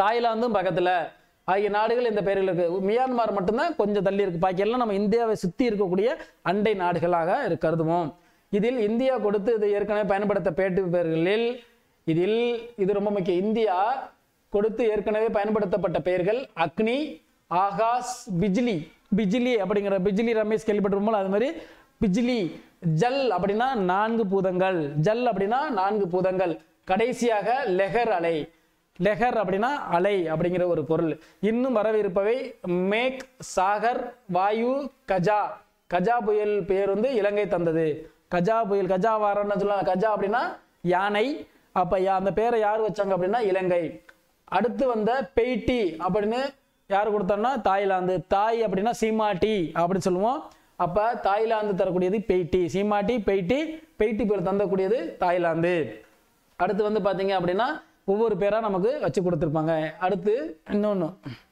தாய்லாந்தும் பக்கத்துல ஆகிய நாடுகள் இந்த பெயர்கள் இருக்கு மியான்மர் மட்டும்தான் கொஞ்சம் தள்ளி இருக்கு பாக்கி எல்லாம் நம்ம இந்தியாவை சுத்தி இருக்கக்கூடிய அண்டை நாடுகளாக இரு- கருதுவோம் இதில் இந்தியா கொடுத்து இது ஏற்கனவே பயன்படுத்த பேட்டு பெயர்களில் இதில் இது ரொம்ப முக்கியம் இந்தியா கொடுத்து ஏற்கனவே பயன்படுத்தப்பட்ட பெயர்கள் அக்னி ஆகாஷ் பிஜ்லி பிஜ்லி அப்படிங்கிற பிஜ்லி ரமேஷ் கேள்விப்பட்டிருப்போம் அது மாதிரி பிஜ்லி ஜல் அப்படின்னா நான்கு பூதங்கள் ஜல் அப்படின்னா நான்கு பூதங்கள் கடைசியாக லெஹர் அலை லெஹர் அப்படின்னா அலை அப்படிங்கிற ஒரு பொருள் இன்னும் வரவிருப்பவை மேக் சாகர் வாயு கஜா கஜா புயல் பெயர் வந்து இலங்கை தந்தது கஜா புயல் கஜா வாரம்னு சொல்லலாம் கஜா அப்படின்னா யானை அப்ப யா- அந்த பேரை யார் வச்சாங்க அப்படின்னா இலங்கை அடுத்து வந்த பெய்டி அப்படின்னு யார் கொடுத்தோம்னா தாய்லாந்து தாய் அப்படின்னா சீமாட்டி அப்படின்னு சொல்லுவோம் அப்ப தாய்லாந்து தரக்கூடியது பெய்டி சீமாட்டி பெய்டி பெய்டி பேர் தந்தக்கூடியது தாய்லாந்து அடுத்து வந்து பாத்தீங்க அப்படின்னா ஒவ்வொரு பேரா நமக்கு வச்சு கொடுத்துருப்பாங்க அடுத்து இன்னொன்னு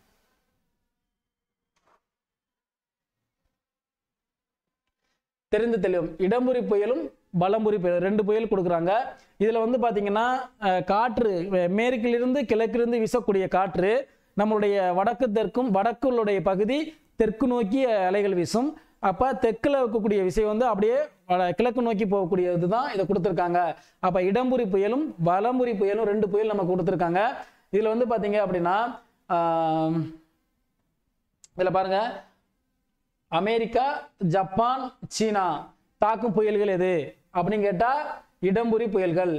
தெரிந்து தெளிவும் இடம்புரி புயலும் பலம்புரி புயல் ரெண்டு புயல் கொடுக்குறாங்க இதுல வந்து பாத்தீங்கன்னா அஹ், காற்று அஹ், மேற்கிலிருந்து கிழக்கிலிருந்து வீசக்கூடிய காற்று நம்மளுடைய வடக்கு தெற்கும் வடக்குள்ளுடைய பகுதி தெற்கு நோக்கி அலைகள் வீசும் அப்ப தெற்குல இருக்கக்கூடிய விஷயம் வந்து அப்படியே வட- கிழக்கு நோக்கி போகக்கூடியது தான் இதை கொடுத்துருக்காங்க அப்ப இடம்புரி புயலும் வலம்புரி புயலும் ரெண்டு புயல் நமக்கு கொடுத்துருக்காங்க இதுல வந்து பாத்தீங்க அப்படின்னா ஆஹ், இதுல பாருங்க அமெரிக்கா ஜப்பான் சீனா தாக்கும் புயல்கள் எது அப்படின்னு கேட்டா இடம்புரி புயல்கள்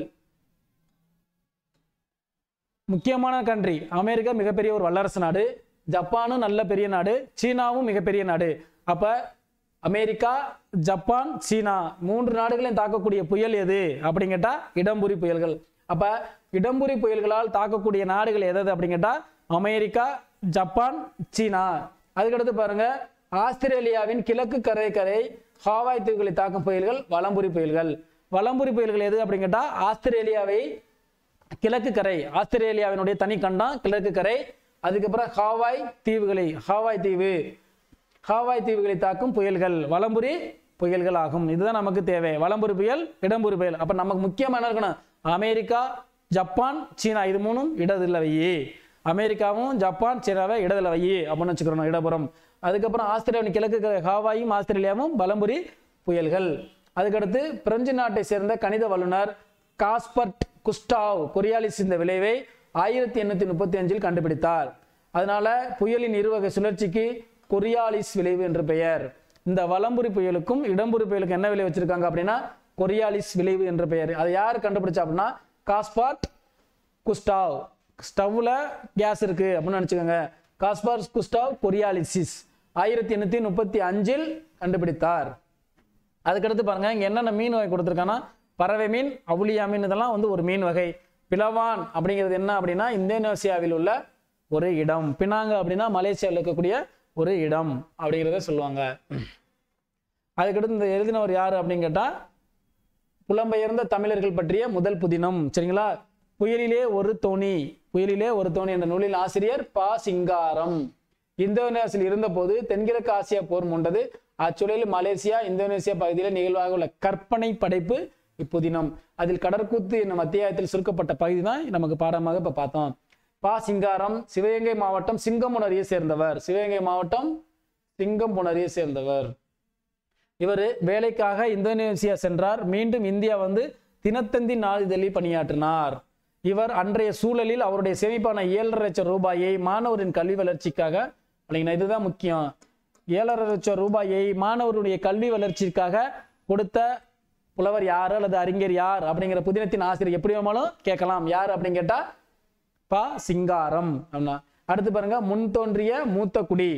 முக்கியமான கண்ட்ரி அமெரிக்கா மிகப்பெரிய ஒரு வல்லரசு நாடு ஜப்பானும் நல்ல பெரிய நாடு சீனாவும் மிகப்பெரிய நாடு அப்ப அமெரிக்கா ஜப்பான் சீனா மூன்று நாடுகளையும் தாக்கக்கூடிய புயல் எது அப்படின்னு கேட்டா இடம்புரி புயல்கள் அப்ப இடம்புரி புயல்களால் தாக்கக்கூடிய நாடுகள் எது எது அப்படின்னு கேட்டா அமெரிக்கா ஜப்பான் சீனா அதுக்கடுத்து பாருங்க ஆஸ்திரேலியாவின் கிழக்கு கரை ஹாவாய் தீவுகளை தாக்கும் புயல்கள் வலம்புரி புயல்கள் வலம்புரி புயல்கள் எது அப்படின்னு கேட்டா ஆஸ்திரேலியாவை கிழக்கு கரை ஆஸ்திரேலியாவினுடைய தனி கண்டம் கிழக்கு கரை அதுக்கப்புறம் ஹாவாய் தீவுகளை ஹாவாய் தீவு ஹாவாய் தீவுகளை தாக்கும் புயல்கள் வலம்புரி புயல்கள் ஆகும் இதுதான் நமக்கு தேவை வலம்புரி புயல் இடம்புரி புயல் அப்ப நமக்கு முக்கியமா என்ன இருக்கணும் அமெரிக்கா ஜப்பான் சீனா இது மூணும் இடதுல வையி அமெரிக்காவும் ஜப்பான் சீனாவை இடதுல வையி அப்படின்னு வச்சுக்கிறோம் இடப்புறம் அதுக்கப்புறம் ஆஸ்திரேலியாவின் கிழக்கு கரை ஹாவாயும் ஆஸ்திரேலியாவும் வலம்புரி புயல்கள் அதுக்கடுத்து பிரெஞ்சு நாட்டை சேர்ந்த கணித வல்லுனர் காஸ்பர்ட் குஸ்டாவ் கொரியாலிஸ் இந்த விளைவை ஆயிரத்தி எண்ணூத்தி முப்பத்தி அஞ்சில் கண்டுபிடித்தார் அதனால புயலின் இருவகை சுழற்சிக்கு கொரியாலிஸ் விளைவு என்று பெயர் இந்த வலம்புரி புயலுக்கும் இடம்புரி புயலுக்கும் என்ன விளைவு வச்சிருக்காங்க அப்படின்னா கொரியாலிஸ் விளைவு என்ற பெயர் அதை யார் கண்டுபிடிச்சா அப்படின்னா காஸ்பார்ட் குஸ்டாவ் ஸ்டவ்ல கேஸ் இருக்கு அப்படின்னு நினைச்சுக்கோங்க காஸ்பார் குஸ்டாவ் கொரியாலிசிஸ் ஆயிரத்தி எண்ணூத்தி முப்பத்தி அஞ்சில் கண்டுபிடித்தார் அதுக்கடுத்து பாருங்க இங்க என்னென்ன மீன் வகை கொடுத்துருக்காங்கன்னா பறவை மீன் அவுளியா மீன் இதெல்லாம் வந்து ஒரு மீன் வகை பிளவான் அப்படிங்கிறது என்ன அப்படின்னா இந்தோனேசியாவில் உள்ள ஒரு இடம் பினாங்கு அப்படின்னா மலேசியாவில் இருக்கக்கூடிய ஒரு இடம் அப்படிங்கிறத சொல்லுவாங்க அதுக்கடுத்து இந்த எழுதினவர் யாரு அப்படின்னு கேட்டா புலம்பெயர்ந்த தமிழர்கள் பற்றிய முதல் புதினம் சரிங்களா புயலிலே ஒரு தோணி புயலிலே ஒரு தோணி என்ற நூலில் ஆசிரியர் பா சிங்காரம் இந்தோனேசியில் இருந்தபோது தென்கிழக்கு ஆசியா போர் மூண்டது அச்சூழலில் மலேசியா இந்தோனேசியா பகுதியில் நிகழ்வாக உள்ள கற்பனை படைப்பு இப்புதினம் அதில் கடற்கூத்து என்னும் அத்தியாயத்தில் சுருக்கப்பட்ட பகுதி தான் நமக்கு பாடமாக இப்ப பார்த்தோம் பா சிங்காரம் சிவகங்கை மாவட்டம் சிங்கமுனரியை சேர்ந்தவர் சிவகங்கை மாவட்டம் சிங்கம்புணரியை சேர்ந்தவர் இவர் வேலைக்காக இந்தோனேசியா சென்றார் மீண்டும் இந்தியா வந்து தினத்தந்தி நாளிதழில் பணியாற்றினார் இவர் அன்றைய சூழலில் அவருடைய சேமிப்பான ஏழரை லட்சம் ரூபாயை மாணவரின் கல்வி வளர்ச்சிக்காக வழங்கினார் இதுதான் முக்கியம் ஏழரை லட்சம் ரூபாயை மாணவருடைய கல்வி வளர்ச்சிக்காக கொடுத்த புலவர் யார் அல்லது அறிஞர் யார் அப்படிங்கிற புதினத்தின் ஆசிரியர் எப்படி வேணாலும் கேட்கலாம் யார் அப்படின்னு கேட்டா பா சிங்காரம் அப்படின்னா அடுத்து பாருங்க முன் தோன்றிய மூத்த குடி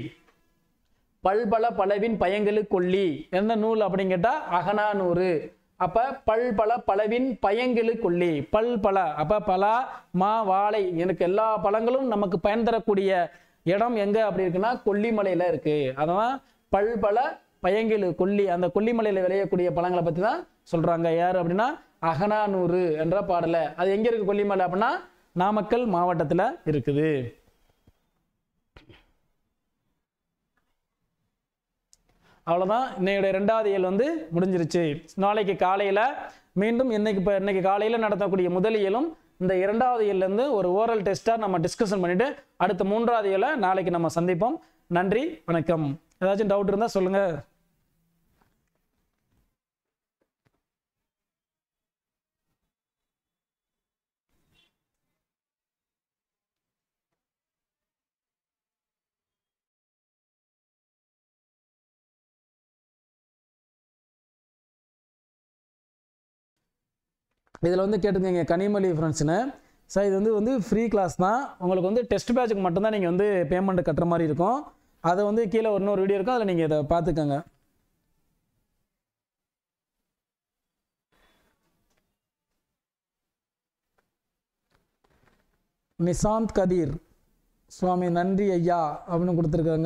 பல்பல பலவின் பயங்கலு கொல்லி என்ன நூல் அப்படின்னு கேட்டா அகனானூறு அப்ப பல்பல பலவின் பயங்கலு கொல்லி பல்பல அப்ப பலா மா வாழை எனக்கு எல்லா பழங்களும் நமக்கு பயன் தரக்கூடிய இடம் எங்க அப்படி இருக்குன்னா கொல்லிமலையில இருக்கு அதான் பல்பல பயங்கலு கொல்லி அந்த கொல்லிமலையில விளையக்கூடிய பழங்களை பத்தி தான் சொல்றாங்க யார் அப்படின்னா அகனானூறு என்ற பாடல அது எங்க இருக்கு கொல்லிமலை அப்படின்னா நாமக்கல் மாவட்டத்துல இருக்குது அவ்வளோதான் இன்னையுடைய ரெண்டாவது இயல் வந்து முடிஞ்சிருச்சு நாளைக்கு காலையில் மீண்டும் இன்னைக்கு இப்போ இன்னைக்கு காலையில் நடத்தக்கூடிய முதல் இயலும் இந்த இரண்டாவது இயல்லேருந்து ஒரு ஓரல் டெஸ்ட்டாக நம்ம டிஸ்கஷன் பண்ணிவிட்டு அடுத்த மூன்றாவது இயலை நாளைக்கு நம்ம சந்திப்போம் நன்றி வணக்கம் ஏதாச்சும் டவுட் இருந்தால் சொல்லுங்கள் இதில் வந்து கேட்டிருந்தீங்க கனிமொழி ஃப்ரெண்ட்ஸ்னு சார் இது வந்து வந்து ஃப்ரீ கிளாஸ் தான் உங்களுக்கு வந்து டெஸ்ட் பேட்சுக்கு மட்டும்தான் நீங்கள் வந்து பேமெண்ட் கட்டுற மாதிரி இருக்கும் அதை வந்து கீழே ஒரு இன்னொரு வீடியோ இருக்கும் அதில் நீங்கள் இதை பார்த்துக்கோங்க நிசாந்த் கதீர் சுவாமி நன்றி ஐயா அப்படின்னு கொடுத்துருக்காங்க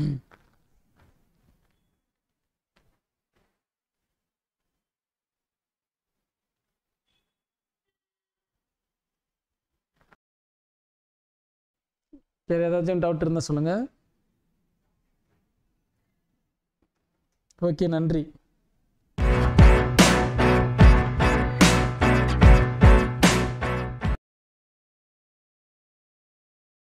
வேறு ஏதாச்சும் டவுட் இருந்தால் சொல்லுங்கள் ஓகே நன்றி